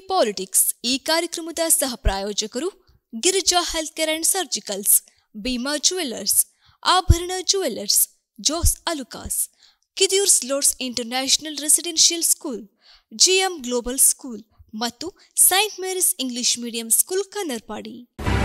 Politics ಈ ಕಾರ್ಯಕ್ರಮದ ಸಹ ಪ್ರಾಯೋಜಕರು Girija health care and surgicals Bhima jewellers Abharana jewellers Jos Alukkas Kidiyoors Lourdes international residential school GM global school ಮತ್ತು saint Mary's English medium school Kannarpadi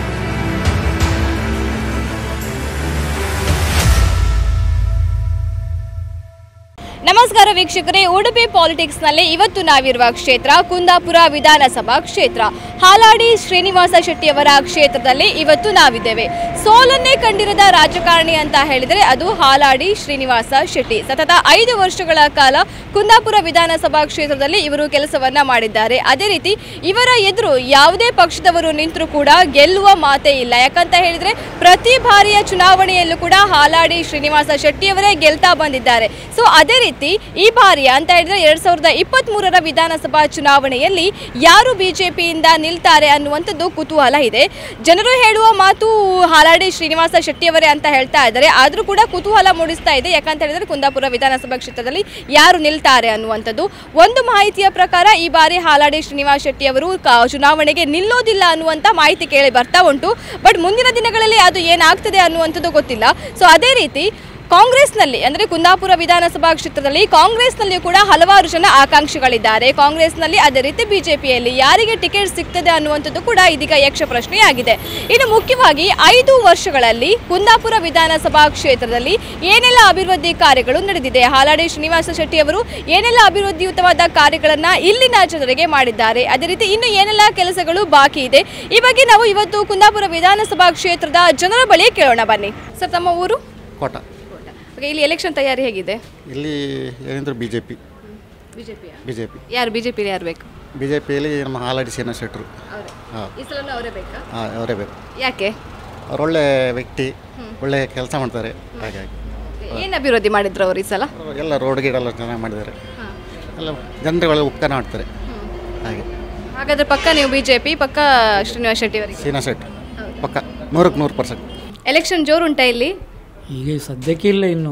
ನಮಸ್ಕಾರ ವೀಕ್ಷಕರೇ ಉಡುಪಿ ಪಾಲಿಟಿಕ್ಸ್ನಲ್ಲಿ ಇವತ್ತು ನಾವಿರುವ ಕ್ಷೇತ್ರ ಕುಂದಾಪುರ ವಿಧಾನಸಭಾ ಕ್ಷೇತ್ರ ಹಾಲಾಡಿ ಶ್ರೀನಿವಾಸ ಶೆಟ್ಟಿಯವರ ಕ್ಷೇತ್ರದಲ್ಲಿ ಇವತ್ತು ನಾವಿದ್ದೇವೆ ಸೋಲನ್ನೇ ಕಂಡಿರದ ರಾಜಕಾರಣಿ ಅಂತ ಹೇಳಿದರೆ ಅದು ಹಾಲಾಡಿ ಶ್ರೀನಿವಾಸ ಶೆಟ್ಟಿ ಸತತ ಐದು ವರ್ಷಗಳ ಕಾಲ ಕುಂದಾಪುರ ವಿಧಾನಸಭಾ ಕ್ಷೇತ್ರದಲ್ಲಿ ಇವರು ಕೆಲಸವನ್ನ ಮಾಡಿದ್ದಾರೆ ಅದೇ ರೀತಿ ಇವರ ಎದುರು ಯಾವುದೇ ಪಕ್ಷದವರು ನಿಂತರೂ ಕೂಡ ಗೆಲ್ಲುವ ಮಾತೇ ಇಲ್ಲ ಯಾಕಂತ ಹೇಳಿದ್ರೆ ಪ್ರತಿ ಬಾರಿಯ ಚುನಾವಣೆಯಲ್ಲೂ ಕೂಡ ಹಾಲಾಡಿ ಶ್ರೀನಿವಾಸ ಶೆಟ್ಟಿಯವರೇ ಗೆಲ್ತಾ ಬಂದಿದ್ದಾರೆ ಸೊ ಅದೇ ರೀತಿ ಈ ಬಾರಿ ಅಂತ ಹೇಳಿದ್ರೆ ಎರಡ್ ಸಾವಿರದ ಇಪ್ಪತ್ತ್ ಮೂರರ ವಿಧಾನಸಭಾ ಚುನಾವಣೆಯಲ್ಲಿ ಯಾರು ಬಿಜೆಪಿಯಿಂದ ನಿಲ್ತಾರೆ ಅನ್ನುವಂಥದ್ದು ಕುತೂಹಲ ಇದೆ ಜನರು ಹೇಳುವ ಮಾತು ಹಾಲಾಡಿ ಶ್ರೀನಿವಾಸ ಶೆಟ್ಟಿಯವರೇ ಅಂತ ಹೇಳ್ತಾ ಇದ್ದಾರೆ ಆದರೂ ಕೂಡ ಕುತೂಹಲ ಮೂಡಿಸ್ತಾ ಇದೆ ಯಾಕಂತ ಹೇಳಿದ್ರೆ ಕುಂದಾಪುರ ವಿಧಾನಸಭಾ ಕ್ಷೇತ್ರದಲ್ಲಿ ಯಾರು ನಿಲ್ತಾರೆ ಅನ್ನುವಂಥದ್ದು ಒಂದು ಮಾಹಿತಿಯ ಪ್ರಕಾರ ಈ ಬಾರಿ ಹಾಲಾಡಿ ಶ್ರೀನಿವಾಸ ಶೆಟ್ಟಿ ಅವರು ಕ- ಚುನಾವಣೆಗೆ ನಿಲ್ಲೋದಿಲ್ಲ ಅನ್ನುವಂಥ ಮಾಹಿತಿ ಕೇಳಿ ಬರ್ತಾ ಉಂಟು ಬಟ್ ಮುಂದಿನ ದಿನಗಳಲ್ಲಿ ಅದು ಏನಾಗ್ತದೆ ಅನ್ನುವಂಥದ್ದು ಗೊತ್ತಿಲ್ಲ ಸೊ ಅದೇ ರೀತಿ ಕಾಂಗ್ರೆಸ್ನಲ್ಲಿ ಅಂದರೆ ಕುಂದಾಪುರ ವಿಧಾನಸಭಾ ಕ್ಷೇತ್ರದಲ್ಲಿ ಕಾಂಗ್ರೆಸ್ನಲ್ಲಿಯೂ ಕೂಡ ಹಲವಾರು ಜನ ಆಕಾಂಕ್ಷಿಗಳಿದ್ದಾರೆ ಕಾಂಗ್ರೆಸ್ನಲ್ಲಿ ಅದೇ ರೀತಿ ಬಿಜೆಪಿಯಲ್ಲಿ ಯಾರಿಗೆ ಟಿಕೆಟ್ ಸಿಗ್ತದೆ ಅನ್ನುವಂಥದ್ದು ಕೂಡ ಇದೀಗ ಯಕ್ಷ ಪ್ರಶ್ನೆಯಾಗಿದೆ ಇನ್ನು ಮುಖ್ಯವಾಗಿ ಐದು ವರ್ಷಗಳಲ್ಲಿ ಕುಂದಾಪುರ ವಿಧಾನಸಭಾ ಕ್ಷೇತ್ರದಲ್ಲಿ ಏನೆಲ್ಲ ಅಭಿವೃದ್ಧಿ ಕಾರ್ಯಗಳು ನಡೆದಿದೆ ಹಾಲಾಡಿ ಶ್ರೀನಿವಾಸ ಶೆಟ್ಟಿ ಅವರು ಏನೆಲ್ಲ ಅಭಿವೃದ್ಧಿಯುತವಾದ ಕಾರ್ಯಗಳನ್ನ ಇಲ್ಲಿನ ಜನರಿಗೆ ಮಾಡಿದ್ದಾರೆ ಅದೇ ರೀತಿ ಇನ್ನು ಏನೆಲ್ಲ ಕೆಲಸಗಳು ಬಾಕಿ ಇದೆ ಈ ಬಗ್ಗೆ ನಾವು ಇವತ್ತು ಕುಂದಾಪುರ ವಿಧಾನಸಭಾ ಕ್ಷೇತ್ರದ ಜನರ ಬಳಿ ಕೇಳೋಣ ಬನ್ನಿ ಸರ್ ತಮ್ಮ ಊರು ಕೋಟ Okay, ಇಲ್ಲಿ ಎಲೆಕ್ಷನ್ ತಯಾರಿ ಹೇಗಿದೆ ಇಲ್ಲಿ ಏನೆಂದ್ರೆ B J P BJP B J P ಯಾರು ಬಿಜೆಪಿ ಯಾರು ಬೇಕು ಬಿ ಜೆ ಪಿಯಲ್ಲಿ ನಮ್ಮ ಹಾಲಾಡಿ ಸೇನಾ ಶೆಟ್ಟರು ಹಾಂ ಈ ಸಲ ಅವರೇ ಬೇಕಾ ಹಾಂ ಅವರೇ ಬೇಕು ಯಾಕೆ ಅವ್ರು ಒಳ್ಳೆ ವ್ಯಕ್ತಿ ಒಳ್ಳೆ ಕೆಲಸ ಮಾಡ್ತಾರೆ ಹಾಗಾಗಿ ಏನು ಅಭಿವೃದ್ಧಿ ಮಾಡಿದ್ರು ಅವರು ಈ ಸಲ ಅವ್ರು ಎಲ್ಲ ರೋಡ್ ಗೀಡ್ ಎಲ್ಲ ಚೆನ್ನಾಗಿ ಮಾಡಿದ್ದಾರೆ ಎಲ್ಲ ಜನರುಗಳ ಉಪಕಾರ ಮಾಡ್ತಾರೆ ಹಾಗೆ ಹಾಗಾದ್ರೆ ಪಕ್ಕ ನೀವು ಬಿಜೆಪಿ ಪಕ್ಕ ಶ್ರೀನಿವಾಸ ಶೆಟ್ಟಿ ಅವರಿಗೆ ಸೇನಾ ಶೆಟ್ರು ಪಕ್ಕ ನೂರಕ್ಕೆ ನೂರು ಪರ್ಸೆಂಟ್ ಎಲೆಕ್ಷನ್ ಜೋರು ಉಂಟಾ ಇಲ್ಲಿ ಈಗ ಸದ್ಯಕ್ಕೆ ಇಲ್ಲ ಇನ್ನು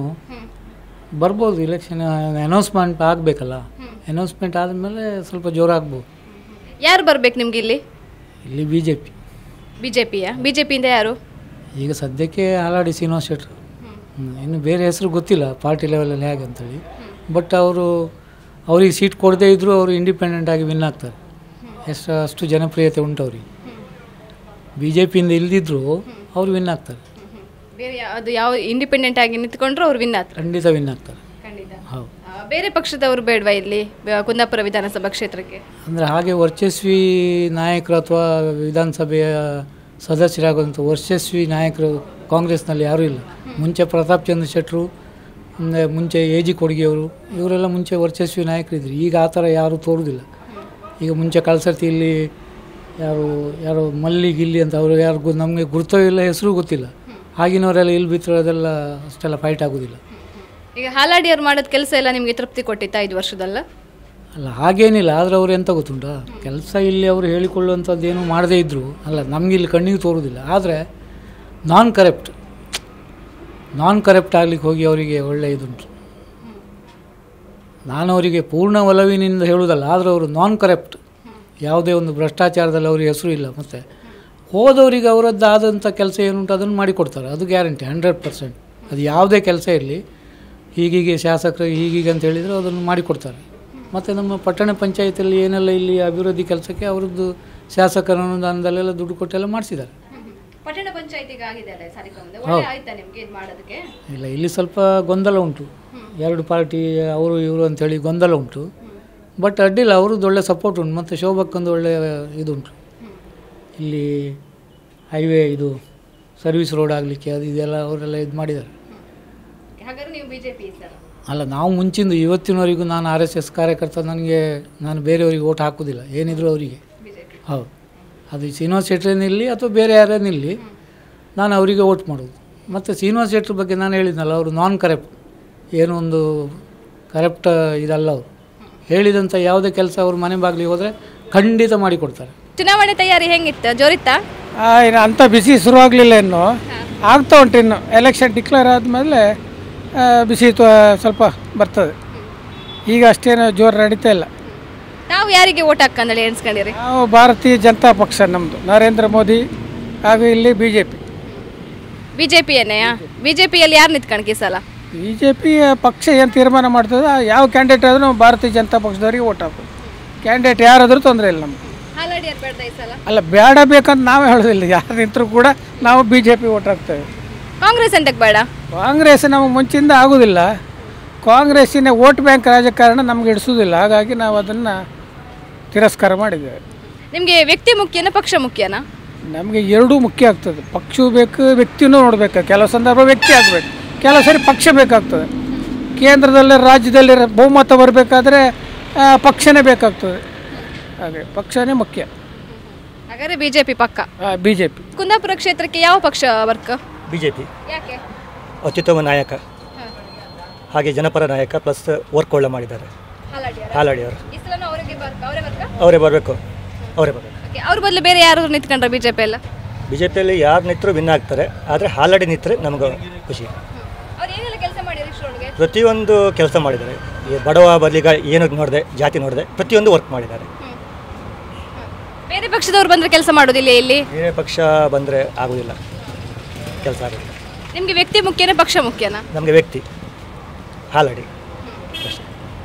ಬರ್ಬೋದು ಇಲೆಕ್ಷನ್ ಅನೌನ್ಸ್ಮೆಂಟ್ ಆಗಬೇಕಲ್ಲ ಅನೌನ್ಸ್ಮೆಂಟ್ ಆದಮೇಲೆ ಸ್ವಲ್ಪ ಜೋರಾಗ್ಬೋದು ಯಾರು ಬರ್ಬೇಕು ನಿಮ್ಗೆ ಇಲ್ಲಿ ಇಲ್ಲಿ ಬಿ ಜೆ ಪಿ ಬಿಜೆಪಿಯ ಬಿಜೆಪಿಯಿಂದ ಯಾರು ಈಗ ಸದ್ಯಕ್ಕೆ ಹಾಲಾಡಿ ಶ್ರೀನಿವಾಸ್ ಶೆಟ್ರು ಹ್ಮ್. ಇನ್ನು ಬೇರೆ ಹೆಸರು ಗೊತ್ತಿಲ್ಲ ಪಾರ್ಟಿ ಲೆವೆಲಲ್ಲಿ ಹೇಗೆ ಅಂತೇಳಿ ಬಟ್ ಅವರು ಅವ್ರಿಗೆ ಸೀಟ್ ಕೊಡದೇ ಇದ್ದರೂ ಅವರು ಇಂಡಿಪೆಂಡೆಂಟ್ ಆಗಿ ವಿನ್ ಆಗ್ತಾರೆ ಎಷ್ಟು ಅಷ್ಟು ಜನಪ್ರಿಯತೆ ಉಂಟು ಅವ್ರಿಗೆ ಬಿ ಜೆ ಪಿಯಿಂದ ಇಲ್ದಿದ್ರು ಅವ್ರು ವಿನ್ ಆಗ್ತಾರೆ ಬೇರೆ ಯಾ- ಅದು ಯಾವ ಇಂಡಿಪೆಂಡೆಂಟ್ ಆಗಿ ನಿಂತ್ಕೊಂಡ್ರು ಅವ್ರು ವಿನ್ ಆದ್ರು ಖಂಡಿತ ವಿನ್ ಆಗ್ತಾರೆ ಖಂಡಿತ ಹೌದು ಆ, ಬೇರೆ ಪಕ್ಷದವರು ಬೇಡವಾ ಇಲ್ಲಿ ಬ- ಕುಂದಾಪುರ ವಿಧಾನಸಭಾ ಕ್ಷೇತ್ರಕ್ಕೆ ಅಂದರೆ ಹಾಗೆ ವರ್ಚಸ್ವಿ ನಾಯಕರು ಅಥವಾ ವಿಧಾನಸಭೆಯ ಸದಸ್ಯರಾಗುವಂಥ ವರ್ಚಸ್ವಿ ನಾಯಕರು ಕಾಂಗ್ರೆಸ್ನಲ್ಲಿ ಯಾರೂ ಇಲ್ಲ ಮುಂಚೆ ಪ್ರತಾಪ್ ಚಂದ್ರ ಶೆಟ್ಟರು ಅಂದರೆ ಮುಂಚೆ ಎ ಜಿ ಕೊಡ್ಗೆಯವರು ಇವರೆಲ್ಲ ಮುಂಚೆ ವರ್ಚಸ್ವಿ ನಾಯಕರಿದ್ರು ಈಗ ಆ ಥರ ಯಾರೂ ತೋರುವುದಿಲ್ಲ ಈಗ ಮುಂಚೆ ಕಳ್ಸರ್ತಿ ಇಲ್ಲಿ ಯಾರು ಯಾರು ಮಲ್ಲಿ ಗಿಲ್ಲಿ ಅಂತ ಅವರು ಯಾರು ಗು ನಮಗೆ ಗುರ್ತವೂ ಇಲ್ಲ ಹೆಸರು ಗೊತ್ತಿಲ್ಲ ಆಗಿನವರೆಲ್ಲ ಇಲ್ಲಿ ಬಿತ್ತರು ಅದೆಲ್ಲ ಅಷ್ಟೆಲ್ಲ ಫೈಟ್ ಆಗೋದಿಲ್ಲ ಈಗ ಹಾಲಾಡಿ ಅವ್ರು ಮಾಡೋದ್ ಕೆಲಸ ಎಲ್ಲ ನಿಮಗೆ ತೃಪ್ತಿ ಕೊಟ್ಟಿತ್ತ ಐದು ವರ್ಷದಲ್ಲ ಅಲ್ಲ ಹಾಗೇನಿಲ್ಲ ಆದರೆ ಅವ್ರು ಎಂತ ಗೊತ್ತುಂಟಾ ಕೆಲಸ ಇಲ್ಲಿ ಅವರು ಹೇಳಿಕೊಳ್ಳುವಂಥದ್ದು ಏನು ಮಾಡದೇ ಇದ್ದರು ಅಲ್ಲ ನಮ್ಗೆ ಇಲ್ಲಿ ಕಣ್ಣಿಗೆ ತೋರುವುದಿಲ್ಲ ಆದರೆ ನಾನ್ ಕರಪ್ಟ್ ನಾನ್ ಕರಪ್ಟ್ ಆಗ್ಲಿಕ್ಕೆ ಹೋಗಿ ಅವರಿಗೆ ಒಳ್ಳೆ ಇದುಂಟು ನಾನು ಅವರಿಗೆ ಪೂರ್ಣ ಒಲವಿನಿಂದ ಹೇಳುವುದಲ್ಲ ಆದರೆ ಅವರು ನಾನ್ ಕರಪ್ಟ್ ಯಾವುದೇ ಒಂದು ಭ್ರಷ್ಟಾಚಾರದಲ್ಲಿ ಅವ್ರಿಗೆ ಹೆಸರು ಇಲ್ಲ ಮತ್ತು ಹೋದವರಿಗೆ ಅವರದ್ದು ಆದಂಥ ಕೆಲಸ ಏನುಂಟು ಅದನ್ನು ಮಾಡಿಕೊಡ್ತಾರೆ ಅದು ಗ್ಯಾರಂಟಿ ಹಂಡ್ರೆಡ್ ಪರ್ಸೆಂಟ್ ಅದು ಯಾವುದೇ ಕೆಲಸ ಇರಲಿ ಹೀಗೀಗೆ ಶಾಸಕರು ಹೀಗೀಗೆ ಅಂತ ಹೇಳಿದರೆ ಅದನ್ನು ಮಾಡಿಕೊಡ್ತಾರೆ ಮತ್ತು ನಮ್ಮ ಪಟ್ಟಣ ಪಂಚಾಯತಿಯಲ್ಲಿ ಏನೆಲ್ಲ ಇಲ್ಲಿ ಅಭಿವೃದ್ಧಿ ಕೆಲಸಕ್ಕೆ ಅವರದ್ದು ಶಾಸಕರ ಅನುದಾನದಲ್ಲೆಲ್ಲ ದುಡ್ಡು ಕೊಟ್ಟೆಲ್ಲ ಮಾಡಿಸಿದ್ದಾರೆ ಪಟ್ಟಣ ಪಂಚಾಯತಿಗೆ ಆಗಿದೆ ಅಲ್ಲ ಸಾರಿ ಹೌದು. ಆಯ್ತಾ ನಿಮ್ಗೆ ಇದು ಮಾಡೋದಕ್ಕೆ ಇಲ್ಲ ಇಲ್ಲಿ ಸ್ವಲ್ಪ ಗೊಂದಲ ಉಂಟು ಎರಡು ಪಾರ್ಟಿ ಅವರು ಇವರು ಅಂತೇಳಿ ಗೊಂದಲ ಉಂಟು ಬಟ್ ಅಡ್ಡಿಲ್ಲ ಅವ್ರದ್ದು ಒಳ್ಳೆ ಸಪೋರ್ಟ್ ಉಂಟು ಮತ್ತು ಶೋಭಕ್ಕೊಂದು ಒಳ್ಳೆ ಇದುಂಟು ಇಲ್ಲಿ ಹೈವೇ ಇದು ಸರ್ವಿಸ್ ರೋಡ್ ಆಗಲಿಕ್ಕೆ ಅದು ಇದೆಲ್ಲ ಅವರೆಲ್ಲ ಇದು ಮಾಡಿದ್ದಾರೆ ಹಾಗಾದ್ರೆ ನೀವು ಬಿಜೆಪಿ ಸರ್ ಅಲ್ಲ ನಾವು ಮುಂಚಿಂದು ಇವತ್ತಿನವರೆಗೂ ನಾನು ಆರ್ ಎಸ್ ಎಸ್ ಕಾರ್ಯಕರ್ತ ನನಗೆ ನಾನು ಬೇರೆಯವರಿಗೆ ಓಟ್ ಹಾಕೋದಿಲ್ಲ ಏನಿದ್ರು ಅವರಿಗೆ ಹೌದು ಅದು ಶ್ರೀನಿವಾಸ ಶೆಟ್ಟರೇ ನಿಲ್ಲಿ ಅಥವಾ ಬೇರೆ ಯಾರೇ ನಿಲ್ಲಿ ನಾನು ಅವರಿಗೆ ಓಟ್ ಮಾಡೋದು ಮತ್ತು ಶ್ರೀನಿವಾಸ ಶೆಟ್ಟರ ಬಗ್ಗೆ ನಾನು ಹೇಳಿದ್ನಲ್ಲ ಅವರು ನಾನ್ ಕರಪ್ಟ್ ಏನೋ ಒಂದು ಕರಪ್ಟ್ ಇದಲ್ಲ ಅವರು ಹೇಳಿದಂಥ ಯಾವುದೇ ಕೆಲಸ ಅವ್ರ ಮನೆ ಬಾಗಿಲಿಗೆ ಹೋದರೆ ಖಂಡಿತ ಮಾಡಿಕೊಡ್ತಾರೆ ಚುನಾವಣೆ ತಯಾರಿ ಹೆಂಗಿತ್ತು ಜೋರಿತ್ತಾ ಆ, ಇನ್ನು ಅಂಥ ಬಿಸಿ ಶುರುವಾಗಲಿಲ್ಲ ಇನ್ನು ಆಗ್ತಾ ಉಂಟು ಇನ್ನು ಎಲೆಕ್ಷನ್ ಡಿಕ್ಲೇರ್ ಆದಮೇಲೆ ಬಿಸಿ ತ- ಸ್ವಲ್ಪ ಬರ್ತದೆ ಈಗ ಅಷ್ಟೇನು ಜೋರು ನಡೀತಾ ಇಲ್ಲ ತಾವು ಯಾರಿಗೆ ಓಟ್ ಹಾಕಂದೇಳಿ ಎಣಿಸ್ಕೊಂಡಿರಿ ನಾವು ಭಾರತೀಯ ಜನತಾ ಪಕ್ಷ ನಮ್ಮದು ನರೇಂದ್ರ ಮೋದಿ ಹಾಗೂ ಇಲ್ಲಿ B J P B J ಪಿಯನ್ನೆಯಾ ಬಿ ಜೆ ಪಿಯಲ್ಲಿ ಯಾರು ನಿಂತ್ಕಣಕ್ಕೆ ಈ ಸಲ ಬಿ ಜೆ ಪಿ ಪಕ್ಷ ಏನು ತೀರ್ಮಾನ ಮಾಡ್ತದೆ ಆ ಯಾವ ಕ್ಯಾಂಡಿಡೇಟ್ ಆದರೂ ನಾವು ಭಾರತೀಯ ಜನತಾ ಪಕ್ಷದವರಿಗೆ ಓಟ್ ಹಾಕೋದು ಕ್ಯಾಂಡಿಡೇಟ್ ಯಾರಾದರೂ ತೊಂದರೆ ಇಲ್ಲ ನಮ್ಗೆ ಹಾಲಾಡಿ ಯಾರು ಬೇಡ ಈ ಸಲ ಅಲ್ಲ ಬೇಡ ಬೇಕಂತ ನಾವೇ ಹೇಳೋದಿಲ್ಲ ಯಾರು ನಿಂತರೂ ಕೂಡ ನಾವು ಬಿ ಜೆ ಪಿ ಓಟ್ ಹಾಕ್ತೇವೆ ಕಾಂಗ್ರೆಸ್ ಎಂತಕ್ಕೆ ಬೇಡ ಕಾಂಗ್ರೆಸ್ ನಮಗೆ ಮುಂಚಿಂದ ಆಗೋದಿಲ್ಲ ಕಾಂಗ್ರೆಸ್ಸಿನ ವೋಟ್ ಬ್ಯಾಂಕ್ ರಾಜಕಾರಣ ನಮ್ಗೆ ಇಡಿಸೋದಿಲ್ಲ ಹಾಗಾಗಿ ನಾವು ಅದನ್ನು ತಿರಸ್ಕಾರ ಮಾಡಿದ್ದೇವೆ ನಿಮಗೆ ವ್ಯಕ್ತಿ ಮುಖ್ಯನಾ ಪಕ್ಷ ಮುಖ್ಯನಾ ನಮಗೆ ಎರಡೂ ಮುಖ್ಯ ಆಗ್ತದೆ ಪಕ್ಷವೂ ಬೇಕು ವ್ಯಕ್ತಿನೂ ನೋಡಬೇಕು ಕೆಲವು ಸಂದರ್ಭ ವ್ಯಕ್ತಿ ಆಗಬೇಕು ಕೆಲವು ಸರಿ ಪಕ್ಷ ಬೇಕಾಗ್ತದೆ ಕೇಂದ್ರದಲ್ಲಿ ರಾಜ್ಯದಲ್ಲಿ ರ- ಬಹುಮತ ಬರಬೇಕಾದ್ರೆ ಪಕ್ಷನೇ ಬೇಕಾಗ್ತದೆ ಹಾಗೆ ಪಕ್ಷನೇ ಮುಖ್ಯ ಹಾಗಾದ್ರೆ ಬಿ ಜೆ ಪಿ ಪಕ್ಕ ಬಿ ಜೆ ಪಿ ಕುಂದಾಪುರ ಕ್ಷೇತ್ರಕ್ಕೆ ಯಾವ ಪಕ್ಷ ವರ್ಕ್ ಬಿ ಜೆ ಪಿ ಯಾಕೆ ಅತ್ಯುತ್ತಮ ನಾಯಕ ಹಾಗೆ ಜನಪರ ನಾಯಕ ಪ್ಲಸ್ ವರ್ಕ್ ಒಳ್ಳೆ ಮಾಡಿದ್ದಾರೆ ಹಾಲಾಡಿ ಅವರು ಈ ಸಲನೂ ಅವರಿಗೆ ವರ್ಕ್ ಅವರೇ ವರ್ಕ್ ಅವರೇ ಬರಬೇಕು ಅವರೇ ಬರಬೇಕು ಓಕೆ ಅವ್ರ ಬದಲು ಬೇರೆ ಯಾರು ನಿಂತ್ಕೊಂಡ್ರೆ ಬಿ ಜೆ ಪಿ ಎಲ್ಲ ಬಿ ಜೆ ಪಿಯಲ್ಲಿ ಯಾರು ನಿಂತರೂ ವಿನ್ ಆಗ್ತಾರೆ ಆದರೆ ಹಾಲಾಡಿ ನಿಂತರೆ ನಮಗೆ ಖುಷಿ ಅವ್ರು ಏನೆಲ್ಲ ಕೆಲಸ ಮಾಡಿರಿ ಇಷ್ಟರೊಳಗೆ ಪ್ರತಿಯೊಂದು ಕೆಲಸ ಮಾಡಿದ್ದಾರೆ ಈ ಬಡವ ಬಲಿಗ ಏನು ನೋಡಿದೆ ಜಾತಿ ನೋಡಿದೆ ಪ್ರತಿಯೊಂದು ವರ್ಕ್ ಮಾಡಿದ್ದಾರೆ ಬೇರೆ ಪಕ್ಷದವ್ರು ಬಂದ್ರೆ ಕೆಲಸ ಮಾಡೋದಿಲ್ಲ ಇಲ್ಲಿ ಬೇರೆ ಪಕ್ಷ ಬಂದರೆ ಆಗೋದಿಲ್ಲ ಕೆಲಸ ಆಗೋದಿಲ್ಲ ನಿಮಗೆ ವ್ಯಕ್ತಿ ಮುಖ್ಯನಾ ಪಕ್ಷ ಮುಖ್ಯನಾ ನಮಗೆ ವ್ಯಕ್ತಿ ಹಾಲಾಡಿ ಅಷ್ಟೇ.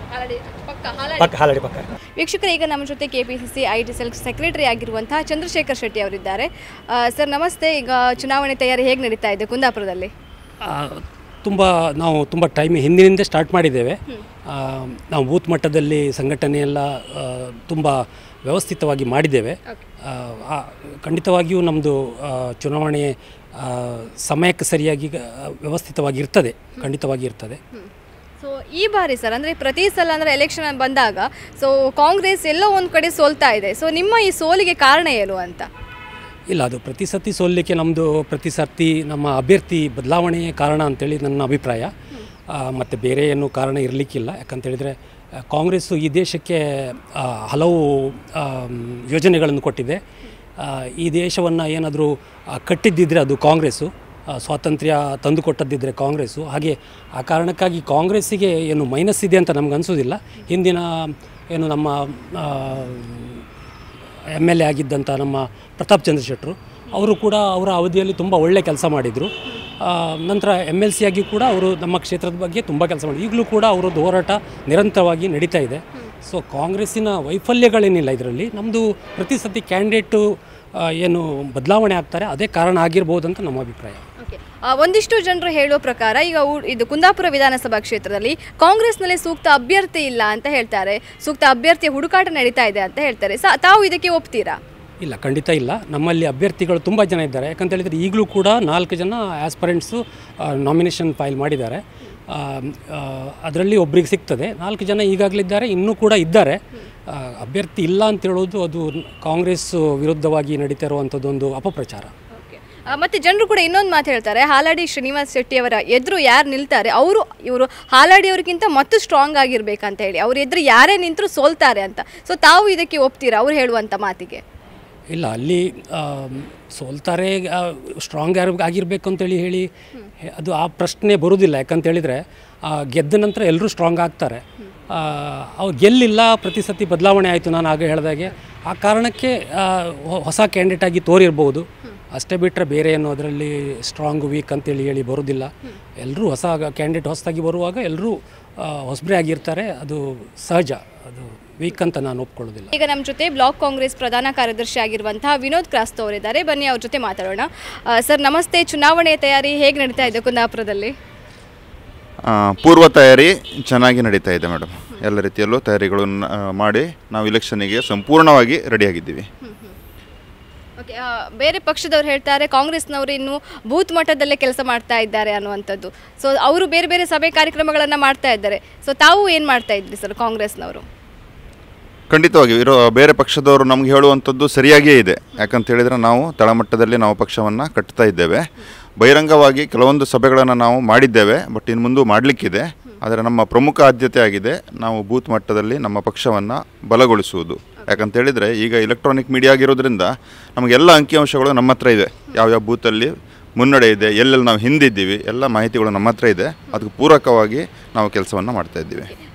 ಪಕ್ಕ ಹಾಲಾಡಿ ಪಕ್ಕ ವೀಕ್ಷಕರು ಈಗ ನಮ್ಮ ಜೊತೆ K P C C I T cell secretary ಆಗಿರುವಂತಹ ಚಂದ್ರಶೇಖರ್ ಶೆಟ್ಟಿ ಅವರಿದ್ದಾರೆ ಆ, ಸರ್ ನಮಸ್ತೆ ಈಗ ಚುನಾವಣೆ ತಯಾರಿ ಹೇಗೆ ನಡೀತಾ ಇದೆ ಕುಂದಾಪುರದಲ್ಲಿ ತುಂಬ ನಾವು ತುಂಬ ಟೈಮ್ ಹಿಂದಿನಿಂದ ಸ್ಟಾರ್ಟ್ ಮಾಡಿದ್ದೇವೆ ಆ, ನಾವು ಬೂತ್ ಮಟ್ಟದಲ್ಲಿ ಸಂಘಟನೆ ಎಲ್ಲ ತುಂಬ ವ್ಯವಸ್ಥಿತವಾಗಿ ಮಾಡಿದ್ದೇವೆ ಆ, ಆ, ಖಂಡಿತವಾಗಿಯೂ ನಮ್ಮದು ಚುನಾವಣೆ ಆ, ಸಮಯಕ್ಕೆ ಸರಿಯಾಗಿ ಆ, ವ್ಯವಸ್ಥಿತವಾಗಿ ಇರ್ತದೆ ಖಂಡಿತವಾಗಿ ಇರ್ತದೆ ಸೊ ಈ ಬಾರಿ ಸರ್ ಅಂದರೆ ಪ್ರತಿ ಸಲ ಅಂದರೆ ಎಲೆಕ್ಷನ್ ಬಂದಾಗ ಸೊ ಕಾಂಗ್ರೆಸ್ ಎಲ್ಲೋ ಒಂದು ಕಡೆ ಸೋಲ್ತಾ ಇದೆ ಸೊ ನಿಮ್ಮ ಈ ಸೋಲಿಗೆ ಕಾರಣ ಏನು ಅಂತ ಇಲ್ಲ ಅದು ಪ್ರತಿ ಸತಿ ಸೋಲಿಕ್ಕೆ ನಮ್ಮದು ಪ್ರತಿ ಸರ್ತಿ ನಮ್ಮ ಅಭ್ಯರ್ಥಿ ಬದಲಾವಣೆಯೇ ಕಾರಣ ಅಂತೇಳಿ ನನ್ನ ಅಭಿಪ್ರಾಯ ಮತ್ತು ಬೇರೆ ಏನು ಕಾರಣ ಇರಲಿಕ್ಕಿಲ್ಲ ಯಾಕಂತೇಳಿದರೆ ಆ, ಕಾಂಗ್ರೆಸ್ಸು ಈ ದೇಶಕ್ಕೆ ಆ, ಹಲವು ಆಮ್, ಯೋಜನೆಗಳನ್ನು ಕೊಟ್ಟಿದೆ ಆ, ಈ ದೇಶವನ್ನು ಏನಾದರೂ ಕಟ್ಟಿದ್ದಿದ್ರೆ ಅದು ಕಾಂಗ್ರೆಸ್ಸು ಆ, ಸ್ವಾತಂತ್ರ್ಯ ತಂದುಕೊಟ್ಟದ್ದಿದ್ದರೆ ಕಾಂಗ್ರೆಸ್ಸು ಹಾಗೆ ಆ ಕಾರಣಕ್ಕಾಗಿ ಕಾಂಗ್ರೆಸ್ಸಿಗೆ ಏನು ಮೈನಸ್ ಇದೆ ಅಂತ ನಮ್ಗೆ ಅನಿಸೋದಿಲ್ಲ ಹಿಂದಿನ ಏನು ನಮ್ಮ ಆ, ಎಮ್ ಎಲ್ ಎ ಆಗಿದ್ದಂಥ ನಮ್ಮ ಪ್ರತಾಪ್ ಚಂದ್ರ ಶೆಟ್ಟರು ಅವರು ಕೂಡ ಅವರ ಅವಧಿಯಲ್ಲಿ ತುಂಬ ಒಳ್ಳೆ ಕೆಲಸ ಮಾಡಿದರು ನಂತರ ಎಮ್ ಎಲ್ ಸಿ ಆಗಿ ಕೂಡ ಅವರು ನಮ್ಮ ಕ್ಷೇತ್ರದ ಬಗ್ಗೆ ತುಂಬ ಕೆಲಸ ಮಾಡಿದ್ರು ಈಗಲೂ ಕೂಡ ಅವರದ್ದು ಹೋರಾಟ ನಿರಂತರವಾಗಿ ನಡೀತಾ ಇದೆ ಸೊ ಕಾಂಗ್ರೆಸ್ಸಿನ ವೈಫಲ್ಯಗಳೇನಿಲ್ಲ ಇದರಲ್ಲಿ ನಮ್ಮದು ಪ್ರತಿ ಸತಿ ಕ್ಯಾಂಡಿಡೇಟು ಏನು ಬದಲಾವಣೆ ಆಗ್ತಾರೆ ಅದೇ ಕಾರಣ ಆಗಿರ್ಬೋದು ಅಂತ ನಮ್ಮ ಅಭಿಪ್ರಾಯ ಓಕೆ ಒಂದಿಷ್ಟು ಜನರು ಹೇಳುವ ಪ್ರಕಾರ ಈಗ ಊ- ಇದು ಕುಂದಾಪುರ ವಿಧಾನಸಭಾ ಕ್ಷೇತ್ರದಲ್ಲಿ ಕಾಂಗ್ರೆಸ್ನಲ್ಲಿ ಸೂಕ್ತ ಅಭ್ಯರ್ಥಿ ಇಲ್ಲ ಅಂತ ಹೇಳ್ತಾರೆ ಸೂಕ್ತ ಅಭ್ಯರ್ಥಿಯ ಹುಡುಕಾಟ ನಡೀತಾ ಇದೆ ಅಂತ ಹೇಳ್ತಾರೆ ಸ ತಾವು ಇದಕ್ಕೆ ಒಪ್ತೀರಾ ಇಲ್ಲ ಖಂಡಿತ ಇಲ್ಲ ನಮ್ಮಲ್ಲಿ ಅಭ್ಯರ್ಥಿಗಳು ತುಂಬ ಜನ ಇದ್ದಾರೆ ಯಾಕಂತ ಹೇಳಿದರೆ ಈಗಲೂ ಕೂಡ ನಾಲ್ಕು ಜನ ಆಸ್ಪರೆಂಟ್ಸು ನಾಮಿನೇಷನ್ ಫೈಲ್ ಮಾಡಿದ್ದಾರೆ ಅದರಲ್ಲಿ ಒಬ್ರಿಗೆ ಸಿಗ್ತದೆ ನಾಲ್ಕು ಜನ ಈಗಾಗಲಿದ್ದಾರೆ ಇನ್ನೂ ಕೂಡ ಇದ್ದಾರೆ ಆ, ಅಭ್ಯರ್ಥಿ ಇಲ್ಲ ಅಂತ ಹೇಳೋದು ಅದು ಕಾಂಗ್ರೆಸ್ ವಿರುದ್ಧವಾಗಿ ನಡೀತಾ ಇರುವಂಥದ್ದು ಒಂದು ಅಪಪ್ರಚಾರ ಆ, ಮತ್ತೆ ಜನರು ಕೂಡ ಇನ್ನೊಂದು ಮಾತು ಹೇಳ್ತಾರೆ ಹಾಲಾಡಿ ಶ್ರೀನಿವಾಸ್ ಶೆಟ್ಟಿ ಅವರ ಎದುರು ಯಾರು ನಿಲ್ತಾರೆ ಅವರು ಇವರು ಹಾಲಾಡಿ ಅವರಿಗಿಂತ ಮತ್ತು ಸ್ಟ್ರಾಂಗ್ ಆಗಿರ್ಬೇಕಂತ ಹೇಳಿ ಅವ್ರ ಎದುರು ಯಾರೇ ನಿಂತರೂ ಸೋಲ್ತಾರೆ ಅಂತ ಸೊ ತಾವು ಇದಕ್ಕೆ ಒಪ್ತೀರಾ ಅವ್ರು ಹೇಳುವಂಥ ಮಾತಿಗೆ ಇಲ್ಲ ಅಲ್ಲಿ ಆಮ್, ಸೋಲ್ತಾರೆ ಸ್ಟ್ರಾಂಗ್ ಆಗಿರಬೇಕು ಅಂತೇಳಿ ಹೇಳಿ ಹೆ- ಅದು ಆ ಪ್ರಶ್ನೆ ಬರುವುದಿಲ್ಲ ಯಾಕಂತ ಹೇಳಿದರೆ ಗೆದ್ದ ನಂತರ ಎಲ್ಲರೂ ಸ್ಟ್ರಾಂಗ್ ಆಗ್ತಾರೆ ಆ, ಅವ್ರು ಗೆಲ್ಲಿಲ್ಲ ಪ್ರತಿ ಸತಿ ಬದಲಾವಣೆ ಆಯಿತು ನಾನು ಆಗ ಹೇಳಿದಾಗೆ ಆ ಕಾರಣಕ್ಕೆ ಆ, ಹೊ- ಹೊಸ ಕ್ಯಾಂಡಿಡೇಟ್ ಆಗಿ ತೋರಿರ್ಬೋದು ಅಷ್ಟೇ ಬಿಟ್ಟರೆ ಬೇರೆ ಏನು ಅದರಲ್ಲಿ ಸ್ಟ್ರಾಂಗ್ ವೀಕ್ ಅಂತೇಳಿ ಹೇಳಿ ಬರೋದಿಲ್ಲ ಎಲ್ಲರೂ ಹೊಸ ಕ್ಯಾಂಡಿಡೇಟ್ ಹೊಸದಾಗಿ ಬರುವಾಗ ಎಲ್ಲರೂ ಹೊಸಬ್ರೆ ಆಗಿರ್ತಾರೆ ಅದು ಸಹಜ ಅದು ವೀಕ್ ಅಂತ ನಾನು ಒಪ್ಕೊಳ್ಳೋದಿಲ್ಲ ಈಗ ನಮ್ಮ ಜೊತೆ ಬ್ಲಾಕ್ ಕಾಂಗ್ರೆಸ್ ಪ್ರಧಾನ ಕಾರ್ಯದರ್ಶಿ ಆಗಿರುವಂತಹ ವಿನೋದ್ ಕ್ರಾಸ್ತ ಅವರಿದ್ದಾರೆ ಬನ್ನಿ ಅವ್ರ ಜೊತೆ ಮಾತಾಡೋಣ ಆ, ಸರ್ ನಮಸ್ತೆ ಚುನಾವಣೆ ತಯಾರಿ ಹೇಗೆ ನಡೀತಾ ಇದೆ ಕುಂದಾಪುರದಲ್ಲಿ ಆ, ಪೂರ್ವ ತಯಾರಿ ಚೆನ್ನಾಗಿ ನಡೀತಾ ಇದೆ ಮೇಡಮ್ ಎಲ್ಲ ರೀತಿಯಲ್ಲೂ ತಯಾರಿಗಳನ್ನು ಆ, ಮಾಡಿ ನಾವು ಇಲೆಕ್ಷನ್ನಿಗೆ ಸಂಪೂರ್ಣವಾಗಿ ರೆಡಿಯಾಗಿದ್ದೀವಿ ಓಕೆ ಆ, ಬೇರೆ ಪಕ್ಷದವ್ರು ಹೇಳ್ತಾರೆ ಕಾಂಗ್ರೆಸ್ನವರು ಇನ್ನು ಬೂತ್ ಮಟ್ಟದಲ್ಲೇ ಕೆಲಸ ಮಾಡ್ತಾ ಇದ್ದಾರೆ ಅನ್ನುವಂಥದ್ದು ಸೊ ಅವರು ಬೇರೆ ಬೇರೆ ಸಭೆ ಕಾರ್ಯಕ್ರಮಗಳನ್ನು ಮಾಡ್ತಾ ಇದ್ದಾರೆ ಸೊ ತಾವು ಏನು ಮಾಡ್ತಾ ಇದ್ರಿ ಸರ್ ಕಾಂಗ್ರೆಸ್ನವರು ಖಂಡಿತವಾಗಿ ಇರೋ ಬೇರೆ ಪಕ್ಷದವರು ನಮ್ಗೆ ಹೇಳುವಂಥದ್ದು ಸರಿಯಾಗಿಯೇ ಇದೆ ಯಾಕಂತ ಹೇಳಿದರೆ ನಾವು ತಳಮಟ್ಟದಲ್ಲಿ ನಾವು ಪಕ್ಷವನ್ನು ಕಟ್ತಾ ಇದ್ದೇವೆ ಬಹಿರಂಗವಾಗಿ ಕೆಲವೊಂದು ಸಭೆಗಳನ್ನು ನಾವು ಮಾಡಿದ್ದೇವೆ ಬಟ್ ಇನ್ನು ಮುಂದೆ ಮಾಡಲಿಕ್ಕಿದೆ ಆದರೆ ನಮ್ಮ ಪ್ರಮುಖ ಆದ್ಯತೆ ಆಗಿದೆ ನಾವು ಬೂತ್ ಮಟ್ಟದಲ್ಲಿ ನಮ್ಮ ಪಕ್ಷವನ್ನು ಬಲಗೊಳಿಸುವುದು ಯಾಕಂತ ಹೇಳಿದರೆ ಈಗ ಎಲೆಕ್ಟ್ರಾನಿಕ್ ಮೀಡಿಯಾ ಆಗಿರೋದ್ರಿಂದ ನಮಗೆಲ್ಲ ಅಂಕಿಅಂಶಗಳು ನಮ್ಮ ಹತ್ರ ಇದೆ ಯಾವ್ಯಾವ ಬೂತಲ್ಲಿ ಮುನ್ನಡೆ ಇದೆ ಎಲ್ಲೆಲ್ಲಿ ನಾವು ಹಿಂದಿದ್ದೀವಿ ಎಲ್ಲ ಮಾಹಿತಿಗಳು ನಮ್ಮ ಹತ್ರ ಇದೆ ಅದಕ್ಕೆ ಪೂರಕವಾಗಿ ನಾವು ಕೆಲಸವನ್ನು ಮಾಡ್ತಾ ಇದ್ದೀವಿ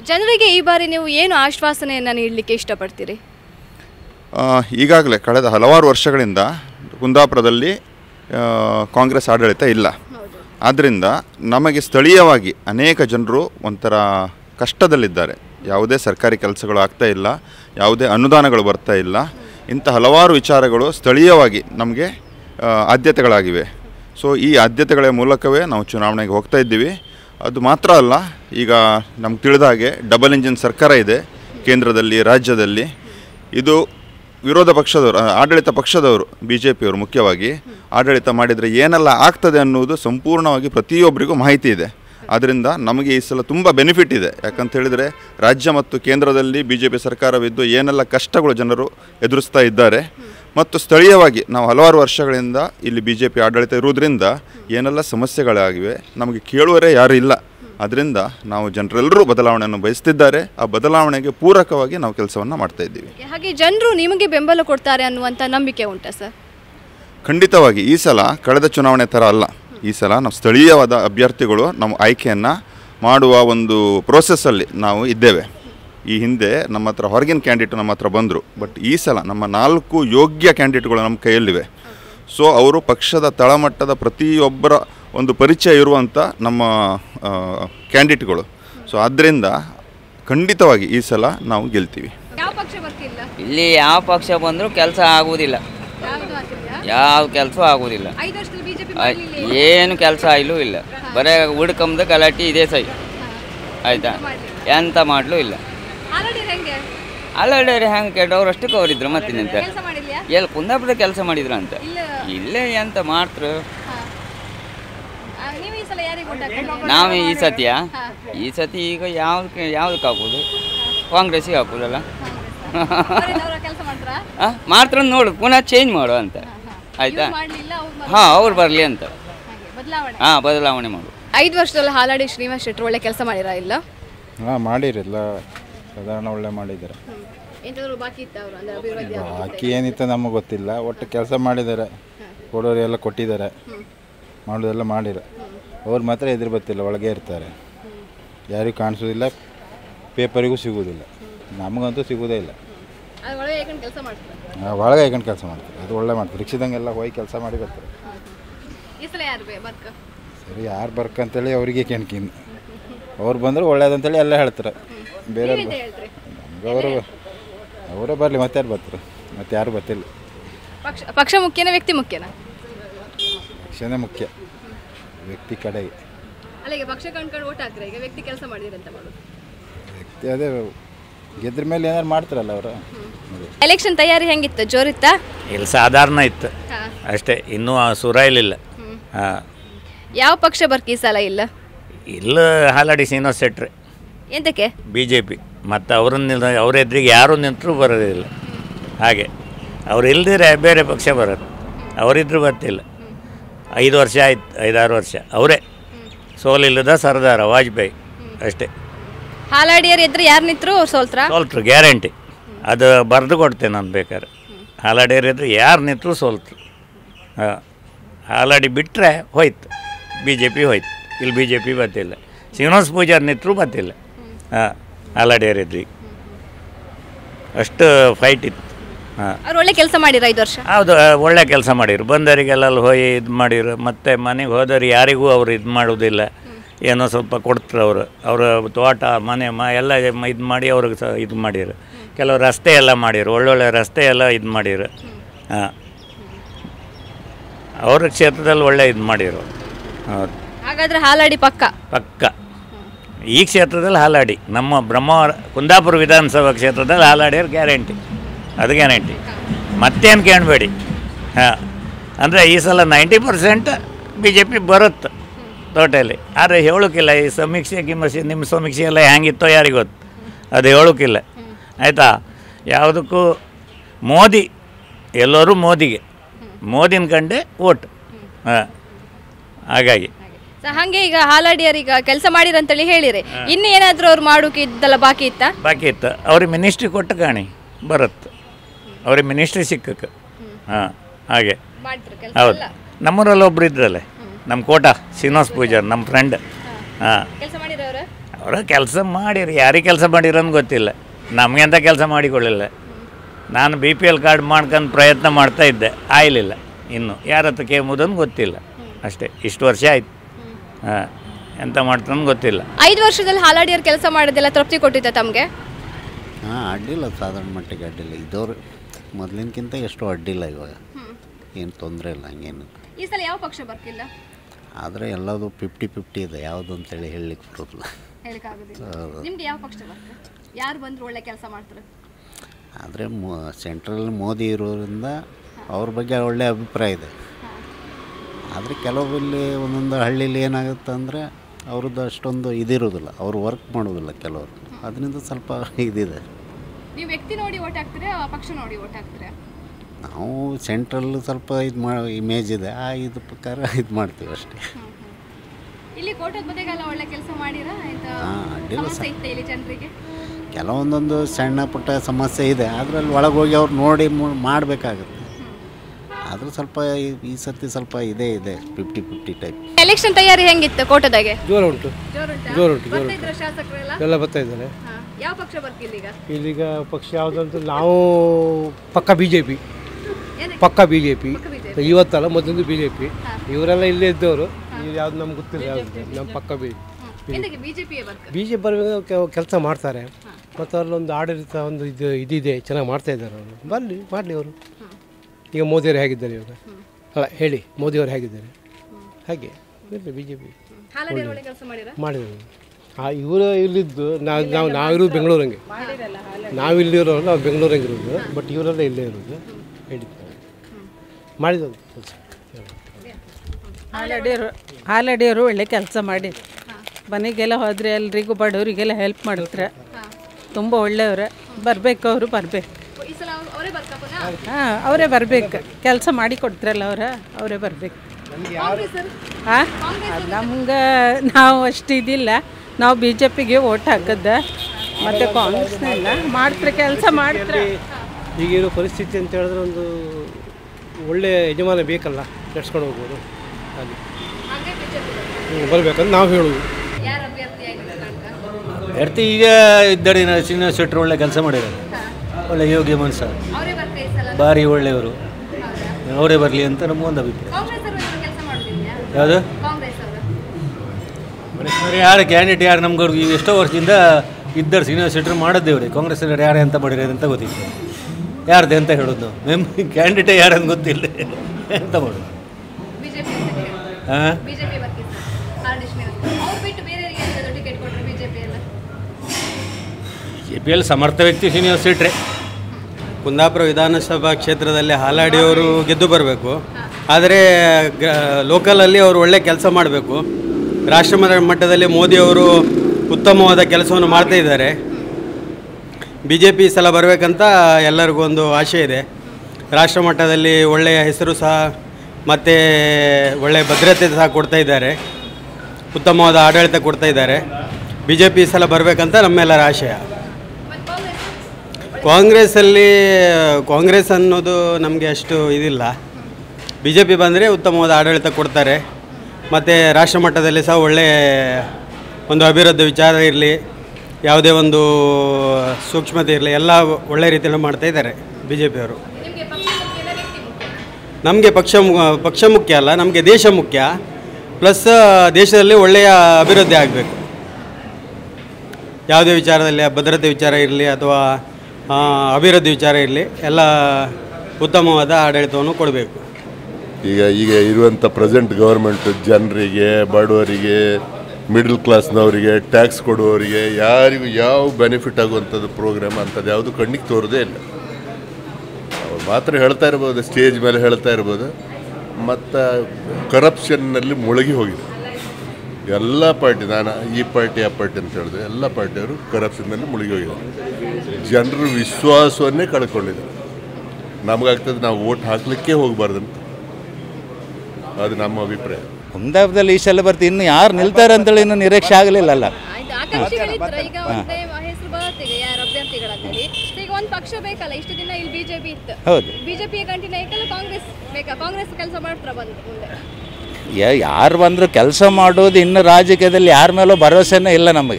ಜನರಿಗೆ ಈ ಬಾರಿ ನೀವು ಏನು ಆಶ್ವಾಸನೆಯನ್ನು ನೀಡಲಿಕ್ಕೆ ಇಷ್ಟಪಡ್ತೀರಿ ಈಗಾಗಲೇ ಕಳೆದ ಹಲವಾರು ವರ್ಷಗಳಿಂದ ಕುಂದಾಪುರದಲ್ಲಿ ಆ, ಕಾಂಗ್ರೆಸ್ ಆಡಳಿತ ಇಲ್ಲ ಆದ್ದರಿಂದ ನಮಗೆ ಸ್ಥಳೀಯವಾಗಿ ಅನೇಕ ಜನರು ಒಂಥರ ಕಷ್ಟದಲ್ಲಿದ್ದಾರೆ ಯಾವುದೇ ಸರ್ಕಾರಿ ಕೆಲಸಗಳು ಆಗ್ತಾ ಇಲ್ಲ ಯಾವುದೇ ಅನುದಾನಗಳು ಬರ್ತಾ ಇಲ್ಲ ಇಂಥ ಹಲವಾರು ವಿಚಾರಗಳು ಸ್ಥಳೀಯವಾಗಿ ನಮಗೆ ಆ, ಆದ್ಯತೆಗಳಾಗಿವೆ ಸೊ ಈ ಆದ್ಯತೆಗಳ ಮೂಲಕವೇ ನಾವು ಚುನಾವಣೆಗೆ ಹೋಗ್ತಾ ಇದ್ದೀವಿ ಅದು ಮಾತ್ರ ಅಲ್ಲ ಈಗ ನಮ್ಗೆ ತಿಳಿದ ಹಾಗೆ ಡಬಲ್ ಇಂಜಿನ್ ಸರ್ಕಾರ ಇದೆ ಕೇಂದ್ರದಲ್ಲಿ ರಾಜ್ಯದಲ್ಲಿ ಇದು ವಿರೋಧ ಪಕ್ಷದವರು ಆ, ಆಡಳಿತ ಪಕ್ಷದವರು ಬಿ ಜೆ ಪಿಯವರು ಮುಖ್ಯವಾಗಿ ಆಡಳಿತ ಮಾಡಿದರೆ ಏನೆಲ್ಲ ಆಗ್ತದೆ ಅನ್ನುವುದು ಸಂಪೂರ್ಣವಾಗಿ ಪ್ರತಿಯೊಬ್ಬರಿಗೂ ಮಾಹಿತಿ ಇದೆ ಆದ್ದರಿಂದ ನಮಗೆ ಈ ಸಲ ತುಂಬ ಬೆನಿಫಿಟ್ ಇದೆ ಯಾಕಂತ ಹೇಳಿದರೆ ರಾಜ್ಯ ಮತ್ತು ಕೇಂದ್ರದಲ್ಲಿ ಬಿ ಜೆ ಪಿ ಸರ್ಕಾರವಿದ್ದು ಏನೆಲ್ಲ ಕಷ್ಟಗಳು ಜನರು ಎದುರಿಸ್ತಾ ಇದ್ದಾರೆ ಮತ್ತು ಸ್ಥಳೀಯವಾಗಿ ನಾವು ಹಲವಾರು ವರ್ಷಗಳಿಂದ ಇಲ್ಲಿ ಬಿ ಜೆ ಪಿ ಆಡಳಿತ ಇರುವುದರಿಂದ ಏನೆಲ್ಲ ಸಮಸ್ಯೆಗಳಾಗಿವೆ ನಮಗೆ ಕೇಳುವರೇ ಯಾರೂ ಇಲ್ಲ ಅದರಿಂದ ನಾವು ಜನರೆಲ್ಲರೂ ಬದಲಾವಣೆಯನ್ನು ಬಯಸ್ತಿದ್ದಾರೆ ಆ ಬದಲಾವಣೆಗೆ ಪೂರಕವಾಗಿ ನಾವು ಕೆಲಸವನ್ನು ಮಾಡ್ತಾ ಇದ್ದೀವಿ ಹಾಗೆ ಜನರು ನಿಮಗೆ ಬೆಂಬಲ ಕೊಡ್ತಾರೆ ಅನ್ನುವಂಥ ನಂಬಿಕೆ ಉಂಟಾ ಸರ್ ಖಂಡಿತವಾಗಿ ಈ ಸಲ ಕಳೆದ ಚುನಾವಣೆ ಥರ ಅಲ್ಲ ಈ ಸಲ ನಾವು ಸ್ಥಳೀಯವಾದ ಅಭ್ಯರ್ಥಿಗಳು ನಮ್ಮ ಆಯ್ಕೆಯನ್ನು ಮಾಡುವ ಒಂದು ಪ್ರೋಸೆಸ್ಸಲ್ಲಿ ನಾವು ಇದ್ದೇವೆ ಈ ಹಿಂದೆ ನಮ್ಮ ಹತ್ರ ಹೊರಗಿನ ಕ್ಯಾಂಡಿಡೇಟ್ ನಮ್ಮ ಹತ್ರ ಬಂದರು ಬಟ್ ಈ ಸಲ ನಮ್ಮ ನಾಲ್ಕು ಯೋಗ್ಯ ಕ್ಯಾಂಡಿಡೇಟ್ಗಳು ನಮ್ಮ ಕೈಯಲ್ಲಿವೆ ಸೊ ಅವರು ಪಕ್ಷದ ತಳಮಟ್ಟದ ಪ್ರತಿಯೊಬ್ಬರ ಒಂದು ಪರಿಚಯ ಇರುವಂಥ ನಮ್ಮ ಕ್ಯಾಂಡಿಡೇಟ್ಗಳು ಸೊ ಆದ್ದರಿಂದ ಖಂಡಿತವಾಗಿ ಈ ಸಲ ನಾವು ಗೆಲ್ತೀವಿ ಯಾವ ಪಕ್ಷ ಬರ್ತಿಲ್ಲ ಇಲ್ಲಿ ಯಾವ ಪಕ್ಷ ಬಂದರೂ ಕೆಲಸ ಆಗುವುದಿಲ್ಲ ಯಾವುದು ಆಗ್ತಿಲ್ಲ ಯಾವ ಕೆಲಸ ಆಗುವುದಿಲ್ಲ ಐದು ವರ್ಷದಲ್ಲಿ ಬಿಜೆಪಿ ಆ, ಏನು ಕೆಲಸ ಇಲ್ಲೂ ಇಲ್ಲ ಬರೀ ಹುಡ್ಕಂಬದ ಗಲಾಟೆ ಇದೇ ಸೈ ಆಯ್ತಾ ಎಂತ ಮಾಡಲೂ ಇಲ್ಲ ಆಲ್ರೆಡಿ ಹೆಂಗೆ ಅಲ್ಲಡೆ ಹೆಂಗೆ ಕೆಟ್ಟವ್ರು ಅಷ್ಟಕ್ಕೆ ಅವರಿದ್ರು ಮತ್ತಿನ್ನಂತ ಕೆಲಸ ಮಾಡಿದ್ಯಾ ಎಲ್ಲಿ ಕುಂದಾಪುರದ ಕೆಲಸ ಮಾಡಿದ್ರು ಅಂತ ಇಲ್ಲ ಇಲ್ಲೇ ಎಂತ ಮಾಡ್ತ್ರು ಆ, ನೀವು ಈ ಸಲ ಯಾರಿಗೆ vote ಹಾಕ್ತೀರಿ? ನಾವು ಈ ಸತಿಯ ಈ ಸತಿ ಈಗ ಯಾವ್ದಕ್ಕೆ ಯಾವ್ದಕ್ಕೆ ಹಾಕೋದು ಕಾಂಗ್ರೆಸ್ಸಿಗೆ ಹಾಕೋದಲ್ಲ ಅವರಿಂದ ಅವರ ಕೆಲಸ ಮಾಡ್ತಾರಾ ಹಾಂ ಮಾಡ್ತಾರೆ ನೋಡು ಪುನಃ ಚೇಂಜ್ ಮಾಡು ಅಂತ ಆಯ್ತಾ ಮಾಡ್ಲಿಲ್ಲ ಅವ್ರು ಹಾಂ ಅವ್ರು ಬರಲಿ ಅಂತ ಹಾಗೆ ಬದಲಾವಣೆ ಹಾಂ ಬದಲಾವಣೆ ಮಾಡು ಐದು ವರ್ಷದಲ್ಲಿ ಹಾಲಾಡಿ ಶ್ರೀನಿವಾಸ್ ಶೆಟ್ಟರು ಒಳ್ಳೆ ಕೆಲಸ ಮಾಡಿರಾ ಇಲ್ಲ ಹಾಂ ಮಾಡಿರಲ್ಲ ಸಾಧಾರಣ ಒಳ್ಳೆ ಮಾಡಿದ್ದಾರೆ ಎಂತಾದ್ರು ಬಾಕಿ ಇತ್ತ ಅವರು ಅಂದ್ರೆ ಅಭಿವೃದ್ಧಿ ಬಾಕಿ ಏನಿತ್ತು ನಮಗೆ ಗೊತ್ತಿಲ್ಲ ಒಟ್ಟು ಕೆಲಸ ಮಾಡಿದ್ದಾರೆ ಕೊಡೋರು ಎಲ್ಲ ಕೊಟ್ಟಿದ್ದಾರೆ ಮಾಡೋದೆಲ್ಲ ಮಾಡಿರ ಅವ್ರು ಮಾತ್ರ ಎದುರು ಬರ್ತಿಲ್ಲ ಒಳಗೆ ಇರ್ತಾರೆ ಯಾರಿಗೂ ಕಾಣಿಸೋದಿಲ್ಲ ಪೇಪರಿಗೂ ಸಿಗೋದಿಲ್ಲ ನಮಗಂತೂ ಸಿಗೋದೇ ಇಲ್ಲ ಅದು ಒಳಗೆ ಏಕಂಡ್ ಕೆಲಸ ಮಾಡ್ತಾರೆ ಆ, ಒಳಗೆ ಹಾಕೊಂಡು ಕೆಲಸ ಮಾಡ್ತಾರೆ ಅದು ಒಳ್ಳೆ ಮಾಡ್ತಾರೆ ರಿಕ್ಷದಂಗೆಲ್ಲ ಹೋಗಿ ಕೆಲಸ ಮಾಡಿ ಬರ್ತಾರೆ ಈ ಸಲ ಯಾರು ಬೇ ಬರ್ಕ ಸರಿ ಯಾರು ಬರ್ಕಂತೇಳಿ ಅವರಿಗೆ ಕೆಣ್ಕಿನ್ ಅವ್ರು ಬಂದ್ರೆ ಒಳ್ಳೇದಂತೇಳಿ ಎಲ್ಲ ಹೇಳ್ತಾರೆ ಬೇರೆ ಎಂತ ಹೇಳ್ತೀರಿ ನಮ್ಗೆ ಅವರು ಅವರೇ ಬರಲಿ ಮತ್ತೆ ಯಾರು ಬರ್ತಾರೆ ಮತ್ತೆ ಯಾರು ಬರ್ತಿಲ್ಲ ಪಕ್ಷ ಪಕ್ಷ ಮುಖ್ಯನಾ ವ್ಯಕ್ತಿ ಮುಖ್ಯನಾ ಪಕ್ಷನೇ ಮುಖ್ಯ ವ್ಯಕ್ತಿ ಕಡೆಗೆ ಅಲ್ಲಿಗೆ ಪಕ್ಷ ಕಂಡ್ಕೊಂಡು ಓಟ್ ಹಾಕ್ರೆ ಈಗ ವ್ಯಕ್ತಿ ಕೆಲಸ ಮಾಡಿದಿರಂತ ಮಾಡೋದು ವ್ಯಕ್ತಿ ಅದೇ ಗೆದ್ರ ಮೇಲೆ ಏನಾರು ಮಾಡ್ತಾರಲ್ಲ ಅವರು ಎಲೆಕ್ಷನ್ ತಯಾರಿ ಹೆಂಗಿತ್ತು ಜೋರಿತ್ತಾ ಇಲ್ಲಿ ಸಾಧಾರಣ ಇತ್ತು ಹಾ. ಅಷ್ಟೇ ಇನ್ನೂ ಆ ಸುರ ಇಲ್ಲಿಲ್ಲ ಹಾಂ ಯಾವ ಪಕ್ಷ ಬರ್ಕ ಈ ಸಲ ಇಲ್ಲ ಇಲ್ಲ ಹಾಲಾಡಿ ಶ್ರೀನಿವಾಸ್ ಶೆಟ್ರಿ ಎಂತಕ್ಕೆ ಬಿ ಜೆ ಪಿ ಮತ್ತು ಅವ್ರನ್ನ ಅವ್ರ ಎದುರಿಗೆ ಯಾರು ನಿಂತರೂ ಬರೋದಿಲ್ಲ ಹಾಗೆ ಅವ್ರು ಇಲ್ದಿರೆ ಬೇರೆ ಪಕ್ಷ ಬರೋದು ಅವರಿದ್ರು ಬರ್ತಿಲ್ಲ ಐದು ವರ್ಷ ಆಯ್ತು ಐದಾರು ವರ್ಷ ಅವರೇ ಸೋಲಿಲ್ಲದ ಸರ್ದಾರ ವಾಜಪೇಯಿ ಅಷ್ಟೇ ಹಾಲಾಡಿಯರ್ ಎದುರು ಯಾರು ನಿಂತರು ಅವ್ರು ಸೋಲ್ತ್ರ ಸೋಲ್ತ್ರು ಗ್ಯಾರಂಟಿ ಅದು ಬರೆದು ಕೊಡ್ತೇನೆ ನಾನು ಬೇಕಾದ್ರೆ ಹಾಲಾಡಿ ಇದ್ರೆ ಯಾರು ನಿಂತರೂ ಸೋಲ್ತ್ರು ಹಾಂ ಹಾಲಾಡಿ ಬಿಟ್ಟರೆ ಹೋಯ್ತು ಬಿ ಜೆ ಪಿ ಹೋಯ್ತು ಇಲ್ಲಿ ಬಿ ಜೆ ಪಿ ಬರ್ತಿಲ್ಲ ಶ್ರೀನಿವಾಸ ಪೂಜಾರ್ ನಿಂತರೂ ಬರ್ತಿಲ್ಲ ಹಾಂ ಹಾಲಾಡಿಯರಿದ್ರಿ ಅಷ್ಟು ಫೈಟ್ ಇತ್ತು ಹಾಂ ಅವ್ರು ಒಳ್ಳೆ ಕೆಲಸ ಮಾಡಿರ ಐದು ವರ್ಷ ಹೌದು ಒಳ್ಳೆ ಕೆಲಸ ಮಾಡಿರು ಬಂದವರಿಗೆಲ್ಲ ಅಲ್ಲಿ ಹೋಗಿ ಇದು ಮಾಡಿರು ಮತ್ತು ಮನೆಗೆ ಹೋದವ್ರು ಯಾರಿಗೂ ಅವ್ರು ಇದು ಮಾಡೋದಿಲ್ಲ ಏನೋ ಸ್ವಲ್ಪ ಕೊಡ್ತಾರೆ ಅವರು ಅವರ ತೋಟ ಮನೆ ಮ ಎಲ್ಲ ಇದು ಮಾಡಿ ಅವ್ರಿಗೆ ಸಹ ಇದು ಮಾಡಿರು ಕೆಲವು ರಸ್ತೆ ಎಲ್ಲ ಮಾಡಿರು ಒಳ್ಳೊಳ್ಳೆ ರಸ್ತೆ ಎಲ್ಲ ಇದು ಮಾಡಿರು ಹಾಂ ಅವ್ರ ಕ್ಷೇತ್ರದಲ್ಲಿ ಒಳ್ಳೆ ಇದು ಮಾಡಿರು ಹೌದು ಹಾಗಾದ್ರೆ ಹಾಲಾಡಿ ಪಕ್ಕ ಪಕ್ಕ ಈ ಕ್ಷೇತ್ರದಲ್ಲಿ ಹಾಲಾಡಿ ನಮ್ಮ ಬ್ರಹ್ಮಾವರ ಕುಂದಾಪುರ ವಿಧಾನಸಭಾ ಕ್ಷೇತ್ರದಲ್ಲಿ ಹಾಲಾಡಿಯವ್ರು ಗ್ಯಾರಂಟಿ ಅದು ಗ್ಯಾರಂಟಿ ಮತ್ತೇನು ಕೇಳಬೇಡಿ ಹಾಂ ಅಂದರೆ ಈ ಸಲ ninety percent B J P ಬರುತ್ತೆ ಟೋಟಲಿ ಆದರೆ ಹೇಳೋಕ್ಕಿಲ್ಲ ಈ ಸಮೀಕ್ಷೆ ಗಿಮೀಕ್ಷೆ ನಿಮ್ಮ ಸಮೀಕ್ಷೆ ಎಲ್ಲ ಹೆಂಗಿತ್ತೋ ಯಾರಿಗೆ ಗೊತ್ತು ಅದು ಹೇಳೋಕ್ಕಿಲ್ಲ ಆಯಿತಾ ಯಾವುದಕ್ಕೂ ಮೋದಿ ಎಲ್ಲರೂ ಮೋದಿಗೆ ಮೋದಿನ ಕಂಡೆ ಓಟ್ ಹಾಂ ಹಾಗಾಗಿ ಸೊ ಹಾಗೆ ಈಗ ಹಾಲಾಡಿಯರ್ ಈಗ ಕೆಲಸ ಮಾಡಿರಂತೇಳಿ ಹೇಳಿರಿ ಇನ್ನು ಏನಾದರೂ ಅವ್ರು ಮಾಡೋಕೆ ಇದ್ದಲ್ಲ ಬಾಕಿ ಇತ್ತಾ ಬಾಕಿ ಇತ್ತು ಅವ್ರಿಗೆ ಮಿನಿಸ್ಟ್ರಿ ಕೊಟ್ಟು ಕಾಣಿ ಬರುತ್ತೆ ಅವ್ರಿಗೆ ಮಿನಿಸ್ಟ್ರಿ ಸಿಕ್ಕಕ್ಕೆ ಹಾಂ ಹಾಗೆ ಮಾಡ್ತಾರೆ ಹೌದು ನಮ್ಮೂರಲ್ಲಿ ಒಬ್ರು ಇದ್ರಲ್ಲೇ ನಮ್ಮ ಕೋಟ ಶ್ರೀನಿವಾಸ್ ಪೂಜಾರ್ ನಮ್ಮ ಫ್ರೆಂಡ್ ಹಾಂ ಕೆಲಸ ಮಾಡಿರವ್ರು ಅವರ ಕೆಲಸ ಮಾಡಿರಿ ಯಾರಿಗೆ ಕೆಲಸ ಮಾಡಿರೋன்னு ಗೊತ್ತಿಲ್ಲ ನಮಗೆ ಅಂತ ಕೆಲಸ ಮಾಡಿಕೊಳ್ಳಿಲ್ಲ ನಾನು ಬಿ ಪಿ ಎಲ್ ಕಾರ್ಡ್ ಮಾಡ್ಕೊಂಡು ಪ್ರಯತ್ನ ಮಾಡ್ತಾ ಇದ್ದೆ ಆಯ್ಲಿಲ್ಲ ಇನ್ನು ಯಾರ ಹತ್ರ ಕೇಂಬುದನ್ನು ಗೊತ್ತಿಲ್ಲ ಅಷ್ಟೇ ಇಷ್ಟು ವರ್ಷ ಆಯ್ತು ಹಾಂ ಎಂತ ಮಾಡ್ತಾನೆ ಗೊತ್ತಿಲ್ಲ ಐದು ವರ್ಷದಲ್ಲಿ ಹಾಲಾಡಿಯರ್ ಕೆಲಸ ಮಾಡೋದೆಲ್ಲ ತೃಪ್ತಿ ಕೊಟ್ಟಿದ್ದೆ ತಮಗೆ ಹಾಂ ಅಡ್ಡಿಲ್ಲ ಸಾಧಾರಣ ಮಟ್ಟಿಗೆ ಅಡ್ಡಿಲ್ಲ ಇದ್ದವ್ರು ಮೊದಲಿನಕ್ಕಿಂತ ಎಷ್ಟು ಅಡ್ಡಿಲ್ಲ ಇವಾಗ ಏನು ತೊಂದರೆ ಇಲ್ಲ ಹಂಗೇನು ಈ ಸಲ ಯಾವ ಪಕ್ಷ ಬರ್ತಿಲ್ಲ ಆದರೆ ಎಲ್ಲದು ಫಿಫ್ಟಿ ಫಿಫ್ಟಿ ಇದೆ ಯಾವುದು ಅಂತೇಳಿ ಹೇಳಲಿಕ್ಕೆ ಬರೋದಿಲ್ಲ ಹೇಳಕ್ಕಾಗೋದಿಲ್ಲ ಹೌದು. ನಿಮ್ಗೆ ಯಾವ ಪಕ್ಷ ಬರ್ತದೆ ಯಾರು ಬಂದ್ರು ಒಳ್ಳೆ ಕೆಲಸ ಮಾಡ್ತಾರೆ ಆದರೆ ಮೋ ಸೆಂಟ್ರಲ್ ಮೋದಿ ಇರೋದ್ರಿಂದ ಅವ್ರ ಬಗ್ಗೆ ಒಳ್ಳೆ ಅಭಿಪ್ರಾಯ ಇದೆ ಆದರೆ ಕೆಲವರಲ್ಲಿ ಒಂದೊಂದು ಹಳ್ಳಿಲಿ ಏನಾಗುತ್ತೆ ಅಂದರೆ ಅವ್ರದ್ದು ಅಷ್ಟೊಂದು ಇದಿರೋದಿಲ್ಲ ಅವ್ರು ವರ್ಕ್ ಮಾಡೋದಿಲ್ಲ ಕೆಲವರು ಅದರಿಂದ ಸ್ವಲ್ಪ ಇದಿದೆ ನೀವು ವ್ಯಕ್ತಿ ನೋಡಿ ಓಟ್ ಹಾಕ್ತೀರಾ ಪಕ್ಷ ನೋಡಿ ಓಟ್ ಹಾಕ್ತೀರಾ ನಾವು ಸೆಂಟ್ರಲ್ ಸ್ವಲ್ಪ ಇದು ಮಾ ಇಮೇಜ್ ಇದೆ ಆ ಇದು ಪ್ರಕಾರ ಇದು ಮಾಡ್ತೀವಿ ಅಷ್ಟೇ ಇಲ್ಲಿ ಕೋಟದ ಬದಿಗೆಲ್ಲ ಒಳ್ಳೆ ಕೆಲಸ ಮಾಡಿರಾ ಆಯ್ತಾ ಹಾ, ಅಡ್ಡಿಲ್ಲ ಸಮಸ್ಯೆ ಸರ್. ಇತ್ತೆ ಇಲ್ಲಿ ಜನರಿಗೆ ಕೆಲವೊಂದೊಂದು ಸಣ್ಣ ಪುಟ್ಟ ಸಮಸ್ಯೆ ಇದೆ ಅದರಲ್ಲಿ ಒಳಗೆ ಹೋಗಿ ಅವ್ರು ನೋಡಿ ಮಾಡಬೇಕಾಗುತ್ತೆ ಆದರೂ ಸ್ವಲ್ಪ ಈ- ಈ ಸರ್ತಿ ಸ್ವಲ್ಪ ಇದೇ ಇದೆ ಫಿಫ್ಟಿ ಫಿಫ್ಟಿ ಟೈಪ್ ಎಲೆಕ್ಷನ್ ತಯಾರಿ ಹೆಂಗಿತ್ತು ಕೋಟದಾಗೆ ಜೋರ ಉಂಟು ಜೋರುಂಟಾ? ಜೋರು ಉಂಟು, ಜೋರು ಬರ್ತಾ ಇದ್ರ ಶಾಸಕರೆಲ್ಲ ಎಲ್ಲ ಬರ್ತಾ ಇದ್ದಾರೆ ಹಾ. ಯಾವ ಪಕ್ಷ ಬರ್ತಿಲ್ಲ ಈಗ ಇಲ್ಲಿಗ ಪಕ್ಷ ಯಾವುದಂತ ನಾವು ಪಕ್ಕ ಬಿ ಜೆ ಪಿ ಏನಕ್ಕೆ? ಪಕ್ಕ ಬಿ ಜೆ ಪಿ ಪಕ್ಕ BJP. ಇವತ್ತಲ್ಲ ಮೊದಲು ಬಿ ಜೆ ಪಿ ಇವರೆಲ್ಲ ಇಲ್ಲೇ ಇದ್ದವರು ಇಲ್ಲಿ ಯಾವ್ದು ನಮ್ಗೆ ಗೊತ್ತಿಲ್ಲ ಯಾವ್ದು ನಮ್ಮ ಪಕ್ಕ ಬಿ ಎಂತಕ್ಕೆ ಬಿಜೆಪಿಯೇ ಬರ್ತಾರೆ ಬಿ ಜೆ ಪಿ ಕೆಲಸ ಮಾಡ್ತಾರೆ ಮತ್ತು ಅಲ್ಲೊಂದು ಆಡಳಿತ ಒಂದು ಇದು ಇದಿದೆ ಚೆನ್ನಾಗಿ ಮಾಡ್ತಾ ಇದ್ದಾರೆ ಅವರು ಬರಲಿ ಮಾಡಲಿ ಅವರು ಈಗ ಮೋದಿಯವರು ಹೇಗಿದ್ದಾರೆ ಇವಾಗ ಅಲ್ಲ ಹೇಳಿ ಮೋದಿಯವರು ಹೇಗಿದ್ದಾರೆ ಹಾಗೆ ಇರಲಿ ಬಿ ಜೆ ಪಿ ಹಾಲಾಡಿ ಒಳ್ಳೆ ಕೆಲಸ ಮಾಡಿರಾ ಮಾಡಿದ್ದಾರೆ ಆ ಇವರು ಇಲ್ಲಿದ್ದು ನಾವು ನಾವು ನಾವಿರೋದು ಬೆಂಗಳೂರಂಗೆ ನಾವು ಇಲ್ಲಿರೋ ನಾವು ಬೆಂಗಳೂರಂಗೆ ಇರೋದು ಬಟ್ ಇವರೆಲ್ಲ ಇಲ್ಲೇ ಇರೋದು ಹೇಳಿದ್ದು ಮಾಡಿದ್ರು ಕೆಲಸ ಹಾಲಡಿಯವರು ಹಾಲಡಿಯವರು ಒಳ್ಳೆ ಕೆಲಸ ಮಾಡಿ ಮನೆಗೆಲ್ಲ ಹೋದರೆ ಎಲ್ರಿಗೂ ಬಡವರಿಗೆಲ್ಲ ಹೆಲ್ಪ್ ಮಾಡ್ತಾರೆ ತುಂಬ ಒಳ್ಳೆಯವ್ರೆ ಬರಬೇಕು ಅವರು ಬರಬೇಕು ಈ ಸಲ ಅವರೇ ಬರ್ತಾ ಪುನಃ ಹಾಂ ಅವರೇ ಬರಬೇಕು ಕೆಲಸ ಮಾಡಿ ಕೊಡ್ತಾರಲ್ಲ ಅವರ ಅವರೇ ಬರಬೇಕು ಕಾಂಗ್ರೆಸ್ ಅವ್ರು? ಹಾಂ ನಮ್ಗೆ ನಾವು ಅಷ್ಟು ಇದಿಲ್ಲ ನಾವು ಬಿ ಜೆ ಪಿಗೆ ಓಟ್ ಹಾಕದ ಮತ್ತು ಕಾಂಗ್ರೆಸ್ನೆಲ್ಲ ಮಾಡ್ತಾರೆ ಕೆಲಸ ಮಾಡ್ತಾರೆ ಈಗಿರೋ ಪರಿಸ್ಥಿತಿ ಅಂತ ಹೇಳಿದ್ರೆ ಒಂದು ಒಳ್ಳೆಯ ಯಜಮಾನ ಬೇಕಲ್ಲ ನಡ್ಸ್ಕೊಂಡು ಹೋಗ್ಬೋದು ಹಾಗೆ ಹಾಗೆ ಬಿಜೆಪಿ ಬರಬೇಕಂತ ನಾವು ಹೇಳೋದು ಯಾರು ಅಭ್ಯರ್ಥಿ ಆಗಿದೆ ಕಾಣ್ತಾ ಅಭ್ಯರ್ಥಿ ಈಗ ಇದ್ದಾರೆ ಶ್ರೀನಿವಾಸ ಶೆಟ್ಟರು ಒಳ್ಳೆ ಕೆಲಸ ಮಾಡಿದ್ದಾರೆ ಒಳ್ಳೆ ಯೋಗ್ಯ ಮನುಷ್ಯ ಅವರೇ ಬರ್ತಾ ಈ ಸಲ ಭಾರಿ ಒಳ್ಳೆಯವರು ಅವರೇ ಬರಲಿ ಅಂತ ನಮ್ಮ ಒಂದು ಅಭಿಪ್ರಾಯ ಕಾಂಗ್ರೆಸ್ ಅವರು ಕೆಲಸ ಮಾಡೋದಿಲ್ಲ ಯಾವುದು ಕಾಂಗ್ರೆಸ್ ಅವರು ಯಾರು ಕ್ಯಾಂಡಿಡೇಟ್ ಯಾರು ನಮ್ಗೆ ಅವ್ರಿಗೆ ಈಗ ಎಷ್ಟೋ ವರ್ಷದಿಂದ ಇದ್ದಾರೆ ಶ್ರೀನಿವಾಸ ಶೆಟ್ಟರು ಮಾಡಿದ್ದೇವ್ರಿ ಕಾಂಗ್ರೆಸ್ ಅವ್ರು ಯಾರು ಅಂತ ಮಾಡಿರೋದು ಅಂತ ಗೊತ್ತಿತ್ತು ಯಾರ್ದು ಅಂತ ಹೇಳೋದು ನಾವು ಮೆಮ್ ಕ್ಯಾಂಡಿಡೇಟ್ ಯಾರು ಅಂತ ಗೊತ್ತಿಲ್ಲ ಎಂತ ಮಾಡೋದು ಬಿಜೆಪಿ ಹಾಂ ಬಿಜೆಪಿ ಬರ್ತಿ ಸರ್ ಹಾರ್ದಿಕ್ ಶ್ರೀನಿವಾಸ್ ಅವ್ರು ಬಿಟ್ಟು ಬೇರೆ ಯಾರಿಗಾದ್ರು ಟಿಕೆಟ್ ಕೊಟ್ಟರು ಬಿಜೆಪಿ ಎಲ್ಲ ಜೆ ಪಿ ಎಲ್ ಸಮರ್ಥ ವ್ಯಕ್ತಿ ಶ್ರೀನಿವಾಸ ಶೆಟ್ರೆ ಕುಂದಾಪುರ ವಿಧಾನಸಭಾ ಕ್ಷೇತ್ರದಲ್ಲಿ ಹಾಲಾಡಿಯವರು ಗೆದ್ದು ಬರಬೇಕು ಆದರೆ ಲೋಕಲಲ್ಲಿ ಅವರು ಒಳ್ಳೆ ಕೆಲಸ ಮಾಡಬೇಕು ರಾಷ್ಟ್ರ ಮಟ್ಟ- ಮಟ್ಟದಲ್ಲಿ ಮೋದಿಯವರು ಉತ್ತಮವಾದ ಕೆಲಸವನ್ನು ಮಾಡ್ತಾ ಇದ್ದಾರೆ ಬಿ ಜೆ ಪಿ ಸಲ ಬರಬೇಕಂತ ಎಲ್ಲರಿಗೂ ಒಂದು ಆಶೆ ಇದೆ ರಾಷ್ಟ್ರ ಮಟ್ಟದಲ್ಲಿ ಒಳ್ಳೆಯ ಹೆಸರು ಸಹ ಮತ್ತು ಒಳ್ಳೆಯ ಭದ್ರತೆ ಸಹ ಕೊಡ್ತಾ ಇದ್ದಾರೆ ಉತ್ತಮವಾದ ಆಡಳಿತ ಕೊಡ್ತಾ ಇದ್ದಾರೆ ಬಿ ಜೆ ಪಿ ಸಲ ಬರಬೇಕಂತ ನಮ್ಮೆಲ್ಲರ ಆಶಯ ಕಾಂಗ್ರೆಸ್ಸಲ್ಲಿ ಕಾಂಗ್ರೆಸ್ ಅನ್ನೋದು ನಮಗೆ ಅಷ್ಟು ಇದಿಲ್ಲ ಬಿ ಜೆ ಪಿ ಬಂದರೆ ಉತ್ತಮವಾದ ಆಡಳಿತ ಕೊಡ್ತಾರೆ ಮತ್ತು ರಾಷ್ಟ್ರ ಮಟ್ಟದಲ್ಲಿ ಸಹ ಒಳ್ಳೆಯ ಒಂದು ಅಭಿವೃದ್ಧಿ ವಿಚಾರ ಇರಲಿ ಯಾವುದೇ ಒಂದು ಸೂಕ್ಷ್ಮತೆ ಇರಲಿ ಎಲ್ಲ ಒಳ್ಳೆ ರೀತಿಯಲ್ಲಿ ಮಾಡ್ತಾ ಇದ್ದಾರೆ ಬಿ ಜೆ ಪಿಯವರು ನಮಗೆ ಪಕ್ಷ ಮು- ಪಕ್ಷ ಮುಖ್ಯ ಅಲ್ಲ ನಮಗೆ ದೇಶ ಮುಖ್ಯ ಪ್ಲಸ್ ದೇಶದಲ್ಲಿ ಒಳ್ಳೆಯ ಅಭಿವೃದ್ಧಿ ಆಗಬೇಕು ಯಾವುದೇ ವಿಚಾರದಲ್ಲಿ ಭದ್ರತೆ ವಿಚಾರ ಇರಲಿ ಅಥವಾ ಆ, ಅಭಿವೃದ್ಧಿ ವಿಚಾರ ಇರಲಿ ಎಲ್ಲ ಉತ್ತಮವಾದ ಆಡಳಿತವನ್ನು ಕೊಡಬೇಕು ಈಗ ಈಗ ಇರುವಂಥ ಪ್ರೆಸೆಂಟ್ ಗೌರ್ಮೆಂಟ್ ಜನರಿಗೆ ಬಡವರಿಗೆ ಮಿಡಲ್ ಕ್ಲಾಸ್ನವರಿಗೆ ಟ್ಯಾಕ್ಸ್ ಕೊಡುವವರಿಗೆ ಯಾರಿಗೂ ಯಾವ ಬೆನಿಫಿಟ್ ಆಗುವಂಥದ್ದು ಪ್ರೋಗ್ರಾಮ್ ಅಂಥದ್ದು ಯಾವುದು ಕಣ್ಣಿಗೆ ತೋರದೇ ಇಲ್ಲ ಅವ್ರು ಮಾತ್ರ ಹೇಳ್ತಾ ಇರ್ಬೋದು ಸ್ಟೇಜ್ ಮೇಲೆ ಹೇಳ್ತಾ ಇರ್ಬೋದು ಮತ್ತು ಕರಪ್ಷನ್ನಲ್ಲಿ ಮುಳುಗಿ ಹೋಗಿದೆ ಎಲ್ಲ ಪಾರ್ಟಿ ನಾನು ಈ ಪಾರ್ಟಿ ಆ ಪಾರ್ಟಿ ಅಂತ ಹೇಳಿದೆ ಎಲ್ಲ ಪಾರ್ಟಿಯವರು ಕರಪ್ಷನ್ನಲ್ಲಿ ಮುಳುಗಿ ಹೋಗಿದ್ದಾರೆ ಜನರ ವಿಶ್ವಾಸವನ್ನೇ ಕಳ್ಕೊಂಡಿದ್ದಾರೆ ನಮಗಾಗ್ತದೆ ನಾವು ಓಟ್ ಹಾಕಲಿಕ್ಕೆ ಹೋಗಬಾರ್ದಂತ ಅದು ನಮ್ಮ ಅಭಿಪ್ರಾಯ ಕುಂದಾಪುರದಲ್ಲಿ ಈ ಸಲ ಬರ್ತೀವಿ ಇನ್ನು ಯಾರು ನಿಲ್ತಾರೆ ಅಂತೇಳಿ ಇನ್ನು ನಿರೀಕ್ಷೆ ಆಗಲಿಲ್ಲಲ್ಲ ಆಯ್ತು ಆಕಾಂಕ್ಷಿಗಳಿದ್ರ ಈಗ ಒಂದೇ ಹೆಸರು ಬರುತ್ತೆ ಯಾರು ಅಭ್ಯರ್ಥಿಗಳಂತೇಳಿ So ಈಗ ಒಂದು ಪಕ್ಷ ಬೇಕಲ್ಲ ಇಷ್ಟು ದಿನ ಇಲ್ಲಿ ಬಿಜೆಪಿ ಇತ್ತು ಹೌದು. ಬಿಜೆಪಿ ಕಂಟಿನ್ಯೂ ಆಯ್ತಲ್ಲ ಕಾಂಗ್ರೆಸ್ ಬೇಕಾ ಕಾಂಗ್ರೆಸ್ ಕೆಲಸ ಮಾಡ್ತಾರ ಬಂದು ಮುಂದೆ ಯಾರು ಬಂದರೂ ಕೆಲಸ ಮಾಡೋದು ಇನ್ನು ರಾಜಕೀಯದಲ್ಲಿ ಯಾರ ಮೇಲೂ ಭರವಸೆನೇ ಇಲ್ಲ ನಮಗೆ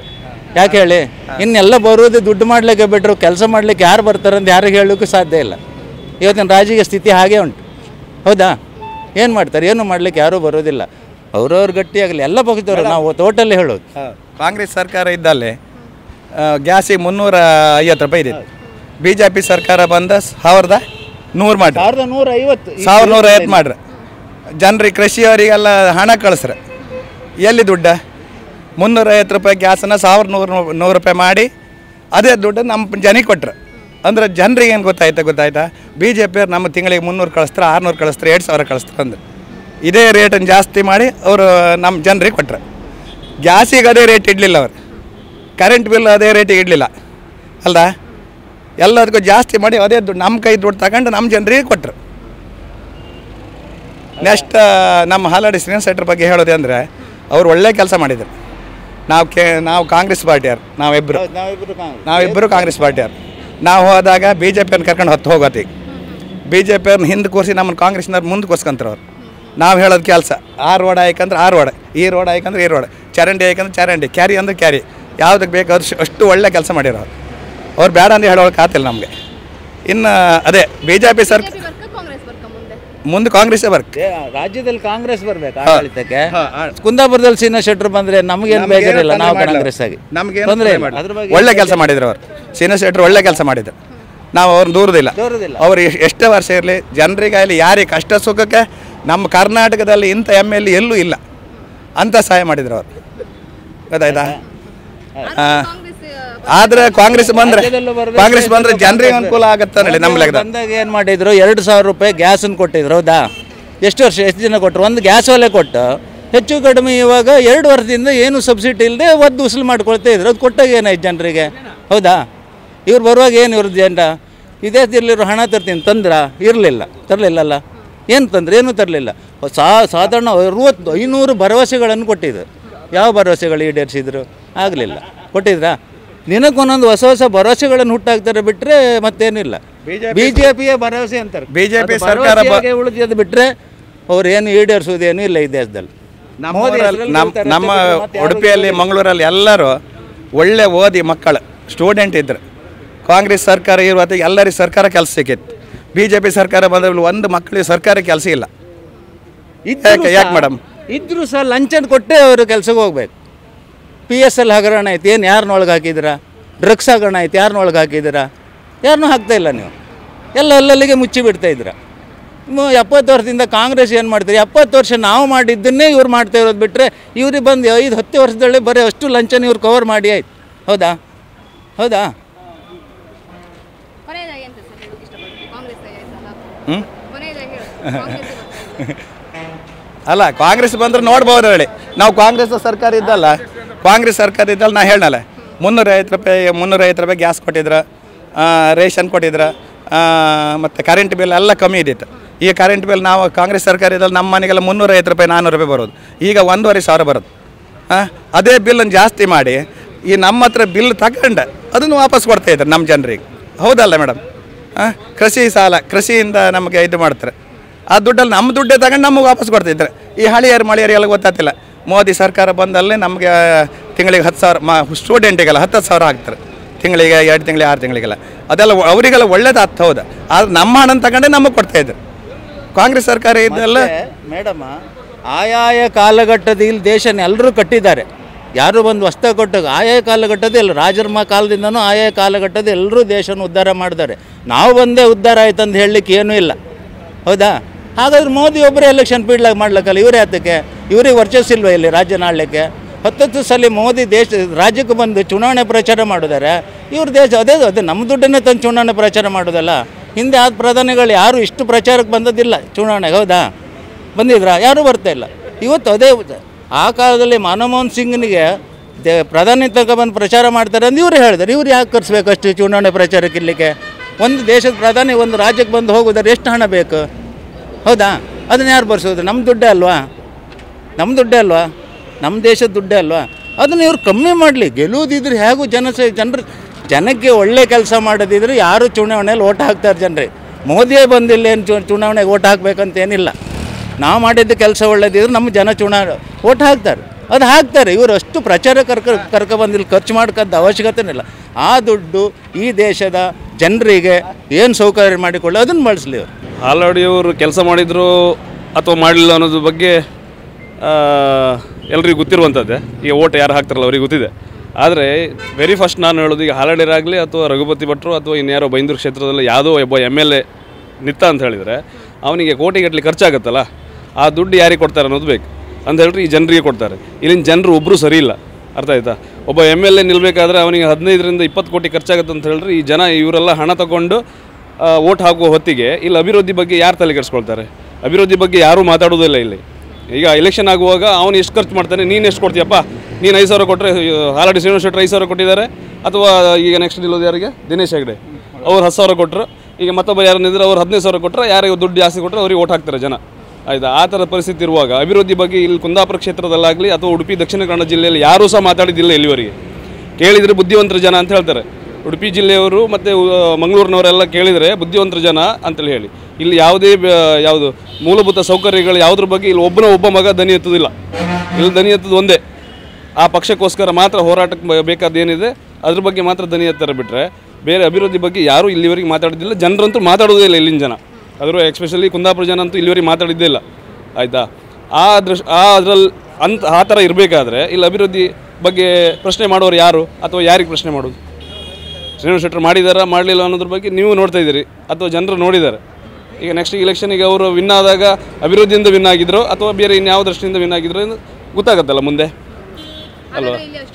ಯಾಕೆ ಹೇಳಿ ಇನ್ನೆಲ್ಲ ಬರೋದು ದುಡ್ಡು ಮಾಡಲಿಕ್ಕೆ ಬಿಟ್ಟರು ಕೆಲಸ ಮಾಡಲಿಕ್ಕೆ ಯಾರು ಬರ್ತಾರೆ ಅಂತ ಯಾರಿಗೆ ಹೇಳೋಕ್ಕೂ ಸಾಧ್ಯ ಇಲ್ಲ ಇವತ್ತಿನ ರಾಜಕೀಯ ಸ್ಥಿತಿ ಹಾಗೆ ಉಂಟು ಹೌದಾ ಏನು ಮಾಡ್ತಾರೆ ಏನು ಮಾಡಲಿಕ್ಕೆ ಯಾರೂ ಬರೋದಿಲ್ಲ ಅವ್ರವ್ರ ಗಟ್ಟಿಯಾಗಲಿ ಎಲ್ಲ ಪಕ್ಷದವರು ನಾವು ಟೋಟಲಿ ಹೇಳೋದು ಕಾಂಗ್ರೆಸ್ ಸರ್ಕಾರ ಇದ್ದಲ್ಲಿ ಆ, ಗ್ಯಾಸಿಗೆ ಮುನ್ನೂರ ಐವತ್ತು ರೂಪಾಯಿ ಇದ್ದಿತ್ತು ಬಿ ಜೆ ಪಿ ಸರ್ಕಾರ ಬಂದ ಸಾವಿರದ ನೂರು ಮಾಡ್ರಿ ಸಾವಿರದ ನೂರ ಐವತ್ತು ಸಾವಿರದ ನೂರ ಐವತ್ತು ಮಾಡ್ರಿ ಜನರಿಗೆ ಕೃಷಿಯವರಿಗೆಲ್ಲ ಹಣ ಕಳಿಸ್ರೆ ಎಲ್ಲಿ ದುಡ್ಡ ಮುನ್ನೂರ ಐವತ್ತು ರೂಪಾಯಿ ಗ್ಯಾಸನ್ನು ಸಾವಿರದ ನೂರು ನೂರು ರೂಪಾಯಿ ಮಾಡಿ ಅದೇ ದುಡ್ಡು ನಮ್ಮ ಜನಿಗೆ ಕೊಟ್ರು ಅಂದ್ರೆ ಜನರಿಗೆ ಏನು ಗೊತ್ತಾಯ್ತಾ ಗೊತ್ತಾಯ್ತಾ ಬಿ ಜೆ ಪಿಯವ್ರು ನಮ್ಮ ತಿಂಗಳಿಗೆ ಮುನ್ನೂರು ಕಳಿಸ್ತಾರೆ ಆರುನೂರು ಕಳಿಸ್ತಾರೆ ಎರಡು ಸಾವಿರ ಕಳಿಸ್ತಾರೆ ಅಂದ್ರೆ ಇದೇ ರೇಟನ್ನು ಜಾಸ್ತಿ ಮಾಡಿ ಅವರು ನಮ್ಮ ಜನರಿಗೆ ಕೊಟ್ರು ಗ್ಯಾಸಿಗೆ ಅದೇ ರೇಟ್ ಇಡಲಿಲ್ಲ ಅವರು ಕರೆಂಟ್ ಬಿಲ್ ಅದೇ ರೇಟಿಗೆ ಇಡಲಿಲ್ಲ ಅಲ್ದ ಎಲ್ಲದಕ್ಕೂ ಜಾಸ್ತಿ ಮಾಡಿ ಅದೇ ದುಡ್ಡು ನಮ್ಮ ಕೈ ದುಡ್ಡು ತಗೊಂಡು ನಮ್ಮ ಜನರಿಗೆ ಕೊಟ್ಟರು ನೆಕ್ಸ್ಟ್ ನಮ್ಮ ಹಾಲಾಡಿ ಶ್ರೀನಿವಾಸ ಶೆಟ್ಟರ್ ಬಗ್ಗೆ ಹೇಳೋದು ಅಂದರೆ ಅವ್ರು ಒಳ್ಳೆ ಕೆಲಸ ಮಾಡಿದರು ನಾವು ಕೇ ನಾವು ಕಾಂಗ್ರೆಸ್ ಪಾರ್ಟಿಯವ್ರು ನಾವಿಬ್ಬರು ನಾವಿಬ್ಬರು ಕಾಂಗ್ರೆಸ್ ಪಾರ್ಟಿಯವ್ರು ನಾವು ಹೋದಾಗ ಬಿ ಜೆ ಪಿಯನ್ನು ಕರ್ಕೊಂಡು ಹೊತ್ತು ಹೋಗೋತಿ ಬಿ ಜೆ ಪಿಯವ್ರನ್ನ ಹಿಂದೆ ಕೂರಿಸಿ ನಮ್ಮನ್ನು ಕಾಂಗ್ರೆಸ್ನವ್ರು ಮುಂದೆ ಕೂರ್ಸ್ಕೊಂತಾರೆ ಅವ್ರು ನಾವು ಹೇಳೋದು ಕೆಲಸ ಆ ರೋಡ್ ಆಯ್ಕಂದ್ರೆ ಆ ರೋಡ್ ಈ ರೋಡ್ ಆಯ್ಕಂದ್ರೆ ಈ ರೋಡ್ ಚರಂಡಿ ಆಯ್ಕಂದ್ರೆ ಚರಂಡಿ ಕ್ಯಾರಿ ಅಂದ್ರೆ ಕ್ಯಾರಿ ಯಾವುದಕ್ಕೆ ಬೇಕು ಅಷ್ಟು ಅಷ್ಟು ಒಳ್ಳೆ ಕೆಲಸ ಮಾಡಿರೋರು ಅವ್ರು ಬೇಡ ಅಂದ್ರೆ ಹೇಳೋಕೆ ಆತಿಲ್ಲ ನಮಗೆ ಇನ್ನು ಅದೇ ಬಿ ಜೆ ಪಿ ಸರ್ಕಾರ ಮುಂದೆ ಕಾಂಗ್ರೆಸ್ಸೇ ಬರ್ಕ ರಾಜ್ಯದಲ್ಲಿ ಕಾಂಗ್ರೆಸ್ ಬರ್ಬೇಕು ಆಡಳಿತಕ್ಕೆ ಕುಂದಾಪುರದಲ್ಲಿ ಸೀನಾ ಶೆಟ್ರು ಬಂದ್ರೆ ನಮಗೇನು ಬೇಜಾರಿಲ್ಲ ನಾವು ಕಾಂಗ್ರೆಸ್ ಆಗಿ ನಮಗೆ ತೊಂದ್ರೆ ಇಲ್ಲ ಅದ್ರ ಬಗ್ಗೆ ಒಳ್ಳೆ ಕೆಲಸ ಮಾಡಿದ್ರು ಅವರು ಶ್ರೀನಿವಾಸ ಶೆಟ್ಟರು ಒಳ್ಳೆ ಕೆಲಸ ಮಾಡಿದ್ರು ನಾವು ಅವ್ರನ್ನ ದೂರದಿಲ್ಲ ದೂರದಿಲ್ಲ. ಅವ್ರು ಎಷ್ಟ್- ಎಷ್ಟೇ ವರ್ಷ ಇರಲಿ ಜನರಿಗಾಗಲಿ ಯಾರಿಗೆ ಕಷ್ಟ ಸುಖಕ್ಕೆ ನಮ್ಮ ಕರ್ನಾಟಕದಲ್ಲಿ ಇಂಥ ಎಮ್ ಎಲ್ ಎಲ್ಲೂ ಇಲ್ಲ ಅಂತ ಸಹಾಯ ಮಾಡಿದ್ರು ಅವರು ಗೊತ್ತಾಯ್ತಾ ಆ, ಆದ್ರೆ ಕಾಂಗ್ರೆಸ್ ಬಂದ್ರೆ ಕಾಂಗ್ರೆಸ್ ಬಂದ್ರೆ ಜನರಿಗೆ ಅನುಕೂಲ ಆಗತ್ತೆ ನೋಡಿ ನಮ್ಮ ಲೆಕ್ಕದ ಬಂದಾಗ ಏನು ಮಾಡಿದ್ರು ಎರಡು ಸಾವಿರ ರೂಪಾಯಿ ಗ್ಯಾಸನ್ನು ಕೊಟ್ಟಿದ್ರು ಹೌದಾ ಎಷ್ಟು ವರ್ಷ ಎಷ್ಟು ಜನ ಕೊಟ್ಟರು ಒಂದು ಗ್ಯಾಸ್ ಒಲೆ ಕೊಟ್ಟು ಹೆಚ್ಚು ಕಡಿಮೆ ಇವಾಗ ಎರಡು ವರ್ಷದಿಂದ ಏನು ಸಬ್ಸಿಡಿ ಇಲ್ಲದೆ ಒದ್ದು ಉಸುಲು ಮಾಡ್ಕೊಳ್ತಾ ಇದ್ರು ಅದು ಕೊಟ್ಟಾಗ ಏನಾಯ್ತು ಜನರಿಗೆ ಹೌದಾ ಇವ್ರು ಬರುವಾಗ ಏನು ಇವ್ರದ್ದು ಜನ ಇದೇ ತಿರ್ಲಿರೋ ಹಣ ತರ್ತೀನಿ ತಂದ್ರ ಇರಲಿಲ್ಲ ತರಲಿಲ್ಲಲ್ಲ ಏನು ತಂದ್ರೆ ಏನೂ ತರಲಿಲ್ಲ ಸಾ ಸಾಧಾರಣ ಅರುವತ್ತು ಐನೂರು ಭರವಸೆಗಳನ್ನು ಕೊಟ್ಟಿದ್ರು ಯಾವ ಭರವಸೆಗಳು ಈಡೇರಿಸಿದ್ರು ಆಗಲಿಲ್ಲ ಕೊಟ್ಟಿದ್ರಾ ದಿನಕ್ಕೊಂದೊಂದು ಹೊಸ ಹೊಸ ಭರವಸೆಗಳನ್ನು ಹುಟ್ಟಾಕ್ತಾರೆ ಬಿಟ್ಟರೆ ಮತ್ತೇನಿಲ್ಲ ಬಿ ಜೆ ಪಿಯ ಭರವಸೆ ಅಂತಾರೆ BJP ಅದು ಸರ್ಕಾರ ಬ- ಭರವಸೆಯಾಗೆ ಉಳಿದಿದ್ದು ಬಿಟ್ಟರೆ ಅವ್ರು ಏನು ಈಡೇರಿಸೋದೇನು ಇಲ್ಲ ಈ ದೇಶದಲ್ಲಿ ಮೋದಿ ನಮ್ಮೂರಲ್ಲಿ ಹೆಸರಲ್ಲಿ ನಮ್ಮ ಗೆಲ್ತಾರೆ ನಮ್ಮ ಅಷ್ಟೇ ಬಿಟ್ರೆ ಮತ್ತೆ ಯಾರೂ ಉಡುಪಿಯಲ್ಲಿ ಮಂಗಳೂರಲ್ಲಿ ಎಲ್ಲರೂ ಒಳ್ಳೆ ಓದಿ ಮಕ್ಕಳು ಸ್ಟೂಡೆಂಟ್ ಇದ್ರು ಕಾಂಗ್ರೆಸ್ ಸರ್ಕಾರ ಇರುವಾಗ ಎಲ್ಲರಿಗೂ ಸರ್ಕಾರ ಕೆಲಸ ಸಿಕ್ಕಿತ್ತು ಬಿ ಜೆ ಪಿ ಸರ್ಕಾರ ಬಂದ್ರೆ ಒಂದು ಮಕ್ಕಳಿಗೆ ಸರ್ಕಾರ ಕೆಲಸ ಇಲ್ಲ ಯಾಕೆ ಯಾಕೆ ಮೇಡಮ್ ಇದ್ರೂ ಸಹ ಲಂಚ ಕೊಟ್ಟೆ ಅವರು ಕೆಲಸಕ್ಕೆ ಹೋಗ್ಬೇಕು ಪಿ ಎಸ್ ಎಲ್ ಹಗರಣ ಆಯ್ತು ಏನು ಯಾರನ್ನೊಳಗೆ ಹಾಕಿದ್ದೀರಾ ಡ್ರಗ್ಸ್ ಹಗರಣ ಆಯ್ತು ಯಾರನ್ನೊಳಗೆ ಹಾಕಿದ್ದೀರಾ ಯಾರನ್ನೂ ಹಾಕ್ತಾ ಇಲ್ಲ ನೀವು ಎಲ್ಲ ಅಲ್ಲಲ್ಲಿಗೆ ಮುಚ್ಚಿ ಬಿಡ್ತಾ ಇದ್ದೀರಾ ಮು- ಎಪ್ಪತ್ತು ವರ್ಷದಿಂದ ಕಾಂಗ್ರೆಸ್ ಏನು ಮಾಡ್ತೀರಿ ಎಪ್ಪತ್ತು ವರ್ಷ ನಾವು ಮಾಡಿದ್ದನ್ನೇ ಇವ್ರು ಮಾಡ್ತಾ ಇರೋದು ಬಿಟ್ಟರೆ ಇವ್ರಿಗೆ ಬಂದು ಐದು ಹತ್ತು ವರ್ಷದಲ್ಲೇ ಬರೀ ಅಷ್ಟು ಲಂಚನ ಇವ್ರು ಕವರ್ ಮಾಡಿ ಆಯ್ತು ಹೌದಾ ಹೌದಾ ಕೊನೆಯದಾಗಿ ಎಂತ ಸರ್ ಹೇಳೋಕೆ ಇಷ್ಟಪಡ್ತೀರಿ ಕಾಂಗ್ರೆಸ್ ಆಯ್ತಲ್ಲ ಹ್ಮ್? ಕೊನೆಯದಾಗಿ ಹೇಳು ಕಾಂಗ್ರೆಸ್ ಅಲ್ಲ ಕಾಂಗ್ರೆಸ್ ಬಂದ್ರೆ ನೋಡ್ಬೋದು ಹೇಳಿ ನಾವು ಕಾಂಗ್ರೆಸ್ ಸರ್ಕಾರ ಇದ್ದಲ್ಲ ಕಾಂಗ್ರೆಸ್ ಸರ್ಕಾರ ಇದ್ದಲ್ಲ ನಾ ಹೇಳಲ್ಲ ಮುನ್ನೂರ ಐವತ್ತು ರೂಪಾಯಿ ಮುನ್ನೂರ ಐವತ್ತು ರೂಪಾಯಿ ಗ್ಯಾಸ್ ಕೊಟ್ಟಿದ್ರು ಆ, ರೇಷನ್ ಕೊಟ್ಟಿದ್ರು ಮತ್ತು ಕರೆಂಟ್ ಬಿಲ್ ಎಲ್ಲ ಕಮ್ಮಿ ಇದ್ದಿತ್ತು ಈಗ ಕರೆಂಟ್ ಬಿಲ್ ನಾವು ಕಾಂಗ್ರೆಸ್ ಸರ್ಕಾರ ಇದ್ದಲ್ಲಿ ನಮ್ಮ ಮನೆಗೆಲ್ಲ ಮುನ್ನೂರ ಐವತ್ತು ರೂಪಾಯಿ ನಾನ್ನೂರು ರೂಪಾಯಿ ಬರೋದು ಈಗ ಒಂದೂವರೆ ಸಾವಿರ ಬರೋದು ಆ, ಅದೇ ಬಿಲ್ಲನ್ನು ಜಾಸ್ತಿ ಮಾಡಿ ಈ ನಮ್ಮ ಹತ್ರ ಬಿಲ್ ತಗೊಂಡು ಅದನ್ನು ವಾಪಸ್ ಕೊಡ್ತಾ ಇದ್ದಾರೆ ನಮ್ಮ ಜನರಿಗೆ ಹೌದಲ್ಲ ಮೇಡಮ್ ಕೃಷಿ ಸಾಲ ಕೃಷಿಯಿಂದ ನಮಗೆ ಇದು ಮಾಡ್ತಾರೆ ಆ ದುಡ್ಡಲ್ಲಿ ನಮ್ಮ ದುಡ್ಡೇ ತಗೊಂಡು ನಮಗೆ ವಾಪಸ್ ಕೊಡ್ತಿದ್ದಾರೆ ಈ ಹಳಿಯರು ಮಳಿಯರಿಗೆಲ್ಲ ಗೊತ್ತಾಗ್ತಿಲ್ಲ ಮೋದಿ ಸರ್ಕಾರ ಬಂದಲ್ಲಿ ನಮಗೆ ತಿಂಗಳಿಗೆ ಹತ್ತು ಸಾವಿರ ಮ ಸ್ಟೂಡೆಂಟಿಗೆಲ್ಲ ಹತ್ತು ಹತ್ತು ಸಾವಿರ ಹಾಕ್ತಾರೆ ತಿಂಗಳಿಗೆ ಎರಡು ತಿಂಗಳಿಗೆ ಆರು ತಿಂಗಳಿಗೆಲ್ಲ ಅದೆಲ್ಲ ಒ- ಅವರಿಗೆಲ್ಲ ಒಳ್ಳೇದು ಆಗ್ತಾ ಹೌದು ಆದ್ರೆ ನಮ್ಮ ಹಣನ ತಗೊಂಡೇ ನಮಗೆ ಕೊಡ್ತಾ ಇದ್ದಾರೆ ಕಾಂಗ್ರೆಸ್ ಸರ್ಕಾರ ಇದೆಲ್ಲ ಮೇಡಮ್ ಆಯಾಯ ಕಾಲಘಟ್ಟದಲ್ಲಿ ದೇಶನ ಎಲ್ಲರೂ ಕಟ್ಟಿದ್ದಾರೆ ಯಾರು ಬಂದು ಹೊಸ್ತಾಗಿ ಕೊಟ್ಟಾಗ ಆಯಾಯ ಕಾಲಘಟ್ಟದಲ್ಲಿ ರಾಜರ್ಮ ಕಾಲದಿಂದನೂ ಆಯಾಯ ಕಾಲಘಟ್ಟದ ಎಲ್ಲರೂ ದೇಶನ ಉದ್ಧಾರ ಮಾಡಿದ್ದಾರೆ ನಾವು ಬಂದೇ ಉದ್ಧಾರ ಆಯ್ತು ಅಂತ ಹೇಳಲಿಕ್ಕೆ ಏನೂ ಇಲ್ಲ ಹೌದಾ ಹಾಗಾದ್ರೆ ಮೋದಿ ಒಬ್ಬರೇ ಎಲೆಕ್ಷನ್ ಪೀಡ್ಲಾಗ ಮಾಡ್ಲಿಕ್ಕಲ್ಲ ಇವರೇ ಹತ್ತಕ್ಕೆ ಇವ್ರಿಗೆ ವರ್ಚಸ್ಸಿಲ್ವ ಇಲ್ಲಿ ರಾಜ್ಯನ ಆಡಲಿಕ್ಕೆ ಹತ್ತತ್ತು ಸಲ ಮೋದಿ ದೇಶ ರಾಜ್ಯಕ್ಕೆ ಬಂದು ಚುನಾವಣೆ ಪ್ರಚಾರ ಮಾಡಿದ್ದಾರೆ ಇವ್ರ ದೇಶ ಅದೇ ಅದೇ ನಮ್ಮ ದುಡ್ಡನ್ನೇ ತಂದು ಚುನಾವಣೆ ಪ್ರಚಾರ ಮಾಡೋದಲ್ಲ ಹಿಂದೆ ಆದ ಪ್ರಧಾನಿಗಳು ಯಾರು ಇಷ್ಟು ಪ್ರಚಾರಕ್ಕೆ ಬಂದದ್ದಿಲ್ಲ ಚುನಾವಣೆಗೆ ಹೌದಾ ಬಂದಿದ್ರಾ ಯಾರೂ ಬರ್ತಾ ಇಲ್ಲ ಇವತ್ತು ಅದೇ ಆ ಕಾಲದಲ್ಲಿ ಮನಮೋಹನ್ ಸಿಂಗ್ನಿಗೆ ದೇ ಪ್ರಧಾನಿ ತನಕ ಬಂದು ಪ್ರಚಾರ ಮಾಡ್ತಾರೆ ಅಂತ ಇವರು ಹೇಳಿದ್ದಾರೆ ಇವ್ರು ಯಾಕೆ ಕರ್ಸ್ಬೇಕು ಅಷ್ಟು ಚುನಾವಣೆ ಪ್ರಚಾರಕ್ಕೆ ಇಲ್ಲಿಗೆ ಒಂದು ದೇಶದ ಪ್ರಧಾನಿ ಒಂದು ರಾಜ್ಯಕ್ಕೆ ಬಂದು ಹೋಗೋದಾದ್ರೆ ಎಷ್ಟು ಹಣ ಬೇಕು ಹೌದಾ ಅದನ್ನ ಯಾರು ಬರ್ಸೋದು ನಮ್ಮ ದುಡ್ಡೇ ಅಲ್ವಾ ನಮ್ಮ ದುಡ್ಡೇ ಅಲ್ವಾ ನಮ್ಮ ದೇಶದ ದುಡ್ಡೇ ಅಲ್ವಾ ಅದನ್ನು ಇವ್ರು ಕಮ್ಮಿ ಮಾಡಲಿ ಗೆಲ್ಲುವುದಿದ್ರೆ ಹೇಗೂ ಜನ ಜನರು ಜನಕ್ಕೆ ಒಳ್ಳೆ ಕೆಲಸ ಮಾಡೋದಿದ್ರೆ ಯಾರು ಚುನಾವಣೆಯಲ್ಲಿ ಓಟ್ ಹಾಕ್ತಾರೆ ಜನರಿಗೆ ಮೋದಿಯೇ ಬಂದಿಲ್ಲ ಏನು ಚು ಚುನಾವಣೆಗೆ ಓಟ್ ಹಾಕ್ಬೇಕಂತ ಏನಿಲ್ಲ ನಾವು ಮಾಡಿದ್ದ ಕೆಲಸ ಒಳ್ಳೇದಿದ್ರೆ ನಮ್ಮ ಜನ ಚುನಾವಣೆ ಓಟ್ ಹಾಕ್ತಾರೆ ಅದು ಹಾಕ್ತಾರೆ ಇವರು ಅಷ್ಟು ಪ್ರಚಾರ ಕರ್ಕ ಕರ್ಕ ಬಂದಿಲ್ಲ ಖರ್ಚು ಮಾಡ್ಕೊಂತ ಅವಶ್ಯಕತೆನೇ ಇಲ್ಲ ಆ ದುಡ್ಡು ಈ ದೇಶದ ಜನರಿಗೆ ಏನು ಸೌಕರ್ಯ ಮಾಡಿಕೊಳ್ಳಿ ಅದನ್ನು ಬಳಸಲಿ ಅವರು ಹಾಲಾಡಿಯವರು ಕೆಲಸ ಮಾಡಿದ್ರು ಅಥವಾ ಮಾಡಲಿಲ್ಲ ಅನ್ನೋದ್ರ ಬಗ್ಗೆ ಎಲ್ರಿಗೂ ಗೊತ್ತಿರುವಂಥದ್ದೇ ಈಗ ಓಟ್ ಯಾರು ಹಾಕ್ತಾರಲ್ಲ ಅವ್ರಿಗೆ ಗೊತ್ತಿದೆ ಆದರೆ ವೆರಿ ಫಸ್ಟ್ ನಾನು ಹೇಳೋದು ಈಗ ಹಾಲಾಡಿಯರಾಗಲಿ ಅಥವಾ ರಘುಪತಿ ಭಟ್ರು ಅಥವಾ ಇನ್ಯಾರೋ ಬೈಂದೂರು ಕ್ಷೇತ್ರದಲ್ಲಿ ಯಾವುದೋ ಒಬ್ಬ ಎಮ್ ಎಲ್ ಎ ನಿತ್ತ ಅಂತ ಹೇಳಿದರೆ ಅವನಿಗೆ ಕೋಟಿಗಟ್ಟಲೆ ಖರ್ಚಾಗುತ್ತಲ್ಲ ಆ ದುಡ್ಡು ಯಾರಿಗೆ ಕೊಡ್ತಾರೆ ಅನ್ನೋದು ಬೇಕು ಅಂತ ಹೇಳ್ರಿ ಈ ಜನರಿಗೆ ಕೊಡ್ತಾರೆ ಇಲ್ಲಿನ ಜನರು ಒಬ್ಬರು ಸರಿ ಇಲ್ಲ ಅರ್ಥ ಆಯ್ತಾ ಒಬ್ಬ ಎಮ್ ಎಲ್ ಎ ನಿಲ್ಲಬೇಕಾದ್ರೆ ಅವನಿಗೆ ಹದಿನೈದರಿಂದ ಇಪ್ಪತ್ತು ಕೋಟಿ ಖರ್ಚಾಗುತ್ತೆ ಅಂತ ಹೇಳ್ರಿ ಈ ಜನ ಇವರೆಲ್ಲ ಹಣ ತಗೊಂಡು ಓಟ್ ಹಾಕುವ ಹೊತ್ತಿಗೆ ಇಲ್ಲಿ ಅಭಿವೃದ್ಧಿ ಬಗ್ಗೆ ಯಾರು ತಲೆ ಕೆಡಿಸ್ಕೊಳ್ತಾರೆ ಅಭಿವೃದ್ಧಿ ಬಗ್ಗೆ ಯಾರೂ ಮಾತಾಡೋದಿಲ್ಲ ಇಲ್ಲಿ ಈಗ ಎಲೆಕ್ಷನ್ ಆಗುವಾಗ ಅವನು ಎಷ್ಟು ಖರ್ಚು ಮಾಡ್ತಾನೆ ನೀನು ಎಷ್ಟು ಕೊಡ್ತೀಯಪ್ಪ ನೀನು ಐದು ಸಾವಿರ ಕೊಟ್ಟರೆ ಆಲ್ರೆಡಿ ಶ್ರೀನಿವಾಸ ಶೆಟ್ಟರ್ ಐದು ಸಾವಿರ ಕೊಟ್ಟಿದ್ದಾರೆ ಅಥವಾ ಈಗ ನೆಕ್ಸ್ಟ್ ನಿಲ್ಲೋದು ಯಾರಿಗೆ ದಿನೇಶ್ ಹೆಗ್ಡೆ ಅವ್ರು ಹತ್ತು ಸಾವಿರ ಕೊಟ್ಟರು ಈಗ ಮತ್ತೊಬ್ಬ ಯಾರು ನಿಂದ್ರೆ ಅವ್ರು ಹದಿನೈದು ಸಾವಿರ ಕೊಟ್ಟರೆ ಯಾರಿಗೆ ದುಡ್ಡು ಜಾಸ್ತಿ ಕೊಟ್ಟರೆ ಅವ್ರಿಗೆ ಓಟ್ ಹಾಕ್ತಾರೆ ಜನ ಆಯ್ತಾ ಆ ಥರದ ಪರಿಸ್ಥಿತಿ ಇರುವಾಗ ಅಭಿವೃದ್ಧಿ ಬಗ್ಗೆ ಇಲ್ಲಿ ಕುಂದಾಪುರ ಕ್ಷೇತ್ರದಲ್ಲಾಗಲಿ ಅಥವಾ ಉಡುಪಿ ದಕ್ಷಿಣ ಕನ್ನಡ ಜಿಲ್ಲೆಯಲ್ಲಿ ಯಾರೂ ಸಹ ಮಾತಾಡಿದ್ದಿಲ್ಲ ಇಲ್ಲಿವರೆಗೆ ಕೇಳಿದರೆ ಬುದ್ಧಿವಂತರ ಜನ ಅಂತ ಹೇಳ್ತಾರೆ ಉಡುಪಿ ಜಿಲ್ಲೆಯವರು ಮತ್ತು ಮಂಗಳೂರಿನವರೆಲ್ಲ ಕೇಳಿದರೆ ಬುದ್ಧಿವಂತರ ಜನ ಅಂತೇಳಿ ಹೇಳಿ ಇಲ್ಲಿ ಯಾವುದೇ ಬ- ಯಾವುದು ಮೂಲಭೂತ ಸೌಕರ್ಯಗಳು ಯಾವುದ್ರ ಬಗ್ಗೆ ಇಲ್ಲಿ ಒಬ್ಬನ ಒಬ್ಬ ಮಗ ದನಿ ಎತ್ತುವುದಿಲ್ಲ ಇಲ್ಲಿ ದನಿ ಎತ್ತುದು ಒಂದೇ ಆ ಪಕ್ಷಕ್ಕೋಸ್ಕರ ಮಾತ್ರ ಹೋರಾಟಕ್ಕೆ ಬ- ಬೇಕಾದ್ದೇನಿದೆ ಅದ್ರ ಬಗ್ಗೆ ಮಾತ್ರ ದನಿ ಎತ್ತಾರೆ ಬಿಟ್ಟರೆ ಬೇರೆ ಅಭಿವೃದ್ಧಿ ಬಗ್ಗೆ ಯಾರೂ ಇಲ್ಲಿವರೆಗೆ ಮಾತಾಡೋದಿಲ್ಲ ಜನರಂತೂ ಮಾತಾಡೋದೇ ಇಲ್ಲ ಇಲ್ಲಿನ ಜನ ಅದ್ರ ಎಕ್ಸ್ಪೆಷಲಿ ಕುಂದಾಪುರ ಜನ ಅಂತೂ ಇಲ್ಲಿವರೆಗೆ ಮಾತಾಡಿದ್ದೇ ಇಲ್ಲ ಆಯಿತಾ ಆ ದೃಶ್ ಆ ಅದರಲ್ಲಿ ಅಂತ ಆ ಥರ ಇರಬೇಕಾದ್ರೆ ಇಲ್ಲಿ ಅಭಿವೃದ್ಧಿ ಬಗ್ಗೆ ಪ್ರಶ್ನೆ ಮಾಡೋರು ಯಾರು ಅಥವಾ ಯಾರಿಗೆ ಪ್ರಶ್ನೆ ಮಾಡೋದು ಶ್ರೀನಿವಾಸ ಶೆಟ್ಟರ್ ಮಾಡಿದಾರಾ ಮಾಡಲಿಲ್ಲ ಅನ್ನೋದ್ರ ಬಗ್ಗೆ ನೀವು ನೋಡ್ತಾ ಇದ್ದೀರಿ ಅಥವಾ ಜನರು ನೋಡಿದ್ದಾರೆ ಈಗ ನೆಕ್ಸ್ಟ್ ಇಲೆಕ್ಷನಿಗೆ ಅವರು ವಿನ್ ಆದಾಗ ಅಭಿವೃದ್ಧಿಯಿಂದ ವಿನ್ ಆಗಿದ್ರು ಅಥವಾ ಬೇರೆ ಇನ್ಯಾವ ದೃಷ್ಟಿಯಿಂದ ವಿನ್ ಆಗಿದ್ರು ಎಂದು ಗೊತ್ತಾಗತ್ತಲ್ಲ ಮುಂದೆ ಅಲ್ವಾ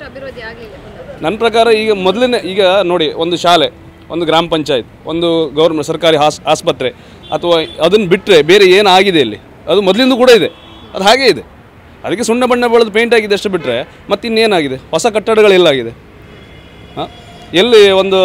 ನನ್ನ ಪ್ರಕಾರ ಈಗ ಮೊದಲನೇ ಈಗ ನೋಡಿ ಒಂದು ಶಾಲೆ ಒಂದು ಗ್ರಾಮ ಪಂಚಾಯತ್ ಒಂದು ಗೌರ್ಮೆಂಟ್ ಸರ್ಕಾರಿ ಹಾಸ್ ಆಸ್ಪತ್ರೆ ಅಥವಾ ಅದನ್ನು ಬಿಟ್ಟರೆ ಬೇರೆ ಏನು ಆಗಿದೆ ಇಲ್ಲಿ ಅದು ಮೊದಲಿಂದ ಕೂಡ ಇದೆ ಅದು ಹಾಗೇ ಇದೆ ಅದಕ್ಕೆ ಸುಣ್ಣ ಬಣ್ಣ ಬೆಳೆದು ಪೇಂಟ್ ಆಗಿದೆ ಅಷ್ಟು ಬಿಟ್ಟರೆ ಮತ್ತೆ ಇನ್ನೇನಾಗಿದೆ ಹೊಸ ಕಟ್ಟಡಗಳು ಎಲ್ಲಾಗಿದೆ ಹಾಂ ಎಲ್ಲಿ ಒಂದು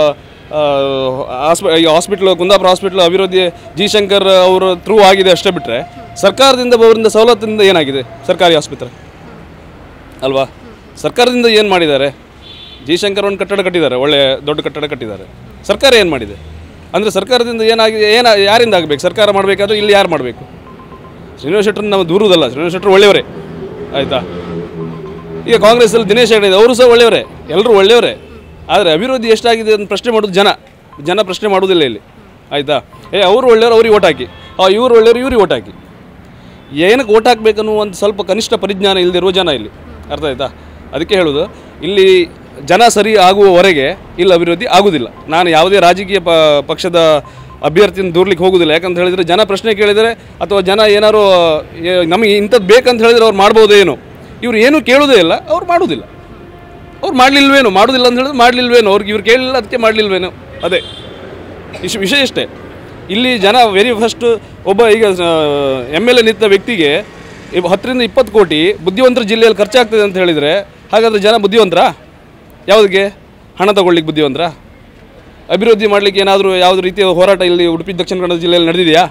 ಹಾಸ್ಪಿ ಈ ಹಾಸ್ಪಿಟ್ಲು ಕುಂದಾಪುರ ಹಾಸ್ಪಿಟ್ಲು ಅಭಿವೃದ್ಧಿ ಜಿ ಶಂಕರ್ ಅವರ ಥ್ರೂ ಆಗಿದೆ ಅಷ್ಟೇ ಬಿಟ್ಟರೆ ಸರ್ಕಾರದಿಂದ ಅವರಿಂದ ಸವಲತ್ತಿನಿಂದ ಏನಾಗಿದೆ ಸರ್ಕಾರಿ ಆಸ್ಪತ್ರೆ ಅಲ್ವಾ ಸರ್ಕಾರದಿಂದ ಏನು ಮಾಡಿದ್ದಾರೆ ಜಿ ಶಂಕರ್ ಒಂದು ಕಟ್ಟಡ ಕಟ್ಟಿದ್ದಾರೆ ಒಳ್ಳೆ ದೊಡ್ಡ ಕಟ್ಟಡ ಕಟ್ಟಿದ್ದಾರೆ ಸರ್ಕಾರ ಏನು ಮಾಡಿದೆ ಅಂದರೆ ಸರ್ಕಾರದಿಂದ ಏನಾಗಿದೆ ಏನ ಯಾರಿಂದ ಆಗಬೇಕು ಸರ್ಕಾರ ಮಾಡಬೇಕಾದ್ರೆ ಇಲ್ಲಿ ಯಾರು ಮಾಡಬೇಕು ಶ್ರೀನಿವಾಸ ಶೆಟ್ಟರ್ ನಾವು ದೂರದಲ್ಲ ಶ್ರೀನಿವಾಸ ಶೆಟ್ಟರ್ ಒಳ್ಳೆಯವರೇ ಆಯಿತಾ ಈಗ ಕಾಂಗ್ರೆಸ್ಸಲ್ಲಿ ದಿನೇಶ್ ಹೆಗಡೆ ಇದೆ ಅವರು ಸಹ ಒಳ್ಳೆಯವರೇ ಎಲ್ಲರೂ ಒಳ್ಳೆಯವರೇ ಆದರೆ ಅಭಿವೃದ್ಧಿ ಎಷ್ಟಾಗಿದೆ ಅಂತ ಪ್ರಶ್ನೆ ಮಾಡೋದು ಜನ ಜನ ಪ್ರಶ್ನೆ ಮಾಡೋದಿಲ್ಲ ಇಲ್ಲಿ ಆಯಿತಾ ಏ ಅವರು ಒಳ್ಳೆಯವರು ಅವ್ರಿಗೆ ಓಟ್ ಹಾಕಿ ಆ ಇವ್ರು ಒಳ್ಳೆಯವರು ಇವ್ರಿಗೆ ಓಟ್ ಹಾಕಿ ಏನಕ್ಕೆ ಓಟ್ ಹಾಕ್ಬೇಕನ್ನೋ ಒಂದು ಸ್ವಲ್ಪ ಕನಿಷ್ಠ ಪರಿಜ್ಞಾನ ಇಲ್ಲದಿರುವ ಜನ ಇಲ್ಲಿ ಅರ್ಥ ಆಯ್ತಾ ಅದಕ್ಕೆ ಹೇಳೋದು ಇಲ್ಲಿ ಜನ ಸರಿ ಆಗುವವರೆಗೆ ಇಲ್ಲಿ ಅಭಿವೃದ್ಧಿ ಆಗುವುದಿಲ್ಲ ನಾನು ಯಾವುದೇ ರಾಜಕೀಯ ಪ ಪಕ್ಷದ ಅಭ್ಯರ್ಥಿನ ದೂರ್ಲಿಕ್ಕೆ ಹೋಗುದಿಲ್ಲ ಯಾಕಂತ ಹೇಳಿದರೆ ಜನ ಪ್ರಶ್ನೆ ಕೇಳಿದರೆ ಅಥವಾ ಜನ ಏನಾರು ಏ- ನಮಗೆ ಇಂಥದ್ದು ಬೇಕಂತ ಹೇಳಿದರೆ ಅವ್ರು ಮಾಡ್ಬೋದೇನೋ ಇವ್ರು ಏನೂ ಕೇಳೋದೇ ಇಲ್ಲ ಅವ್ರು ಮಾಡೋದಿಲ್ಲ ಅವ್ರು ಮಾಡಲಿಲ್ವೇನೋ ಮಾಡೋದಿಲ್ಲ ಅಂತ ಹೇಳಿದ್ರೆ ಮಾಡಲಿಲ್ವೇನೋ ಅವ್ರಿಗೆ ಇವ್ರು ಕೇಳಲಿಲ್ಲ ಅದಕ್ಕೆ ಮಾಡಲಿಲ್ವೇನೋ ಅದೇ ಇಶ್ ವಿಷಯ ಇಷ್ಟೇ ಇಲ್ಲಿ ಜನ ವೆರಿ ಫಸ್ಟ್ ಒಬ್ಬ ಈಗ ಎಮ್ ಎಲ್ ಎ ನಿಂತ ವ್ಯಕ್ತಿಗೆ ಇವ್ ಹತ್ತರಿಂದ ಇಪ್ಪತ್ತು ಕೋಟಿ ಬುದ್ಧಿವಂತರ ಜಿಲ್ಲೆಯಲ್ಲಿ ಖರ್ಚಾಗ್ತದೆ ಅಂತ ಹೇಳಿದರೆ ಹಾಗಾದರೆ ಜನ ಬುದ್ಧಿವಂತರಾ ಯಾವುದಕ್ಕೆ ಹಣ ತಗೊಳ್ಳಿಕ್ಕೆ ಬುದ್ಧಿವಂತರಾ ಅಭಿವೃದ್ಧಿ ಮಾಡಲಿಕ್ಕೆ ಏನಾದರೂ ಯಾವುದೇ ರೀತಿಯ ಹೋರಾಟ ಇಲ್ಲಿ ಉಡುಪಿ ದಕ್ಷಿಣ ಕನ್ನಡ ಜಿಲ್ಲೆಯಲ್ಲಿ ನಡೆದಿದೆಯಾ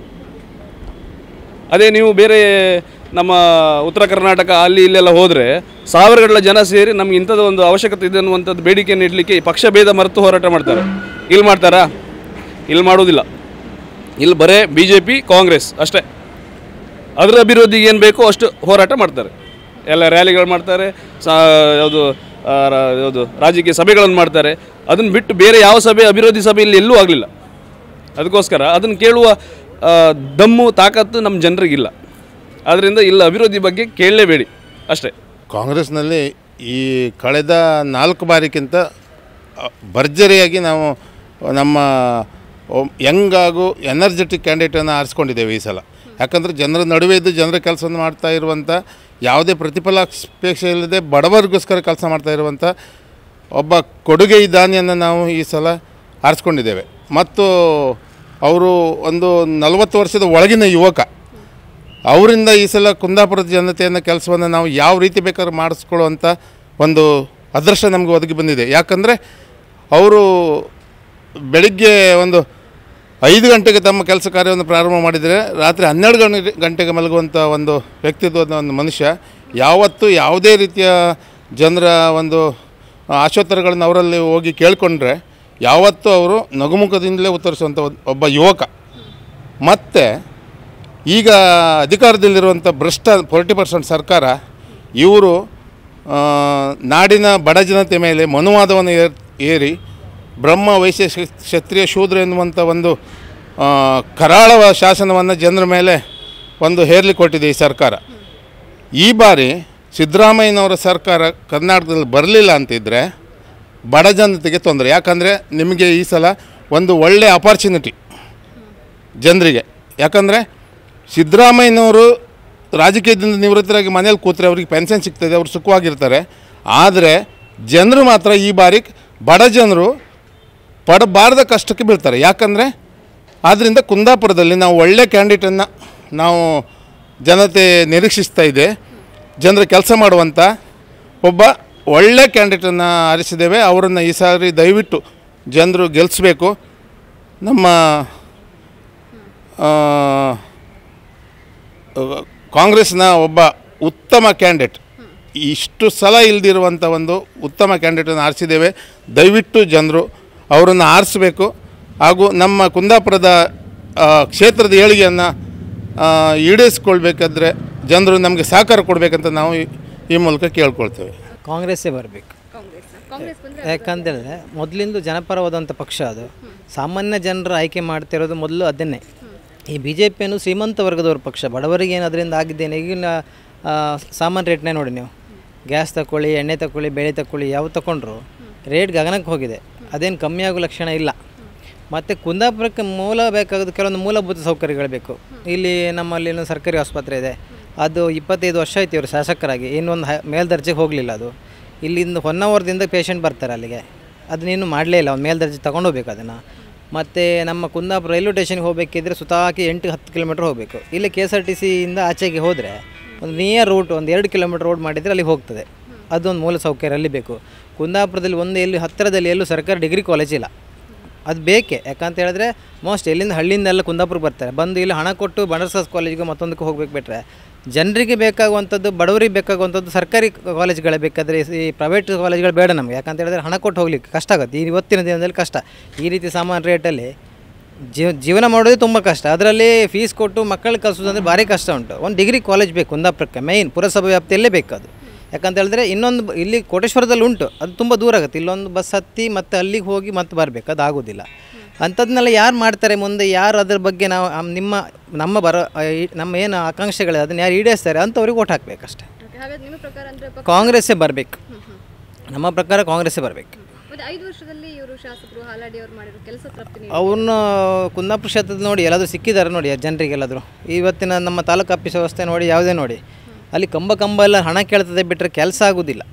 ಅದೇ ನೀವು ಬೇರೆ ನಮ್ಮ ಉತ್ತರ ಕರ್ನಾಟಕ ಅಲ್ಲಿ ಇಲ್ಲೆಲ್ಲ ಹೋದರೆ ಸಾವಿರಗಟ್ಟಲೆ ಜನ ಸೇರಿ ನಮ್ಗೆ ಇಂಥದ್ದು ಒಂದು ಅವಶ್ಯಕತೆ ಇದೆ ಅನ್ನುವಂಥದ್ದು ಬೇಡಿಕೆಯನ್ನು ಇಡಲಿಕ್ಕೆ ಈ ಪಕ್ಷ ಭೇದ ಮರೆತು ಹೋರಾಟ ಮಾಡ್ತಾರೆ ಇಲ್ಲಿ ಮಾಡ್ತಾರಾ ಇಲ್ಲಿ ಮಾಡೋದಿಲ್ಲ ಇಲ್ಲಿ ಬರೇ ಬಿ ಜೆ ಪಿ ಕಾಂಗ್ರೆಸ್ ಅಷ್ಟೇ ಅದರ ಅಭಿವೃದ್ಧಿಗೆ ಏನು ಬೇಕೋ ಅಷ್ಟು ಹೋರಾಟ ಮಾಡ್ತಾರೆ ಎಲ್ಲ ರ್ಯಾಲಿಗಳು ಮಾಡ್ತಾರೆ ಸಾ ಯಾವುದು ಆ, ರ- ಯಾವುದು ರಾಜಕೀಯ ಸಭೆಗಳನ್ನು ಮಾಡ್ತಾರೆ ಅದನ್ನು ಬಿಟ್ಟು ಬೇರೆ ಯಾವ ಸಭೆ ಅಭಿವೃದ್ಧಿ ಸಭೆ ಇಲ್ಲಿ ಎಲ್ಲೂ ಆಗಲಿಲ್ಲ ಅದಕ್ಕೋಸ್ಕರ ಅದನ್ನು ಕೇಳುವ ಆ, ದಮ್ಮು ತಾಕತ್ತು ನಮ್ಮ ಜನರಿಗಿಲ್ಲ ಆದ್ದರಿಂದ ಇಲ್ಲ ಅಭಿವೃದ್ಧಿ ಬಗ್ಗೆ ಕೇಳಲೇಬೇಡಿ ಅಷ್ಟೇ ಕಾಂಗ್ರೆಸ್ನಲ್ಲಿ ಈ ಕಳೆದ ನಾಲ್ಕು ಬಾರಿಗಿಂತ ಅ, ಭರ್ಜರಿಯಾಗಿ ನಾವು ನಮ್ಮ ಯಂಗ್ ಹಾಗೂ ಎನರ್ಜೆಟಿಕ್ ಕ್ಯಾಂಡಿಡೇಟನ್ನು ಆರಿಸ್ಕೊಂಡಿದ್ದೇವೆ ಈ ಸಲ ಯಾಕಂದರೆ ಜನರ ನಡುವೆ ಇದ್ದು ಜನರ ಕೆಲಸವನ್ನು ಮಾಡ್ತಾ ಇರುವಂಥ ಯಾವುದೇ ಪ್ರತಿಫಲಾಪೇಕ್ಷೆ ಇಲ್ಲದೆ ಬಡವರಿಗೋಸ್ಕರ ಕೆಲಸ ಮಾಡ್ತಾ ಇರುವಂಥ ಒಬ್ಬ ಕೊಡುಗೆ ದಾನಿಯನ್ನು ನಾವು ಈ ಸಲ ಆರಿಸ್ಕೊಂಡಿದ್ದೇವೆ ಮತ್ತು ಅವರು ಒಂದು ನಲವತ್ತು ವರ್ಷದ ಒಳಗಿನ ಯುವಕ ಅವರಿಂದ ಈ ಸಲ ಕುಂದಾಪುರದ ಜನತೆಯನ್ನು ಕೆಲಸವನ್ನು ನಾವು ಯಾವ ರೀತಿ ಬೇಕಾದ್ರೂ ಮಾಡಿಸ್ಕೊಳ್ಳುವಂಥ ಒಂದು ಅದೃಷ್ಟ ನಮಗೆ ಒದಗಿ ಬಂದಿದೆ ಯಾಕಂದರೆ ಅವರು ಬೆಳಿಗ್ಗೆ ಒಂದು ಐದು ಗಂಟೆಗೆ ತಮ್ಮ ಕೆಲಸ ಕಾರ್ಯವನ್ನು ಪ್ರಾರಂಭ ಮಾಡಿದರೆ ರಾತ್ರಿ ಹನ್ನೆರಡು ಗಂಟೆ ಗಂಟೆಗೆ ಮಲಗುವಂಥ ಒಂದು ವ್ಯಕ್ತಿತ್ವದ ಒಂದು ಮನುಷ್ಯ ಯಾವತ್ತೂ ಯಾವುದೇ ರೀತಿಯ ಜನರ ಒಂದು ಆಶೋತ್ತರಗಳನ್ನು ಅವರಲ್ಲಿ ಹೋಗಿ ಕೇಳಿಕೊಂಡ್ರೆ ಯಾವತ್ತೂ ಅವರು ನಗುಮುಖದಿಂದಲೇ ಉತ್ತರಿಸುವಂಥ ಒದ್- ಒಬ್ಬ ಯುವಕ ಮತ್ತು ಈಗ ಅಧಿಕಾರದಲ್ಲಿರುವಂಥ ಭ್ರಷ್ಟ ಫೋರ್ಟಿ ಪರ್ಸೆಂಟ್ ಸರ್ಕಾರ ಇವರು ಆ, ನಾಡಿನ ಬಡ ಜನತೆ ಮೇಲೆ ಮನುವಾದವನ್ನು ಏರ್ ಏರಿ ಬ್ರಹ್ಮ ವೈಶ್ಯ ಕ್ಷ- ಕ್ಷತ್ರಿಯ ಶೂದ್ರ ಎನ್ನುವಂಥ ಒಂದು ಆ, ಕರಾಳ ಶಾಸನವನ್ನು ಜನರ ಮೇಲೆ ಒಂದು ಹೇರಲಿ ಕೊಟ್ಟಿದೆ ಈ ಸರ್ಕಾರ ಈ ಬಾರಿ ಸಿದ್ದರಾಮಯ್ಯನವರ ಸರ್ಕಾರ ಕರ್ನಾಟಕದಲ್ಲಿ ಬರಲಿಲ್ಲ ಅಂತಿದ್ದರೆ ಬಡ ಜನತೆಗೆ ತೊಂದರೆ ಯಾಕಂದರೆ ನಿಮಗೆ ಈ ಸಲ ಒಂದು ಒಳ್ಳೆಯ ಅಪಾರ್ಚುನಿಟಿ ಜನರಿಗೆ ಯಾಕಂದರೆ ಸಿದ್ದರಾಮಯ್ಯನವರು ರಾಜಕೀಯದಿಂದ ನಿವೃತ್ತರಾಗಿ ಮನೇಲಿ ಕೂತ್ರೆ ಅವ್ರಿಗೆ ಪೆನ್ಷನ್ ಸಿಗ್ತದೆ ಅವ್ರು ಸುಖವಾಗಿರ್ತಾರೆ ಆದರೆ ಜನರು ಮಾತ್ರ ಈ ಬಾರಿ ಬಡ ಜನರು ಪಡಬಾರದ ಕಷ್ಟಕ್ಕೆ ಬೀಳ್ತಾರೆ ಯಾಕಂದರೆ ಆದ್ದರಿಂದ ಕುಂದಾಪುರದಲ್ಲಿ ನಾವು ಒಳ್ಳೆ ಕ್ಯಾಂಡಿಡೇಟನ್ನು ನಾವು ಜನತೆ ನಿರೀಕ್ಷಿಸ್ತಾ ಇದೆ ಜನರು ಕೆಲಸ ಮಾಡುವಂಥ ಒಬ್ಬ ಒಳ್ಳೆ ಕ್ಯಾಂಡಿಡೇಟನ್ನು ಆರಿಸಿದ್ದೇವೆ ಅವರನ್ನು ಈ ಸಾರಿ ದಯವಿಟ್ಟು ಜನರು ಗೆಲ್ಲಿಸ್ಬೇಕು ನಮ್ಮ ಆ, ಕಾಂಗ್ರೆಸ್ನ ಒಬ್ಬ ಉತ್ತಮ ಕ್ಯಾಂಡಿಡೇಟ್ ಇಷ್ಟು ಸಲ ಇಲ್ದಿರುವಂಥ ಒಂದು ಉತ್ತಮ ಕ್ಯಾಂಡಿಡೇಟನ್ನು ಆರಿಸಿದ್ದೇವೆ ದಯವಿಟ್ಟು ಜನರು ಅವರನ್ನು ಆರಿಸಬೇಕು ಹಾಗೂ ನಮ್ಮ ಕುಂದಾಪುರದ ಆ, ಕ್ಷೇತ್ರದ ಏಳಿಗೆಯನ್ನು ಆ, ಈಡೇರಿಸ್ಕೊಳ್ಬೇಕಾದ್ರೆ ಜನರು ನಮಗೆ ಸಹಕಾರ ಕೊಡಬೇಕಂತ ನಾವು ಈ- ಈ ಮೂಲಕ ಕೇಳ್ಕೊಳ್ತೇವೆ ಕಾಂಗ್ರೆಸ್ಸೇ ಬರಬೇಕು ಯಾಕಂತೇಳಿದ್ರೆ ಮೊದಲಿಂದ ಜನಪರವಾದಂಥ ಪಕ್ಷ ಅದು ಸಾಮಾನ್ಯ ಜನರು ಆಯ್ಕೆ ಮಾಡ್ತಿರೋದು ಮೊದಲು ಅದನ್ನೇ ಈ ಬಿ ಜೆ ಪಿಯನ್ನು ಶ್ರೀಮಂತ ವರ್ಗದವ್ರ ಪಕ್ಷ ಬಡವರಿಗೆ ಏನು ಅದರಿಂದ ಆಗಿದ್ದೇನೆ ಈಗಿನ ಆ, ಸಾಮಾನ್ಯ ರೇಟ್ನೇ ನೋಡಿ ನೀವು ಗ್ಯಾಸ್ ತಗೊಳ್ಳಿ ಎಣ್ಣೆ ತಗೊಳ್ಳಿ ಬೇಳೆ ತಗೊಳ್ಳಿ ಯಾವ ತಗೊಂಡ್ರು ರೇಟ್ ಗಗನಕ್ಕೆ ಹೋಗಿದೆ ಅದೇನು ಕಮ್ಮಿ ಆಗೋ ಲಕ್ಷಣ ಇಲ್ಲ ಮತ್ತು ಕುಂದಾಪುರಕ್ಕೆ ಮೂಲ ಬೇಕಾಗೋದು ಕೆಲವೊಂದು ಮೂಲಭೂತ ಸೌಕರ್ಯಗಳು ಬೇಕು ಇಲ್ಲಿ ನಮ್ಮಲ್ಲಿ ಒಂದು ಸರ್ಕಾರಿ ಆಸ್ಪತ್ರೆ ಇದೆ ಅದು ಇಪ್ಪತ್ತೈದು ವರ್ಷ ಆಯ್ತು ಇವರು ಶಾಸಕರಾಗಿ ಇನ್ನೊಂದು ಹ ಮೇಲ್ದರ್ಜೆಗೆ ಹೋಗಲಿಲ್ಲ ಅದು ಇಲ್ಲಿಂದ ಹೊನ್ನಾವರದಿಂದ ಪೇಷಂಟ್ ಬರ್ತಾರೆ ಅಲ್ಲಿಗೆ ಅದನ್ನೇನು ಮಾಡಲೇ ಇಲ್ಲ ಒಂದು ಮೇಲ್ದರ್ಜೆ ತೊಗೊಂಡೋಗ್ಬೇಕು ಅದನ್ನು ಮತ್ತು ನಮ್ಮ ಕುಂದಾಪುರ ರೈಲ್ವೆ ಸ್ಟೇಷನ್ಗೆ ಹೋಗಬೇಕಿದ್ರೆ ಸುತ್ತಾಕಿ ಎಂಟು ಹತ್ತು ಕಿಲೋಮೀಟ್ರ್ ಹೋಗಬೇಕು ಇಲ್ಲಿ ಕೆ ಎಸ್ ಆರ್ ಟಿ ಸಿಯಿಂದ ಆಚೆಗೆ ಹೋದರೆ ಒಂದು ನಿಯರ್ ರೂಟ್ ಒಂದು ಎರಡು ಕಿಲೋಮೀಟ್ರ್ ರೋಡ್ ಮಾಡಿದರೆ ಅಲ್ಲಿ ಹೋಗ್ತದೆ ಅದೊಂದು ಮೂಲ ಸೌಕರ್ಯ ಅಲ್ಲಿ ಬೇಕು ಕುಂದಾಪುರದಲ್ಲಿ ಒಂದು ಎಲ್ಲಿ ಹತ್ತಿರದಲ್ಲಿ ಎಲ್ಲೂ ಸರ್ಕಾರಿ ಡಿಗ್ರಿ ಕಾಲೇಜ್ ಇಲ್ಲ ಅದು ಬೇಕೇ ಯಾಕಂತ ಹೇಳಿದ್ರೆ ಮೋಸ್ಟ್ ಎಲ್ಲಿಂದ ಹಳ್ಳಿಯಿಂದೆಲ್ಲ ಕುಂದಾಪುರಕ್ಕೆ ಬರ್ತಾರೆ ಬಂದು ಇಲ್ಲಿ ಹಣ ಕೊಟ್ಟು ಬಂಡರ್ಸಾಸ್ ಕಾಲೇಜ್ಗೆ ಮತ್ತೊಂದಕ್ಕೆ ಹೋಗ್ಬೇಕು ಬಿಟ್ಟರೆ ಜನರಿಗೆ ಬೇಕಾಗುವಂಥದ್ದು ಬಡವರಿಗೆ ಬೇಕಾಗುವಂಥದ್ದು ಸರ್ಕಾರಿ ಕಾಲೇಜ್ಗಳೇ ಬೇಕಾದರೆ ಈ ಪ್ರೈವೇಟ್ ಕಾಲೇಜ್ಗಳು ಬೇಡ ನಮಗೆ ಯಾಕಂತ ಹೇಳಿದ್ರೆ ಹಣ ಕೊಟ್ಟು ಹೋಗ್ಲಿಕ್ಕೆ ಕಷ್ಟ ಆಗುತ್ತೆ ಈ ಇವತ್ತಿನ ದಿನದಲ್ಲಿ ಕಷ್ಟ ಈ ರೀತಿ ಸಾಮಾನ್ಯ ರೇಟಲ್ಲಿ ಜೀವ ಜೀವನ ಮಾಡೋದೇ ತುಂಬ ಕಷ್ಟ ಅದರಲ್ಲಿ ಫೀಸ್ ಕೊಟ್ಟು ಮಕ್ಕಳಿಗೆ ಕಲಿಸೋದಂದ್ರೆ ಭಾರಿ ಕಷ್ಟ ಉಂಟು ಒಂದು ಡಿಗ್ರಿ ಕಾಲೇಜ್ ಬೇಕು ಕುಂದಾಪುರಕ್ಕೆ ಮೇಯ್ನ್ ಪುರಸಭೆ ವ್ಯಾಪ್ತಿಯಲ್ಲೇ ಬೇಕು ಅದು ಯಾಕಂತ ಹೇಳಿದ್ರೆ ಇನ್ನೊಂದು ಬ- ಇಲ್ಲಿ ಕೋಟೇಶ್ವರದಲ್ಲಿ ಉಂಟು ಅದು ತುಂಬ ದೂರ ಆಗುತ್ತೆ ಇಲ್ಲೊಂದು ಬಸ್ ಹತ್ತಿ ಮತ್ತೆ ಅಲ್ಲಿಗೆ ಹೋಗಿ ಮತ್ತೆ ಬರಬೇಕು ಅದು ಆಗೋದಿಲ್ಲ ಅಂಥದ್ದನ್ನೆಲ್ಲ ಯಾರು ಮಾಡ್ತಾರೆ ಮುಂದೆ ಯಾರು ಅದ್ರ ಬಗ್ಗೆ ನಾವು ಅಮ್- ನಿಮ್ಮ ನಮ್ಮ ಬರೋ ಆ, ಈ- ನಮ್ಮ ಏನು ಆಕಾಂಕ್ಷೆಗಳಿದೆ ಅದನ್ನು ಯಾರು ಈಡೇರಿಸ್ತಾರೆ ಅಂಥವ್ರಿಗೆ ಓಟ್ ಹಾಕಬೇಕಷ್ಟೆ ಹಾಗಾದ್ರೆ ನಿಮ್ಮ ಪ್ರಕಾರ ಅಂದ್ರೆ ಪಕ್ಷ- ಕಾಂಗ್ರೆಸ್ಸೇ ಬರಬೇಕು ನಮ್ಮ ಪ್ರಕಾರ ಕಾಂಗ್ರೆಸ್ಸೇ ಬರಬೇಕು ಮತ್ತೆ ಐದು ವರ್ಷದಲ್ಲಿ ಇವರು ಶಾಸಕರು ಹಾಲಾಡಿ ಅವರು ಮಾಡಿರೋ ಕೆಲಸ ತೃಪ್ತಿ ನೀಡಿದೆ. ಅವ್ರನ್ನ ಕುಂದಾಪುರ ಕ್ಷೇತ್ರದ ನೋಡಿ ಎಲ್ಲಾದರೂ ಸಿಕ್ಕಿದ್ದಾರೆ ನೋಡಿ ಜನರಿಗೆಲ್ಲಾದರೂ ಇವತ್ತಿನ ನಮ್ಮ ತಾಲೂಕು ಆಫೀಸ್ ವ್ಯವಸ್ಥೆ ನೋಡಿ ಯಾವುದೇ ನೋಡಿ ಅಲ್ಲಿ ಕಂಬ ಕಂಬ ಎಲ್ಲ ಹಣ ಕೇಳ್ತದೆ ಬಿಟ್ಟರೆ ಕೆಲಸ ಆಗೋದಿಲ್ಲ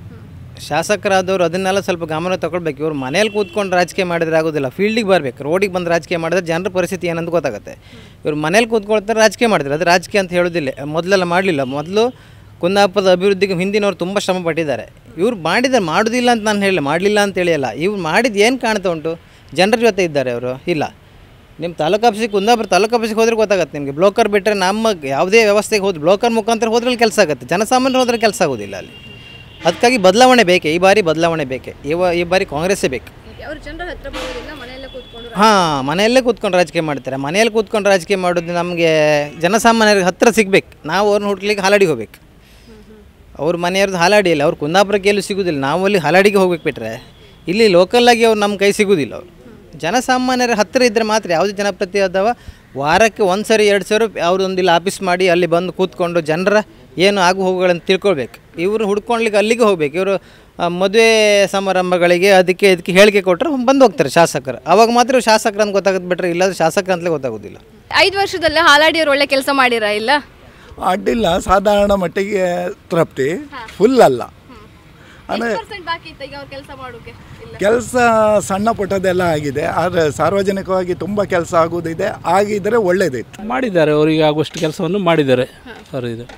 ಶಾಸಕರಾದವರು ಅದನ್ನೆಲ್ಲ ಸ್ವಲ್ಪ ಗಮನ ತಗೊಳ್ಬೇಕು ಇವ್ರು ಮನೇಲಿ ಕೂತ್ಕೊಂಡು ರಾಜಕೀಯ ಮಾಡಿದ್ರೆ ಆಗೋದಿಲ್ಲ ಫೀಲ್ಡಿಗೆ ಬರಬೇಕು ರೋಡಿಗೆ ಬಂದು ರಾಜಕೀಯ ಮಾಡಿದ್ರೆ ಜನರ ಪರಿಸ್ಥಿತಿ ಏನಂತ ಗೊತ್ತಾಗುತ್ತೆ ಇವ್ರು ಮನೇಲಿ ಕೂತ್ಕೊಳ್ತಾರೆ ರಾಜಕೀಯ ಮಾಡಿದ್ರೆ ಅದು ರಾಜಕೀಯ ಅಂತ ಹೇಳೋದಿಲ್ಲ ಮೊದಲೆಲ್ಲ ಮಾಡಲಿಲ್ಲ ಮೊದಲು ಕುಂದಾಪುರದ ಅಭಿವೃದ್ಧಿಗೆ ಹಿಂದಿನವ್ರು ತುಂಬ ಶ್ರಮ ಪಟ್ಟಿದ್ದಾರೆ ಇವ್ರು ಮಾಡಿದ್ದಾರೆ ಮಾಡೋದಿಲ್ಲ ಅಂತ ನಾನು ಹೇಳಿಲ್ಲ ಮಾಡಲಿಲ್ಲ ಅಂತ ಹೇಳಿಯಲ್ಲ ಇವ್ರು ಮಾಡಿದ್ದು ಏನು ಕಾಣ್ತಾ ಉಂಟು ಜನರ ಜೊತೆ ಇದ್ದಾರೆ ಅವರು ಇಲ್ಲ ನಿಮ್ಮ ತಾಲೂಕು ಆಫೀಸಿಗೆ ಕುಂದಾಪುರ ತಾಲೂಕು ಆಫೀಸಿಗೆ ಹೋದ್ರೆ ಗೊತ್ತಾಗುತ್ತೆ ನಿಮಗೆ ಬ್ಲೋಕರ್ ಬಿಟ್ಟರೆ ನಮ್ಮ ಯಾವುದೇ ವ್ಯವಸ್ಥೆಗೆ ಹೋದ್ರೆ ಬ್ಲೋಕರ್ ಮುಖಾಂತರ ಹೋದ್ರೆ ಅಲ್ಲಿ ಕೆಲಸ ಆಗುತ್ತೆ ಜನಸಾಮಾನ್ಯರು ಹೋದ್ರೆ ಕೆಲಸ ಆಗೋದಿಲ್ಲ ಅಲ್ಲಿ ಅದಕ್ಕಾಗಿ ಬದಲಾವಣೆ ಬೇಕೇ ಈ ಬಾರಿ ಬದಲಾವಣೆ ಬೇಕೇ ಇವ ಈ ಬಾರಿ ಕಾಂಗ್ರೆಸ್ಸೇ ಬೇಕು ಅವರು ಜನರ ಹತ್ರ ಬರೋದಿಲ್ಲ ಮನೆಯಲ್ಲೇ ಕೂತ್ಕೊಂಡು ಹಾಂ ಮನೆಯಲ್ಲೇ ಕೂತ್ಕೊಂಡು ರಾಜಕೀಯ ಮಾಡ್ತಾರೆ ಮನೆಯಲ್ಲಿ ಕೂತ್ಕೊಂಡು ರಾಜಕೀಯ ಮಾಡೋದು ನಮಗೆ ಜನಸಾಮಾನ್ಯರಿಗೆ ಹತ್ತಿರ ಸಿಗ್ಬೇಕು ನಾವು ಅವ್ರನ್ನ ಹುಡ್ಲಿಕ್ಕೆ ಹಾಲಾಡಿಗೆ ಹೋಗ್ಬೇಕು ಅವ್ರ ಮನೆಯವ್ರದ್ದು ಹಾಲಾಡಿ ಇಲ್ಲ ಅವ್ರು ಕುಂದಾಪುರಕ್ಕೆ ಎಲ್ಲೂ ಸಿಗೋದಿಲ್ಲ ನಾವು ಅಲ್ಲಿ ಹಾಲಾಡಿಗೆ ಹೋಗ್ಬೇಕು ಬಿಟ್ಟರೆ ಇಲ್ಲಿ ಲೋಕಲ್ಲಾಗಿ ಅವ್ರು ನಮ್ಮ ಕೈ ಸಿಗೋದಿಲ್ಲ ಅವರು ಜನಸಾಮಾನ್ಯರ ಹತ್ತಿರ ಇದ್ದರೆ ಮಾತ್ರ ಯಾವುದೇ ಜನಪ್ರತಿ ಅದಾವ ವಾರಕ್ಕೆ ಒಂದು ಸರಿ ಎರಡು ಸರಿ ಅವ್ರದ್ದೊಂದು ಇಲ್ಲಿ ಆಫೀಸ್ ಮಾಡಿ ಅಲ್ಲಿ ಬಂದು ಕೂತ್ಕೊಂಡು ಜನರ ಏನು ಆಗು ಹೋಗುಗಳನ್ನು ತಿಳ್ಕೊಳ್ಬೇಕು ಇವರು ಹುಡ್ಕೊಳ್ಲಿಕ್ಕೆ ಅಲ್ಲಿಗೆ ಹೋಗ್ಬೇಕು ಇವರು ಮದುವೆ ಸಮಾರಂಭಗಳಿಗೆ ಅದಕ್ಕೆ ಇದಕ್ಕೆ ಹೇಳಿಕೆ ಕೊಟ್ಟರೆ ಬಂದು ಹೋಗ್ತಾರೆ ಶಾಸಕರು ಅವಾಗ ಮಾತ್ರ ಇವ್ರು ಶಾಸಕರು ಅಂತ ಗೊತ್ತಾಗುತ್ತೆ ಬಿಟ್ಟರೆ ಇಲ್ಲಾಂದ್ರೆ ಶಾಸಕರು ಅಂತಲೇ ಗೊತ್ತಾಗೋದಿಲ್ಲ ಐದು ವರ್ಷದಲ್ಲಿ ಹಾಲಾಡಿ ಅವರು ಒಳ್ಳೆ ಕೆಲಸ ಮಾಡಿರಾ ಇಲ್ಲ ಅಡ್ಡಿಲ್ಲ ಸಾಧಾರಣ ಮಟ್ಟಿಗೆ ತೃಪ್ತಿ ಫುಲ್ ಅಲ್ಲ ಅಂದರೆ ಪರ್ಸೆಂಟ್ ಬಾಕಿ ಇತ್ತ ಈಗ ಅವ್ರು ಕೆಲಸ ಮಾಡೋಕೆ ಇಲ್ಲ ಕೆಲಸ ಸಣ್ಣ ಪುಟ್ಟದೆಲ್ಲ ಆಗಿದೆ ಆದರೆ ಸಾರ್ವಜನಿಕವಾಗಿ ತುಂಬ ಕೆಲಸ ಆಗುವುದಿದೆ ಆಗಿದ್ದರೆ ಒಳ್ಳೆಯದಿತ್ತು ಮಾಡಿದ್ದಾರೆ ಅವರಿಗೆ ಆಗುವಷ್ಟು ಕೆಲಸವನ್ನು ಮಾಡಿದ್ದಾರೆ ಸರ್ ಇದು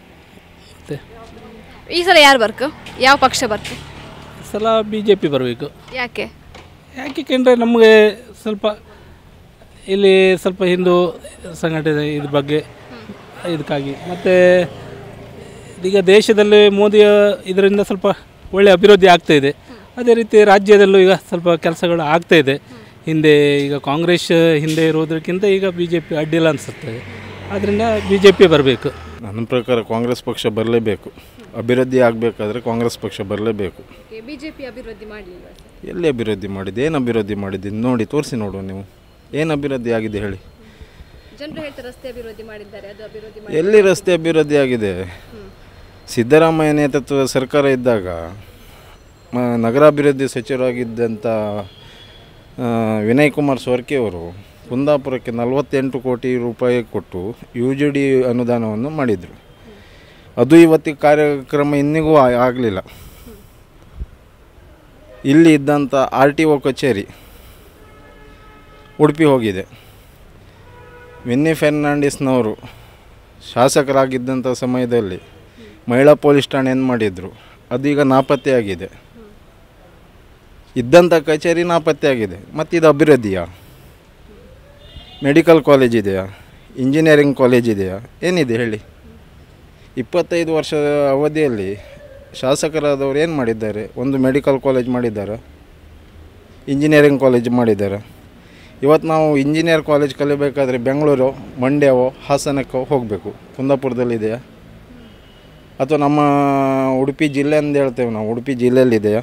ಈ ಸಲ ಯಾರು ಬರ್ಕು ಯಾವ ಪಕ್ಷ ಬರ್ಕು ಈ ಸಲ ಬಿ ಜೆ ಪಿ ಬರಬೇಕು ಯಾಕೆ ಯಾಕೆಂದರೆ ನಮಗೆ ಸ್ವಲ್ಪ ಇಲ್ಲಿ ಸ್ವಲ್ಪ ಹಿಂದೂ ಸಂಘಟನೆ ಇದ್ರ ಬಗ್ಗೆ ಇದಕ್ಕಾಗಿ ಮತ್ತು ಈಗ ದೇಶದಲ್ಲಿ ಮೋದಿಯ ಇದರಿಂದ ಸ್ವಲ್ಪ ಒಳ್ಳೆಯ ಅಭಿವೃದ್ಧಿ ಆಗ್ತಾ ಇದೆ ಅದೇ ರೀತಿ ರಾಜ್ಯದಲ್ಲೂ ಈಗ ಸ್ವಲ್ಪ ಕೆಲಸಗಳು ಆಗ್ತಾ ಇದೆ ಹಿಂದೆ ಈಗ ಕಾಂಗ್ರೆಸ್ ಹಿಂದೆ ಇರೋದಕ್ಕಿಂತ ಈಗ ಬಿ ಜೆ ಪಿ ಅಡ್ಡಿಲ್ಲ ಅನಿಸುತ್ತದೆ ಆದ್ದರಿಂದ ಬಿ ಜೆ ಪಿ ಬರಬೇಕು ನನ್ನ ಪ್ರಕಾರ ಕಾಂಗ್ರೆಸ್ ಪಕ್ಷ ಬರಲೇಬೇಕು ಅಭಿವೃದ್ಧಿ ಆಗಬೇಕಾದ್ರೆ ಕಾಂಗ್ರೆಸ್ ಪಕ್ಷ ಬರಲೇಬೇಕು ಬಿಜೆಪಿ ಅಭಿವೃದ್ಧಿ ಮಾಡಲಿಲ್ವಾ ಸರ್ ಎಲ್ಲಿ ಅಭಿವೃದ್ಧಿ ಮಾಡಿದೆ ಏನು ಅಭಿವೃದ್ಧಿ ಮಾಡಿದ್ದೀನಿ ನೋಡಿ ತೋರಿಸಿ ನೋಡುವ ನೀವು ಏನು ಅಭಿವೃದ್ಧಿ ಆಗಿದೆ ಹೇಳಿ ಜನರು ಹೇಳ್ತಾರೆ ರಸ್ತೆ ಅಭಿವೃದ್ಧಿ ಮಾಡಿದ್ದಾರೆ ಅದು ಅಭಿವೃದ್ಧಿ ಎಲ್ಲಿ ರಸ್ತೆ ಅಭಿವೃದ್ಧಿ ಆಗಿದೆ ಸಿದ್ದರಾಮಯ್ಯ ನೇತೃತ್ವದ ಸರ್ಕಾರ ಇದ್ದಾಗ ಮ- ನಗರಾಭಿವೃದ್ಧಿ ಸಚಿವರಾಗಿದ್ದಂಥ ಆ, ವಿನಯ್ ಕುಮಾರ್ ಸೊರ್ಕೆ ಅವರು ಕುಂದಾಪುರಕ್ಕೆ ನಲವತ್ತೆಂಟು ಕೋಟಿ ರೂಪಾಯಿ ಕೊಟ್ಟು ಯು ಜಿ ಡಿ ಅನುದಾನವನ್ನು ಮಾಡಿದರು ಅದು ಇವತ್ತಿಗೆ ಕಾರ್ಯಕ್ರಮ ಇನ್ನಿಗೂ ಆಗಲಿಲ್ಲ ಇಲ್ಲಿ ಇದ್ದಂಥ ಆರ್ ಟಿ ಒ ಕಚೇರಿ ಉಡುಪಿ ಹೋಗಿದೆ ವಿನ್ನಿ ಫೆರ್ನಾಂಡಿಸ್ನವರು ಶಾಸಕರಾಗಿದ್ದಂಥ ಸಮಯದಲ್ಲಿ ಮಹಿಳಾ ಪೊಲೀಸ್ ಠಾಣೆ ಏನು ಮಾಡಿದರು ಅದೀಗ ನಾಪತ್ತೆಯಾಗಿದೆ ಇದ್ದಂಥ ಕಚೇರಿ ನಾಪತ್ತೆಯಾಗಿದೆ ಮತ್ತು ಇದು ಅಭಿವೃದ್ಧಿಯಾ ಮೆಡಿಕಲ್ ಕಾಲೇಜ್ ಇದೆಯಾ ಇಂಜಿನಿಯರಿಂಗ್ ಕಾಲೇಜ್ ಇದೆಯಾ ಏನಿದೆ ಹೇಳಿ ಇಪ್ಪತ್ತೈದು ವರ್ಷದ ಅವಧಿಯಲ್ಲಿ ಶಾಸಕರಾದವರು ಏನು ಮಾಡಿದ್ದಾರೆ ಒಂದು ಮೆಡಿಕಲ್ ಕಾಲೇಜ್ ಮಾಡಿದ್ದಾರೆ ಇಂಜಿನಿಯರಿಂಗ್ ಕಾಲೇಜ್ ಮಾಡಿದ್ದಾರೆ ಇವತ್ತು ನಾವು ಇಂಜಿನಿಯರ್ ಕಾಲೇಜ್ ಕಲಿಬೇಕಾದ್ರೆ ಬೆಂಗಳೂರು ಮಂಡ್ಯವೋ ಹಾಸನಕ್ಕೋ ಹೋಗಬೇಕು ಕುಂದಾಪುರದಲ್ಲಿದೆಯಾ ಅಥವಾ ನಮ್ಮ ಉಡುಪಿ ಜಿಲ್ಲೆ ಅಂತ ಹೇಳ್ತೇವೆ ನಾವು ಉಡುಪಿ ಜಿಲ್ಲೆಯಲ್ಲಿದೆಯಾ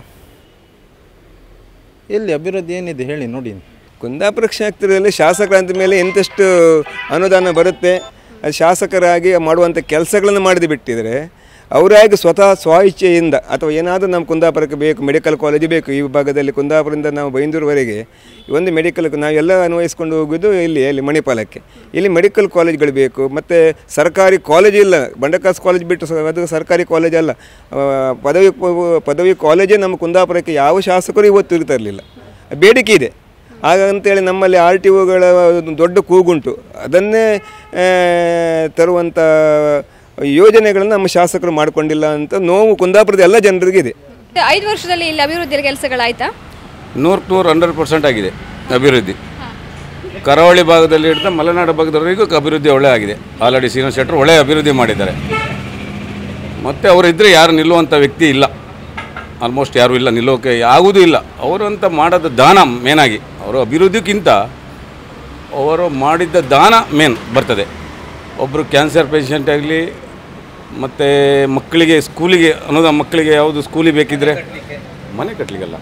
ಎಲ್ಲಿ ಅಭಿವೃದ್ಧಿ ಏನಿದೆ ಹೇಳಿ ನೋಡಿ ಕುಂದಾಪುರ ಕ್ಷೇತ್ರದಲ್ಲಿ ಶಾಸಕರಂತ ಮೇಲೆ ಎಂತಷ್ಟು ಅನುದಾನ ಬರುತ್ತೆ ಅದು ಶಾಸಕರಾಗಿ ಮಾಡುವಂಥ ಕೆಲಸಗಳನ್ನು ಮಾಡಿದ್ದು ಬಿಟ್ಟಿದ್ದಾರೆ ಅವರಾಗಿ ಸ್ವತಃ ಸ್ವಇಚ್ಛೆಯಿಂದ ಅಥವಾ ಏನಾದರೂ ನಮ್ಮ ಕುಂದಾಪುರಕ್ಕೆ ಬೇಕು ಮೆಡಿಕಲ್ ಕಾಲೇಜ್ ಬೇಕು ಈ ಭಾಗದಲ್ಲಿ ಕುಂದಾಪುರದಿಂದ ನಾವು ಬೈಂದೂರುವರೆಗೆ ಒಂದು ಮೆಡಿಕಲ್ ನಾವೆಲ್ಲ ಅನ್ವಯಿಸ್ಕೊಂಡು ಹೋಗೋದು ಇಲ್ಲಿ ಅಲ್ಲಿ ಮಣಿಪಾಲಕ್ಕೆ ಇಲ್ಲಿ ಮೆಡಿಕಲ್ ಕಾಲೇಜ್ಗಳು ಬೇಕು ಮತ್ತು ಸರ್ಕಾರಿ ಕಾಲೇಜ್ ಇಲ್ಲ ಬಂಡಕಾಸ್ ಕಾಲೇಜ್ ಬಿಟ್ಟು ಸ- ಅದು ಸರ್ಕಾರಿ ಕಾಲೇಜ್ ಅಲ್ಲ ಆ, ಪದವಿ ಪೂ- ಪದವಿ ಕಾಲೇಜೇ ನಮ್ಮ ಕುಂದಾಪುರಕ್ಕೆ ಯಾವ ಶಾಸಕರು ಇವತ್ತು ಇರ್ತಾ ಇರಲಿಲ್ಲ ಬೇಡಿಕೆ ಇದೆ ಆಗ ಅಂತೇಳಿ ನಮ್ಮಲ್ಲಿ ಆರ್ ಟಿ ಒಗಳ ಒಂದು ದೊಡ್ಡ ಕೂಗುಂಟು ಅದನ್ನೇ ಆ, ತರುವಂಥ ಯೋಜನೆಗಳನ್ನು ನಮ್ಮ ಶಾಸಕರು ಮಾಡಿಕೊಂಡಿಲ್ಲ ಅಂತ ನೋವು ಕುಂದಾಪುರದ ಎಲ್ಲ ಜನರಿಗೆ ಇದೆ ಐದು ವರ್ಷದಲ್ಲಿ ಇಲ್ಲಿ ಅಭಿವೃದ್ಧಿ ಕೆಲಸಗಳಾಯ್ತಾ ನೂರಕ್ಕೆ ನೂರು ಹಂಡ್ರೆಡ್ ಪರ್ಸೆಂಟ್ ಆಗಿದೆ ಅಭಿವೃದ್ಧಿ ಕರಾವಳಿ ಭಾಗದಲ್ಲಿ ಹಿಡಿದ ಮಲೆನಾಡು ಭಾಗದವರೆಗೂ ಅಭಿವೃದ್ಧಿ ಒಳ್ಳೆ ಆಗಿದೆ ಆಲ್ರೆಡಿ ಶ್ರೀನಿವಾಸ್ ಶೆಟ್ಟರು ಒಳ್ಳೆ ಅಭಿವೃದ್ಧಿ ಮಾಡಿದ್ದಾರೆ ಮತ್ತು ಅವರು ಇದ್ದರೆ ಯಾರು ನಿಲ್ಲುವಂಥ ವ್ಯಕ್ತಿ ಇಲ್ಲ ಆಲ್ಮೋಸ್ಟ್ ಯಾರೂ ಇಲ್ಲ ನಿಲ್ಲೋಕೆ ಆಗುವುದೂ ಇಲ್ಲ ಅವರಂತ ಮಾಡೋದು ದಾನ ಮೇನಾಗಿ ಅವರು ಅಭಿವೃದ್ಧಿಗಿಂತ ಅವರು ಮಾಡಿದ್ದ ದಾನ ಮೇನ್ ಬರ್ತದೆ ಒಬ್ಬರು ಕ್ಯಾನ್ಸರ್ ಪೇಷಂಟ್ ಆಗಲಿ ಮತ್ತು ಮಕ್ಕಳಿಗೆ ಸ್ಕೂಲಿಗೆ ಅನ್ನೋದು ಮಕ್ಕಳಿಗೆ ಯಾವುದು ಸ್ಕೂಲಿಗೆ ಬೇಕಿದ್ದರೆ ಮನೆ ಕಟ್ಟಲಿಕ್ಕೆಲ್ಲ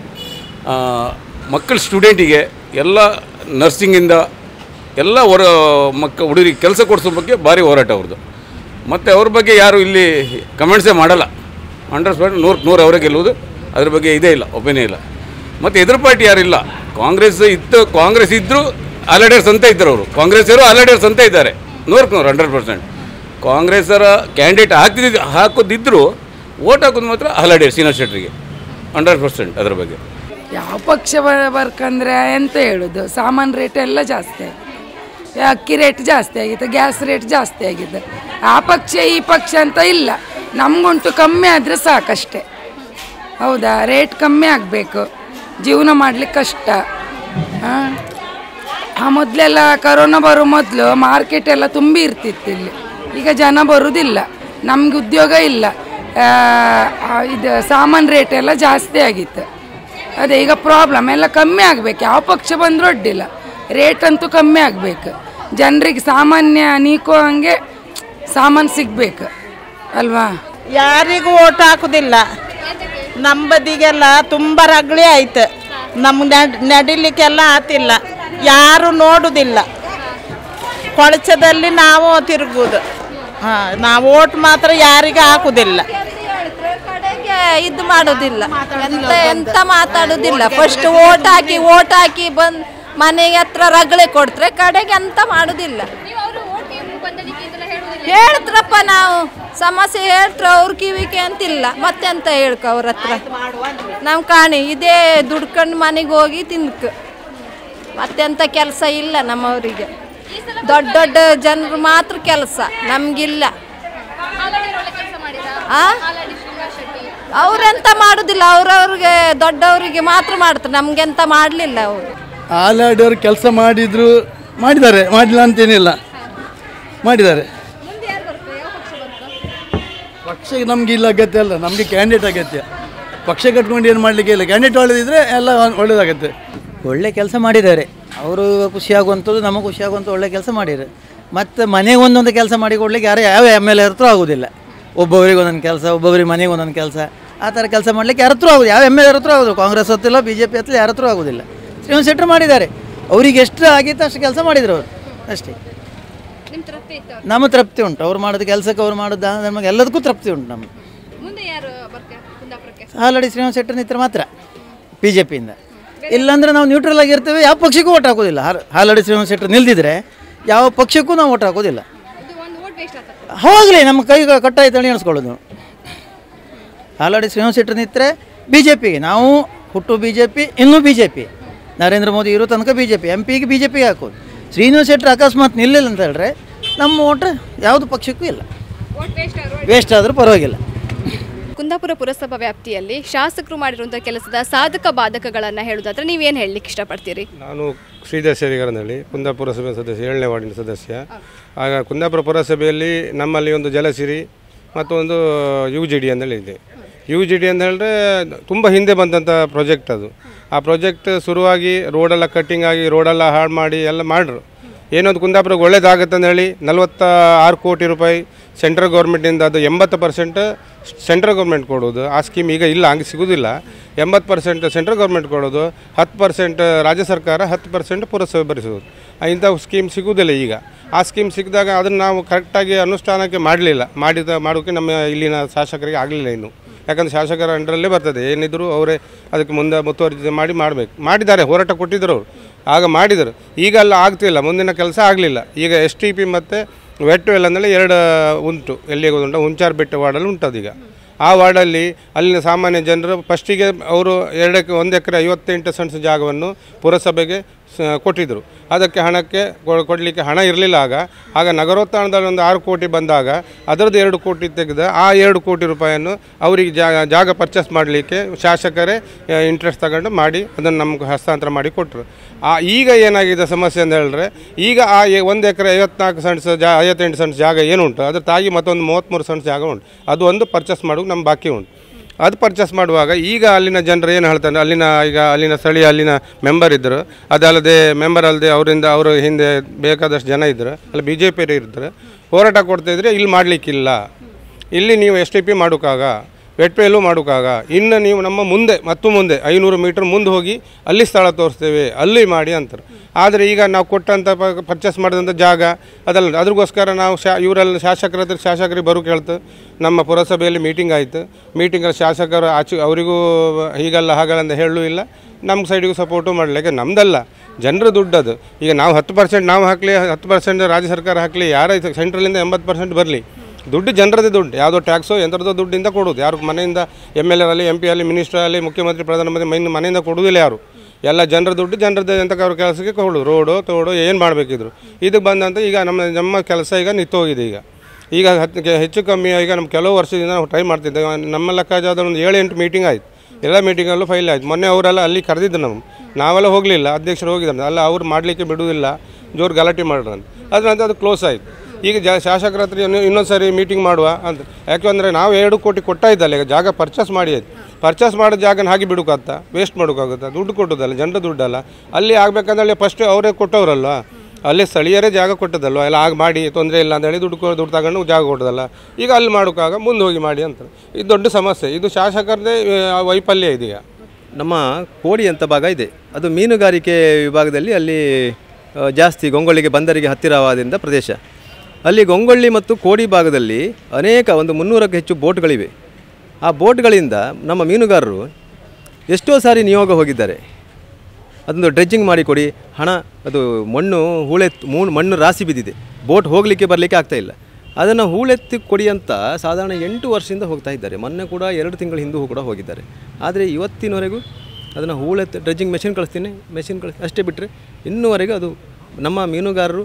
ಮಕ್ಕಳ ಸ್ಟೂಡೆಂಟಿಗೆ ಎಲ್ಲ ನರ್ಸಿಂಗಿಂದ ಎಲ್ಲ ಹೊರ ಮಕ್ಕ ಹುಡುಗರಿಗೆ ಕೆಲಸ ಕೊಡಿಸೋ ಬಗ್ಗೆ ಭಾರಿ ಹೋರಾಟ ಅವ್ರದ್ದು ಮತ್ತು ಅವ್ರ ಬಗ್ಗೆ ಯಾರು ಇಲ್ಲಿ ಕಮೆಂಟ್ಸೇ ಮಾಡಲ್ಲ ಹಂಡ್ರೆಡ್ ಪರ್ಸೆಂಟ್ ನೂರಕ್ಕೆ ನೂರು ಅವರೇ ಗೆಲ್ಲುವುದು ಅದ್ರ ಬಗ್ಗೆ ಇದೇ ಇಲ್ಲ ಒಪಿನಿಯನ್ ಇಲ್ಲ ಮತ್ತು ಎದುರು ಪಾರ್ಟಿ ಯಾರಿಲ್ಲ ಕಾಂಗ್ರೆಸ್ ಇತ್ತು ಕಾಂಗ್ರೆಸ್ ಇದ್ದರೂ ಅಲಡೇರ್ಸ್ ಅಂತ ಇದ್ದರು ಅವರು ಕಾಂಗ್ರೆಸ್ಸರು ಅಲಡೇರ್ಸ್ ಅಂತ ಇದ್ದಾರೆ ನೂರಕ್ಕೆ ನೂರು ಹಂಡ್ರೆಡ್ ಪರ್ಸೆಂಟ್ ಕಾಂಗ್ರೆಸ್ಸರ ಕ್ಯಾಂಡಿಡೇಟ್ ಹಾಕ್ತಿದ್ದು ಹಾಕೋದಿದ್ದರೂ ಓಟ್ ಹಾಕೋದು ಮಾತ್ರ ಹಲಡೇರ್ ಶ್ರೀನಿವಾಸ್ ಶೆಟ್ಟರಿಗೆ ಹಂಡ್ರೆಡ್ ಪರ್ಸೆಂಟ್ ಅದರ ಬಗ್ಗೆ ಯಾವ ಪಕ್ಷ ಬ- ಬರ್ಕಂದ್ರೆ ಎಂತ ಹೇಳೋದು ಸಾಮಾನು ರೇಟ್ ಎಲ್ಲ ಜಾಸ್ತಿ ಆಗಿದೆ ಈ ಅಕ್ಕಿ ರೇಟ್ ಜಾಸ್ತಿ ಆಗಿದೆ ಗ್ಯಾಸ್ ರೇಟ್ ಜಾಸ್ತಿ ಆಗಿದೆ ಆ ಪಕ್ಷ ಈ ಪಕ್ಷ ಅಂತ ಇಲ್ಲ ನಮಗುಂಟು ಕಮ್ಮಿ ಆದರೆ ಸಾಕಷ್ಟೆ ಹೌದಾ ರೇಟ್ ಕಮ್ಮಿ ಆಗಬೇಕು ಜೀವನ ಮಾಡ್ಲಿಕ್ಕೆ ಕಷ್ಟ ಹಾಂ ಆ ಮೊದಲೆಲ್ಲ ಕರೋನಾ ಬರೋ ಮೊದಲು ಮಾರ್ಕೆಟ್ ಎಲ್ಲ ತುಂಬಿ ಇರ್ತಿತ್ತು ಇಲ್ಲಿ ಈಗ ಜನ ಬರುವುದಿಲ್ಲ ನಮ್ಗೆ ಉದ್ಯೋಗ ಇಲ್ಲ ಆ, ಆ, ಇದು ಸಾಮಾನು ರೇಟ್ ಎಲ್ಲ ಜಾಸ್ತಿ ಆಗಿತ್ತು ಅದೇ ಈಗ ಪ್ರಾಬ್ಲಮ್ ಎಲ್ಲ ಕಮ್ಮಿ ಆಗಬೇಕು ಯಾವ ಪಕ್ಷ ಬಂದರೂ ಅಡ್ಡಿಲ್ಲ ರೇಟ್ ಅಂತೂ ಕಮ್ಮಿ ಆಗಬೇಕು ಜನರಿಗೆ ಸಾಮಾನ್ಯ ನೀಕೋ ಹಂಗೆ ಸಾಮಾನು ಸಿಗಬೇಕು ಅಲ್ವಾ ಯಾರಿಗೂ ಓಟ್ ಹಾಕುದಿಲ್ಲ ನಮ್ಮ ಬದಿಗೆಲ್ಲ ತುಂಬ ರಗಳೆ ಆಯ್ತು ನಮ್ಗೆ ನಡ್ ನಡಿಲಿಕ್ಕೆಲ್ಲ ಆತಿಲ್ಲ ಯಾರು ನೋಡುದಿಲ್ಲ ಕೊಳಚದಲ್ಲಿ ನಾವು ತಿರುಗುದು ಹಾಂ ನಾವು ಓಟ್ ಮಾತ್ರ ಯಾರಿಗೆ ಹಾಕುದಿಲ್ಲ ಕಡೆಗೆ ಇದು ಮಾಡೋದಿಲ್ಲ ಎಂತ ಎಂತ ಮಾತಾಡೋದಿಲ್ಲ ಫಸ್ಟ್ ಓಟ್ ಹಾಕಿ ಓಟ್ ಹಾಕಿ ಬಂದ್ ಮನೆಗೆ ಹತ್ರ ರಗಳೆ ಕೊಡ್ತಾರೆ ಕಡೆಗೆ ಎಂತ ಮಾಡೋದಿಲ್ಲ ಹೇಳ್ತ್ರಪ್ಪ ನಾವು ಸಮಸ್ಯೆ ಹೇಳ್ತ್ರ ಅವ್ರ ಕಿವಿಗೆ ಅಂತಿಲ್ಲ ಮತ್ತೆಂತ ಹೇಳ್ಕ ಅವ್ರ ಹತ್ರ ನಾವು ಕಾಣಿ ಇದೇ ದುಡ್ಕೊಂಡು ಮನೆಗೆ ಹೋಗಿ ತಿನ್ಕ ಮತ್ತೆಂತ ಕೆಲಸ ಇಲ್ಲ ನಮ್ಮವರಿಗೆ ದೊಡ್ಡ ದೊಡ್ಡ ಜನರು ಮಾತ್ರ ಕೆಲಸ ನಮ್ಗಿಲ್ಲ ಆ ಅವ್ರೆಂತ ಮಾಡುದಿಲ್ಲ ಅವ್ರವ್ರಿಗೆ ದೊಡ್ಡವರಿಗೆ ಮಾತ್ರ ಮಾಡ್ತಾರೆ ನಮ್ಗೆಂತ ಮಾಡಲಿಲ್ಲ ಅವರು ಆಲಾಡಿಯವರು ಕೆಲಸ ಮಾಡಿದ್ರು ಮಾಡಿದ್ದಾರೆ ಮಾಡಿಲ್ಲ ಅಂತೇನಿಲ್ಲ ಮಾಡಿದ್ದಾರೆ ಪಕ್ಷ ನಮ್ಗೆ ಇಲ್ಲ ಅಗತ್ಯ ಅಲ್ಲ ನಮಗೆ ಕ್ಯಾಂಡಿಡೇಟ್ ಅಗತ್ಯ ಪಕ್ಷ ಕಟ್ಕೊಂಡು ಏನು ಮಾಡಲಿಕ್ಕೆ ಇಲ್ಲ ಕ್ಯಾಂಡಿಡೇಟ್ ಒಳ್ಳೆದಿದ್ರೆ ಎಲ್ಲ ಒಳ್ಳೇದಾಗತ್ತೆ ಒಳ್ಳೆ ಕೆಲಸ ಮಾಡಿದ್ದಾರೆ ಅವರು ಖುಷಿಯಾಗುವಂಥದ್ದು ನಮಗೆ ಖುಷಿಯಾಗುವಂಥ ಒಳ್ಳೆ ಕೆಲಸ ಮಾಡಿದ್ದಾರೆ ಮತ್ತು ಮನೆಗೆ ಒಂದೊಂದು ಕೆಲಸ ಮಾಡಿ ಕೊಡ್ಲಿಕ್ಕೆ ಯಾರು ಯಾವ ಎಮ್ ಎಲ್ ಎ ಹತ್ರ ಆಗೋದಿಲ್ಲ ಒಬ್ಬೊಬ್ಬರಿಗೆ ಒಂದೊಂದು ಕೆಲಸ ಒಬ್ಬೊಬ್ಬರಿಗೆ ಮನೆಗೆ ಒಂದೊಂದು ಕೆಲಸ ಆ ಥರ ಕೆಲಸ ಮಾಡಲಿಕ್ಕೆ ಯಾರ ಹತ್ರ ಆಗೋದು ಯಾವ ಎಮ್ ಎಲ್ ಹತ್ರ ಆಗೋದು ಕಾಂಗ್ರೆಸ್ ಹೊತ್ತಿಲ್ಲ ಬಿ ಜೆ ಪಿ ಹತ್ತಿಲ್ಲ ಯಾರ ಹತ್ರ ಆಗೋದಿಲ್ಲ ಶ್ರೀನಿವಾಸ ಶೆಟ್ಟರು ಮಾಡಿದ್ದಾರೆ ಅವ್ರಿಗೆ ಎಷ್ಟು ಆಗಿತ್ತು ಅಷ್ಟು ಕೆಲಸ ಮಾಡಿದ್ರು ಅವರು ಅಷ್ಟೇ ನಿಮ್ಮ ತೃಪ್ತಿ ಇತ್ತು ನಮ್ಮ ತೃಪ್ತಿ ಉಂಟು ಅವ್ರು ಮಾಡೋದು ಕೆಲಸಕ್ಕೆ ಅವ್ರು ಮಾಡೋದು ದಾನ ಧರ್ಮಕ್ಕೆ ಎಲ್ಲದಕ್ಕೂ ತೃಪ್ತಿ ಉಂಟು ನಮ್ಗೆ ಮುಂದೆ ಯಾರು ಬರ್ತಾರೆ ಕುಂದಾಪುರಕ್ಕೆ ಹಾಲಡಿ ಶ್ರೀನಿವಾಸ ಶೆಟ್ಟರ್ ನಿತ್ರ ಮಾತ್ರ ಬಿ ಜೆ ಪಿಯಿಂದ ಇಲ್ಲಾಂದ್ರೆ ನಾವು ನ್ಯೂಟ್ರಲ್ ಆಗಿರ್ತೇವೆ ಯಾವ ಪಕ್ಷಕ್ಕೂ ಓಟ್ ಹಾಕೋದಿಲ್ಲ ಹಾಲ್- ಹಾಲಡಿ ಶ್ರೀನಿವಾಸ ಶೆಟ್ಟರ್ ನಿಲ್ದಿದ್ರೆ ಯಾವ ಪಕ್ಷಕ್ಕೂ ನಾವು ಓಟ್ ಹಾಕೋದಿಲ್ಲ ಇದು ಒಂದು ಓಟ್ ವೇಸ್ಟ್ ಆಗ್ತದೆ ಹೋಗಲಿ ನಮ್ಮ ಕೈ ಕಟ್ಟಾಯ್ತು ಅಂತ ಎಣಿಸ್ಕೊಳ್ಳೋದು ನಾವು ಹಾಲಾಡಿ ಶ್ರೀನಿವಾಸ ಶೆಟ್ಟರ್ ನಿಂತರೆ ಬಿ ಜೆ ಪಿಗೆ ನಾವು ಹುಟ್ಟು ಬಿ ಜೆ ಪಿ ಇನ್ನೂ B J P Narendra Modi ಇರೋ ತನಕ ಬಿ ಜೆ ಪಿ ಎಂ ಪಿಗೆ ಬಿ ಜೆ ಪಿಗೆ ಹಾಕೋದು ಶ್ರೀನಿವಾಸ ಶೆಟ್ಟರ್ ಅಕಸ್ಮಾತ್ ನಿಲ್ಲಿಲ್ಲ ಅಂತ ಹೇಳಿದ್ರೆ ನಮ್ಮ ಓಟ್ ಯಾವುದು ಪಕ್ಷಕ್ಕೂ ಇಲ್ಲ ಓಟ್ ವೇಸ್ಟ್ ಆದ್ರು ವೇಸ್ಟ್ ಆದರೂ ಪರವಾಗಿಲ್ಲ ಕುಂದಾಪುರ ಪುರಸಭಾ ವ್ಯಾಪ್ತಿಯಲ್ಲಿ ಶಾಸಕರು ಮಾಡಿರುವಂಥ ಕೆಲಸದ ಸಾಧಕ ಬಾಧಕಗಳನ್ನು ಹೇಳೋದಾದ್ರೆ ನೀವೇನು ಹೇಳಲಿಕ್ಕೆ ಇಷ್ಟಪಡ್ತೀರಿ ನಾನು ಶ್ರೀಧರ್ ಸೇರಿಗರನಹಳ್ಳಿ ಕುಂದಾಪುರ ಪುರಸಭೆ ಸದಸ್ಯ ಏಳನೇ ವಾರ್ಡಿನ ಸದಸ್ಯ ಆಗ ಕುಂದಾಪುರ ಪುರಸಭೆಯಲ್ಲಿ ನಮ್ಮಲ್ಲಿ ಒಂದು ಜಲಸಿರಿ ಮತ್ತು ಒಂದು ಯು ಜಿ ಡಿ ಅಂತೇಳಿ ಇದೆ ಯು ಜಿ ಡಿ ಅಂತ ಹೇಳಿದ್ರೆ ತುಂಬ ಹಿಂದೆ ಬಂದಂಥ ಪ್ರಾಜೆಕ್ಟ್ ಅದು ಆ ಪ್ರಾಜೆಕ್ಟ್ ಶುರುವಾಗಿ ರೋಡೆಲ್ಲ ಕಟ್ಟಿಂಗ್ ಆಗಿ ರೋಡೆಲ್ಲ ಹಾಳು ಮಾಡಿ ಎಲ್ಲ ಮಾಡ್ರು ಏನೊಂದು ಕುಂದಾಪುರಕ್ಕೆ ಒಳ್ಳೇದಾಗುತ್ತೆ ಅಂತ ಹೇಳಿ ನಲವತ್ತ ಆರು ಕೋಟಿ ರೂಪಾಯಿ ಸೆಂಟ್ರಲ್ ಗೌರ್ಮೆಂಟಿಂದ ಅದು ಎಂಬತ್ತು ಪರ್ಸೆಂಟ್ ಸೆಂಟ್ರಲ್ ಗೌರ್ಮೆಂಟ್ ಕೊಡೋದು ಆ ಸ್ಕೀಮ್ ಈಗ ಇಲ್ಲ ಹಂಗೆ ಸಿಗೋದಿಲ್ಲ ಎಂಬತ್ತು ಪರ್ಸೆಂಟ್ ಸೆಂಟ್ರಲ್ ಗೌರ್ಮೆಂಟ್ ಕೊಡೋದು ಹತ್ತು ಪರ್ಸೆಂಟ್ ರಾಜ್ಯ ಸರ್ಕಾರ ಹತ್ತು ಪರ್ಸೆಂಟ್ ಪುರಸಭೆ ಭರಿಸೋದು ಆ ಇಂಥ ಸ್ಕೀಮ್ ಸಿಗೋದಿಲ್ಲ ಈಗ ಆ ಸ್ಕೀಮ್ ಸಿಕ್ಕಿದಾಗ ಅದನ್ನು ನಾವು ಕರೆಕ್ಟಾಗಿ ಅನುಷ್ಠಾನಕ್ಕೆ ಮಾಡಲಿಲ್ಲ ಮಾಡಿದ ಮಾಡೋಕ್ಕೆ ನಮ್ಮ ಇಲ್ಲಿನ ಶಾಸಕರಿಗೆ ಆಗಲಿಲ್ಲ ಇನ್ನು ಯಾಕಂದರೆ ಶಾಸಕರ ಅಂಡರಲ್ಲೇ ಬರ್ತದೆ ಏನಿದ್ರು ಅವರೇ ಅದಕ್ಕೆ ಮುಂದೆ ಮುತುವರ್ಜಿ ಮಾಡಿ ಮಾಡಬೇಕು ಮಾಡಿದ್ದಾರೆ ಹೋರಾಟ ಕೊಟ್ಟಿದ್ದರು ಅವರು ಆಗ ಮಾಡಿದರು ಈಗ ಅಲ್ಲ ಆಗ್ತಿಲ್ಲ ಮುಂದಿನ ಕೆಲಸ ಆಗಲಿಲ್ಲ ಈಗ ಎಸ್ ಟಿ ಪಿ ಮತ್ತು ವೆಟ್ ವೆಲ್ ಅಂದರೆ ಎರಡು ಉಂಟು ಎಲ್ಲಿಗೆ ಉಂಟು ಹುಂಚಾರ್ ಬೆಟ್ಟ ವಾರ್ಡಲ್ಲಿ ಉಂಟದೀಗ ಆ ವಾರ್ಡಲ್ಲಿ ಅಲ್ಲಿನ ಸಾಮಾನ್ಯ ಜನರು ಫಸ್ಟಿಗೆ ಅವರು ಎರಡಕ್ಕೆ ಒಂದು ಎಕರೆ ಐವತ್ತೆಂಟು ಸೆಂಟ್ಸ್ ಜಾಗವನ್ನು ಪುರಸಭೆಗೆ ಸ- ಕೊಟ್ಟಿದ್ದರು ಅದಕ್ಕೆ ಹಣಕ್ಕೆ ಕೊ- ಕೊಡಲಿಕ್ಕೆ ಹಣ ಇರಲಿಲ್ಲ ಆಗ ಆಗ ನಗರೋತ್ಥಾನದಲ್ಲಿ ಒಂದು ಆರು ಕೋಟಿ ಬಂದಾಗ ಅದರದ್ದು ಎರಡು ಕೋಟಿ ತೆಗೆದ ಆ ಎರಡು ಕೋಟಿ ರೂಪಾಯಿಯನ್ನು ಅವರಿಗೆ ಜಾಗ ಜಾಗ ಪರ್ಚೇಸ್ ಮಾಡಲಿಕ್ಕೆ ಶಾಸಕರೇ ಇಂಟ್ರೆಸ್ಟ್ ತಗೊಂಡು ಮಾಡಿ ಅದನ್ನು ನಮ್ಗೆ ಹಸ್ತಾಂತರ ಮಾಡಿ ಕೊಟ್ಟರು ಆ ಈಗ ಏನಾಗಿದೆ ಸಮಸ್ಯೆ ಅಂತ ಹೇಳಿದ್ರೆ ಈಗ ಆ ಎ- ಒಂದು ಎಕರೆ ಐವತ್ನಾಲ್ಕು ಸೆಂಟ್ಸ್ ಜಾ ಐವತ್ತೆಂಟು ಸೆಂಟ್ಸ್ ಜಾಗ ಏನುಂಟು ಅದ್ರ ತಾಗಿ ಮತ್ತೊಂದು ಮೂವತ್ತ್ಮೂರು ಸೆಂಟ್ಸ್ ಜಾಗ ಉಂಟು ಅದು ಒಂದು ಪರ್ಚೇಸ್ ಮಾಡೋಕೆ ನಮ್ಮ ಬಾಕಿ ಉಂಟು ಅದು ಪರ್ಚೇಸ್ ಮಾಡುವಾಗ ಈಗ ಅಲ್ಲಿನ ಜನರು ಏನು ಹೇಳ್ತಾರೆ ಅಲ್ಲಿನ ಈಗ ಅಲ್ಲಿನ ಸ್ಥಳೀಯ ಅಲ್ಲಿನ ಮೆಂಬರ್ ಇದ್ದರು ಅದಲ್ಲದೆ ಮೆಂಬರ್ ಅಲ್ಲದೆ ಅವರಿಂದ ಅವರು ಹಿಂದೆ ಬೇಕಾದಷ್ಟು ಜನ ಇದ್ದರು ಅಲ್ಲಿ ಬಿ ಜೆ ಪಿ ಇರ್ತಾರೆ ಹೋರಾಟ ಕೊಡ್ತಾಯಿದ್ರೆ ಇಲ್ಲಿ ಮಾಡಲಿಕ್ಕಿಲ್ಲ ಇಲ್ಲಿ ನೀವು ಎಸ್ ಟಿ ಪಿ ಮಾಡೋಕ್ಕಾಗ ವೆಟ್ಪೇಲು ಮಾಡೋಕ್ಕಾಗ ಇನ್ನು ನೀವು ನಮ್ಮ ಮುಂದೆ ಮತ್ತು ಮುಂದೆ ಐನೂರು ಮೀಟ್ರ್ ಮುಂದೆ ಹೋಗಿ ಅಲ್ಲಿ ಸ್ಥಳ ತೋರಿಸ್ತೇವೆ ಅಲ್ಲಿ ಮಾಡಿ ಅಂತಾರೆ ಆದರೆ ಈಗ ನಾವು ಕೊಟ್ಟಂಥ ಪರ್ಚೇಸ್ ಮಾಡಿದಂಥ ಜಾಗ ಅದಲ್ಲ ಅದ್ರಗೋಸ್ಕರ ನಾವು ಶಾ ಇವರೆಲ್ಲ ಶಾಸಕರ ಹತ್ರ ಶಾಸಕರಿಗೆ ಬರೋ ಕೇಳ್ತು ನಮ್ಮ ಪುರಸಭೆಯಲ್ಲಿ ಮೀಟಿಂಗ್ ಆಯಿತು ಮೀಟಿಂಗಲ್ಲಿ ಶಾಸಕರು ಆಚೆ ಅವರಿಗೂ ಹೀಗಲ್ಲ ಹಾಗಲ್ಲ ಅಂತ ಹೇಳಲೂ ಇಲ್ಲ ನಮ್ಮ ಸೈಡಿಗೂ ಸಪೋರ್ಟು ಮಾಡಲಿಲ್ಲ ಯಾಕೆ ನಮ್ಮದಲ್ಲ ಜನರ ದುಡ್ಡು ಅದು ಈಗ ನಾವು ಹತ್ತು ಪರ್ಸೆಂಟ್ ನಾವು ಹಾಕಲಿ ಹತ್ತು ಪರ್ಸೆಂಟ್ ರಾಜ್ಯ ಸರ್ಕಾರ ಹಾಕಲಿ ಯಾರ ಸೆಂಟ್ರಲಿಂದ ಎಂಬತ್ತು ಪರ್ಸೆಂಟ್ ಬರಲಿ ದುಡ್ಡು ಜನರದೇ ದುಡ್ಡು ಯಾವುದೋ ಟ್ಯಾಕ್ಸೋ ಎಂಥರದೋ ದುಡ್ಡಿಂದ ಕೊಡೋದು ಯಾರು ಮನೆಯಿಂದ ಎಮ್ ಎಲ್ ಎ ಅಲ್ಲಿ ಎಂ ಪಿ ಅಲ್ಲಿ ಮಿನಿಸ್ಟರ್ ಅಲ್ಲಿ ಮುಖ್ಯಮಂತ್ರಿ ಪ್ರಧಾನಮಂತ್ರಿ ಮೈನ್ ಮನೆಯಿಂದ ಕೊಡೋದಿಲ್ಲ ಯಾರು ಎಲ್ಲ ಜನರ ದುಡ್ಡು ಜನರದ್ದೇ ಅಂತ ಅವ್ರ ಕೆಲಸಕ್ಕೆ ಕೊಡು ರೋಡು ತೋಡು ಏನು ಮಾಡಬೇಕಿದ್ರು ಇದಕ್ಕೆ ಬಂದಂತ ಈಗ ನಮ್ಮ ನಮ್ಮ ಕೆಲಸ ಈಗ ನಿಂತೋಗಿದೆ ಈಗ ಈಗ ಹತ್ತು ಕೆ- ಹೆಚ್ಚು ಕಮ್ಮಿ ಈಗ ನಮ್ಮ ಕೆಲವು ವರ್ಷದಿಂದ ನಾವು ಟ್ರೈ ಮಾಡ್ತಿದ್ದೇವೆ ನಮ್ಮ ಲೆಕ್ಕಾಚಾರದ ಒಂದು ಏಳು ಎಂಟು ಮೀಟಿಂಗ್ ಆಯ್ತು ಎಲ್ಲ ಮೀಟಿಂಗಲ್ಲೂ ಫೈಲ್ ಆಯ್ತು ಮೊನ್ನೆ ಅವರೆಲ್ಲ ಅಲ್ಲಿ ಕರೆದಿದ್ದು ನಾವು ನಾವೆಲ್ಲ ಹೋಗಲಿಲ್ಲ ಅಧ್ಯಕ್ಷರು ಹೋಗಿದ್ದಾರೆ ಅಲ್ಲ ಅವ್ರು ಮಾಡಲಿಕ್ಕೆ ಬಿಡುವುದಿಲ್ಲ ಜೋರು ಗಲಾಟೆ ಮಾಡ್ರಿ ಅಂತ ಅದ್ರ ನಂತರ ಅದು ಕ್ಲೋಸ್ ಆಯಿತು ಈಗ ಜಾ ಶಾಸಕರ ಹತ್ರ ಇನ್ನು ಇನ್ನೊಂದು ಸರಿ ಮೀಟಿಂಗ್ ಮಾಡುವ ಅಂತ ಯಾಕೆಂದರೆ ನಾವು ಎರಡು ಕೋಟಿ ಕೊಟ್ಟ ಇದ್ದಲ್ಲ ಈಗ ಜಾಗ ಪರ್ಚೇಸ್ ಮಾಡಿ ಆಯ್ತು ಪರ್ಚೇಸ್ ಮಾಡೋ ಜಾಗನ ಹಾಗೆ ಬಿಡೋಕ್ಕಾಗ್ತಾ ವೇಸ್ಟ್ ಮಾಡೋಕ್ಕಾಗುತ್ತಾ ದುಡ್ಡು ಕೊಟ್ಟದಲ್ಲ ಜನರ ದುಡ್ಡಲ್ಲ ಅಲ್ಲಿ ಆಗಬೇಕಂದ್ರೆ ಫಸ್ಟ್ ಅವರೇ ಕೊಟ್ಟವ್ರಲ್ವ ಅಲ್ಲಿ ಸ್ಥಳೀಯರೇ ಜಾಗ ಕೊಟ್ಟದಲ್ವ ಎಲ್ಲ ಆಗ ಮಾಡಿ ತೊಂದರೆ ಇಲ್ಲ ಅಂತ ಹೇಳಿ ದುಡ್ಡು ಕೊ- ದುಡ್ಡು ತಗೊಂಡು ಜಾಗ ಕೊಟ್ಟದಲ್ಲ ಈಗ ಅಲ್ಲಿ ಮಾಡೋಕ್ಕಾಗ ಮುಂದೆ ಹೋಗಿ ಮಾಡಿ ಅಂತ ಇದು ದೊಡ್ಡ ಸಮಸ್ಯೆ ಇದು ಶಾಸಕರದೇ ಆ, ವೈಫಲ್ಯ ಇದೀಗ ನಮ್ಮ ಕೋಡಿ ಅಂತ ಭಾಗ ಇದೆ ಅದು ಮೀನುಗಾರಿಕೆ ವಿಭಾಗದಲ್ಲಿ ಅಲ್ಲಿ ಆ, ಜಾಸ್ತಿ ಗೊಂಗೊಳ್ಳಿಗೆ ಬಂದರಿಗೆ ಹತ್ತಿರವಾದಿಂದ ಪ್ರದೇಶ ಅಲ್ಲಿ ಗೊಂಗೊಳ್ಳಿ ಮತ್ತು ಕೋಡಿ ಭಾಗದಲ್ಲಿ ಅನೇಕ ಒಂದು ಮುನ್ನೂರಕ್ಕೂ ಹೆಚ್ಚು ಬೋಟ್ಗಳಿವೆ ಆ ಬೋಟ್ಗಳಿಂದ ನಮ್ಮ ಮೀನುಗಾರರು ಎಷ್ಟೋ ಸಾರಿ ನಿಯೋಗ ಹೋಗಿದ್ದಾರೆ ಅದೊಂದು ಡ್ರೆಜ್ಜಿಂಗ್ ಮಾಡಿ ಕೊಡಿ ಹಣ ಅದು ಮಣ್ಣು ಹೂಳೆತ್ತು ಮೂ ಮಣ್ಣು ರಾಸಿ ಬಿದ್ದಿದೆ ಬೋಟ್ ಹೋಗಲಿಕ್ಕೆ ಬರಲಿಕ್ಕೆ ಆಗ್ತಾ ಇಲ್ಲ ಅದನ್ನು ಹೂಳೆತ್ತಿ ಕೊಡಿ ಅಂತ ಸಾಧಾರಣ ಎಂಟು ವರ್ಷದಿಂದ ಹೋಗ್ತಾ ಇದ್ದಾರೆ ಮೊನ್ನೆ ಕೂಡ ಎರಡು ತಿಂಗಳ ಹಿಂದೂ ಕೂಡ ಹೋಗಿದ್ದಾರೆ ಆದರೆ ಇವತ್ತಿನವರೆಗೂ ಅದನ್ನು ಹೂಳೆತ್ತು ಡ್ರೆಜ್ಜಿಂಗ್ ಮೆಷಿನ್ ಕಳಿಸ್ತೀನಿ ಮೆಷಿನ್ ಕಳಿಸ್ ಅಷ್ಟೇ ಬಿಟ್ಟರೆ ಇನ್ನೂವರೆಗೂ ಅದು ನಮ್ಮ ಮೀನುಗಾರರು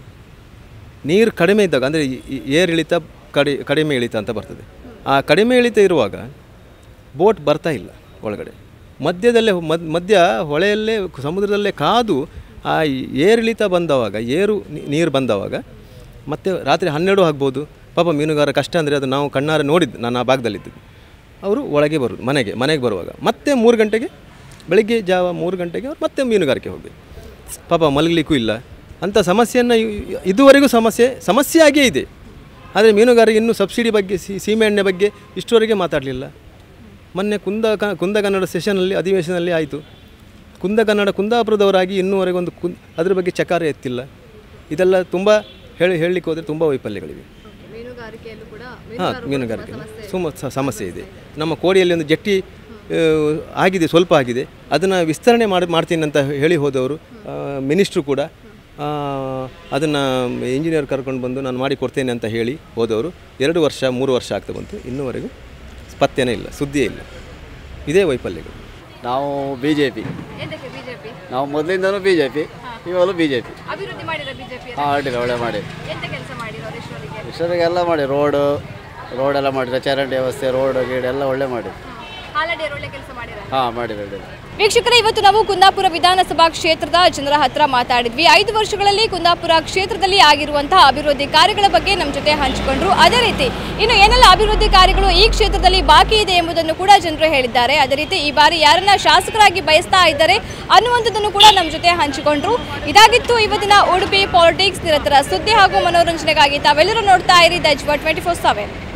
ನೀರು ಕಡಿಮೆ ಇದ್ದಾಗ ಅಂದರೆ ಏರ್ ಇಳಿತ ಕಡಿ ಕಡಿಮೆ ಇಳಿತ ಅಂತ ಬರ್ತದೆ ಆ ಕಡಿಮೆ ಇಳಿತ ಇರುವಾಗ ಬೋಟ್ ಬರ್ತಾ ಇಲ್ಲ ಒಳಗಡೆ ಮಧ್ಯದಲ್ಲೇ ಮದ್ ಮಧ್ಯ ಹೊಳೆಯಲ್ಲೇ ಸಮುದ್ರದಲ್ಲೇ ಕಾದು ಆ ಏರಿಳಿತ ಬಂದವಾಗ ಏರು ನೀ- ನೀರು ಬಂದವಾಗ ಮತ್ತೆ ರಾತ್ರಿ ಹನ್ನೆರಡು ಆಗ್ಬೋದು ಪಾಪ ಮೀನುಗಾರ ಕಷ್ಟ ಅಂದರೆ ಅದು ನಾವು ಕಣ್ಣಾರೆ ನೋಡಿದ್ದು ನಾನು ಆ ಭಾಗದಲ್ಲಿದ್ದು ಅವರು ಒಳಗೆ ಬರೋದು ಮನೆಗೆ ಮನೆಗೆ ಬರುವಾಗ ಮತ್ತೆ ಮೂರು ಗಂಟೆಗೆ ಬೆಳಿಗ್ಗೆ ಜಾವ ಮೂರು ಗಂಟೆಗೆ ಅವ್ರು ಮತ್ತೆ ಮೀನುಗಾರಿಕೆ ಹೋಗಬೇಕು ಪಾಪ ಮಲಗಲಿಕ್ಕೂ ಇಲ್ಲ ಅಂಥ ಸಮಸ್ಯೆಯನ್ನು ಇ- ಇದುವರೆಗೂ ಸಮಸ್ಯೆ ಸಮಸ್ಯೆ ಆಗೇ ಇದೆ ಆದರೆ ಮೀನುಗಾರರಿಗೆ ಇನ್ನೂ ಸಬ್ಸಿಡಿ ಬಗ್ಗೆ ಸಿ ಸೀಮೆಎಣ್ಣೆ ಬಗ್ಗೆ ಇಷ್ಟುವರೆಗೆ ಮಾತಾಡಲಿಲ್ಲ ಮೊನ್ನೆ ಕುಂದ ಕ ಕುಂದ ಕನ್ನಡ ಸೆಷನಲ್ಲಿ ಅಧಿವೇಶನದಲ್ಲಿ ಆಯಿತು ಕುಂದ ಕನ್ನಡ ಕುಂದಾಪುರದವರಾಗಿ ಇನ್ನೂವರೆಗೆ ಒಂದು ಕುನ್ ಅದ್ರ ಬಗ್ಗೆ ಚಕಾರ ಎತ್ತಿಲ್ಲ ಇದೆಲ್ಲ ತುಂಬ ಹೇಳಿ ಹೇಳಲಿಕ್ಕೆ ಹೋದರೆ ತುಂಬ ವೈಫಲ್ಯಗಳಿವೆ ಮೀನುಗಾರಿಕೆಯಲ್ಲೂ ಕೂಡ ಹಾಂ ಮೀನುಗಾರಿಕೆ ತುಂಬ ಸ- ಸಮಸ್ಯೆ ಇದೆ ನಮ್ಮ ಕೋಡಿಯಲ್ಲಿ ಒಂದು ಜಟ್ಟಿ ಆ, ಆಗಿದೆ ಸ್ವಲ್ಪ ಆಗಿದೆ ಅದನ್ನು ವಿಸ್ತರಣೆ ಮಾಡಿ ಮಾಡ್ತೀನಿ ಅಂತ ಹೇಳಿ ಹೋದವರು ಮಿನಿಸ್ಟ್ರು ಕೂಡ ಅದನ್ನು ಇಂಜಿನಿಯರ್ ಕರ್ಕೊಂಡು ಬಂದು ನಾನು ಮಾಡಿ ಕೊಡ್ತೇನೆ ಅಂತ ಹೇಳಿ ಹೋದವರು ಎರಡು ವರ್ಷ ಮೂರು ವರ್ಷ ಆಗ್ತಾ ಬಂತು ಇನ್ನೂವರೆಗೂ ಪತ್ತೆನೇ ಇಲ್ಲ ಸುದ್ದಿಯೇ ಇಲ್ಲ ಇದೇ ವೈಫಲ್ಯಗಳು ನಾವು ಬಿ ಜೆ ಪಿ ಎಂತಕ್ಕೆ ಬಿಜೆಪಿ ನಾವು ಮೊದಲಿಂದನೂ ಬಿ ಜೆ ಪಿ ಇವಾಗಲೂ ಬಿ ಜೆ ಪಿ ಅಭಿವೃದ್ಧಿ ಮಾಡಿರ ಬಿಜೆಪಿ ಹಾಂ ಅಡ್ಡಿಲ್ಲ ಒಳ್ಳೆ ಮಾಡಿ ಎಂತ ಕೆಲಸ ಮಾಡಿರೋರು ಇಷ್ಟೊತ್ತಿಗೆ ಇಷ್ಟೊತ್ತಿಗೆಲ್ಲ ಮಾಡಿ ರೋಡು ರೋಡೆಲ್ಲ ಮಾಡಿದ್ರೆ ಚರಂಡಿ ವ್ಯವಸ್ಥೆ ರೋಡ್ ಗೀಡ್ ಎಲ್ಲ ಒಳ್ಳೆ ಮಾಡಿ ಹಾಲಡಿಯರು ಒಳ್ಳೆ ಕೆಲಸ ಮಾಡಿರ ಹಾಂ ಮಾಡಿರಿ ಅಡ್ಡಿಲ್ಲ ವೀಕ್ಷಕರೇ ಇವತ್ತು ನಾವು ಕುಂದಾಪುರ ವಿಧಾನಸಭಾ ಕ್ಷೇತ್ರದ ಜನರ ಹತ್ರ ಮಾತಾಡಿದ್ವಿ ಐದು ವರ್ಷಗಳಲ್ಲಿ ಕುಂದಾಪುರ ಕ್ಷೇತ್ರದಲ್ಲಿ ಆಗಿರುವಂತಹ ಅಭಿವೃದ್ಧಿ ಕಾರ್ಯಗಳ ಬಗ್ಗೆ ನಮ್ಮ ಜೊತೆ ಹಂಚಿಕೊಂಡ್ರು ಅದೇ ರೀತಿ ಇನ್ನು ಏನೆಲ್ಲ ಅಭಿವೃದ್ಧಿ ಕಾರ್ಯಗಳು ಈ ಕ್ಷೇತ್ರದಲ್ಲಿ ಬಾಕಿ ಇದೆ ಎಂಬುದನ್ನು ಕೂಡ ಜನರು ಹೇಳಿದ್ದಾರೆ ಅದೇ ರೀತಿ ಈ ಬಾರಿ ಯಾರನ್ನ ಶಾಸಕರಾಗಿ ಬಯಸ್ತಾ ಇದ್ದಾರೆ ಅನ್ನುವಂಥದ್ದನ್ನು ಕೂಡ ನಮ್ಮ ಜೊತೆ ಹಂಚಿಕೊಂಡ್ರು ಇದಾಗಿತ್ತು ಇವತ್ತಿನ ಉಡುಪಿ ಪಾಲಿಟಿಕ್ಸ್ ನಿರಂತರ ಸುದ್ದಿ ಹಾಗೂ ಮನೋರಂಜನೆಗಾಗಿ ತಾವೆಲ್ಲರೂ ನೋಡ್ತಾ ಇರಿ ದಜ್ವ ಟ್ವೆಂಟಿ ಫೋರ್ ಸೆವೆನ್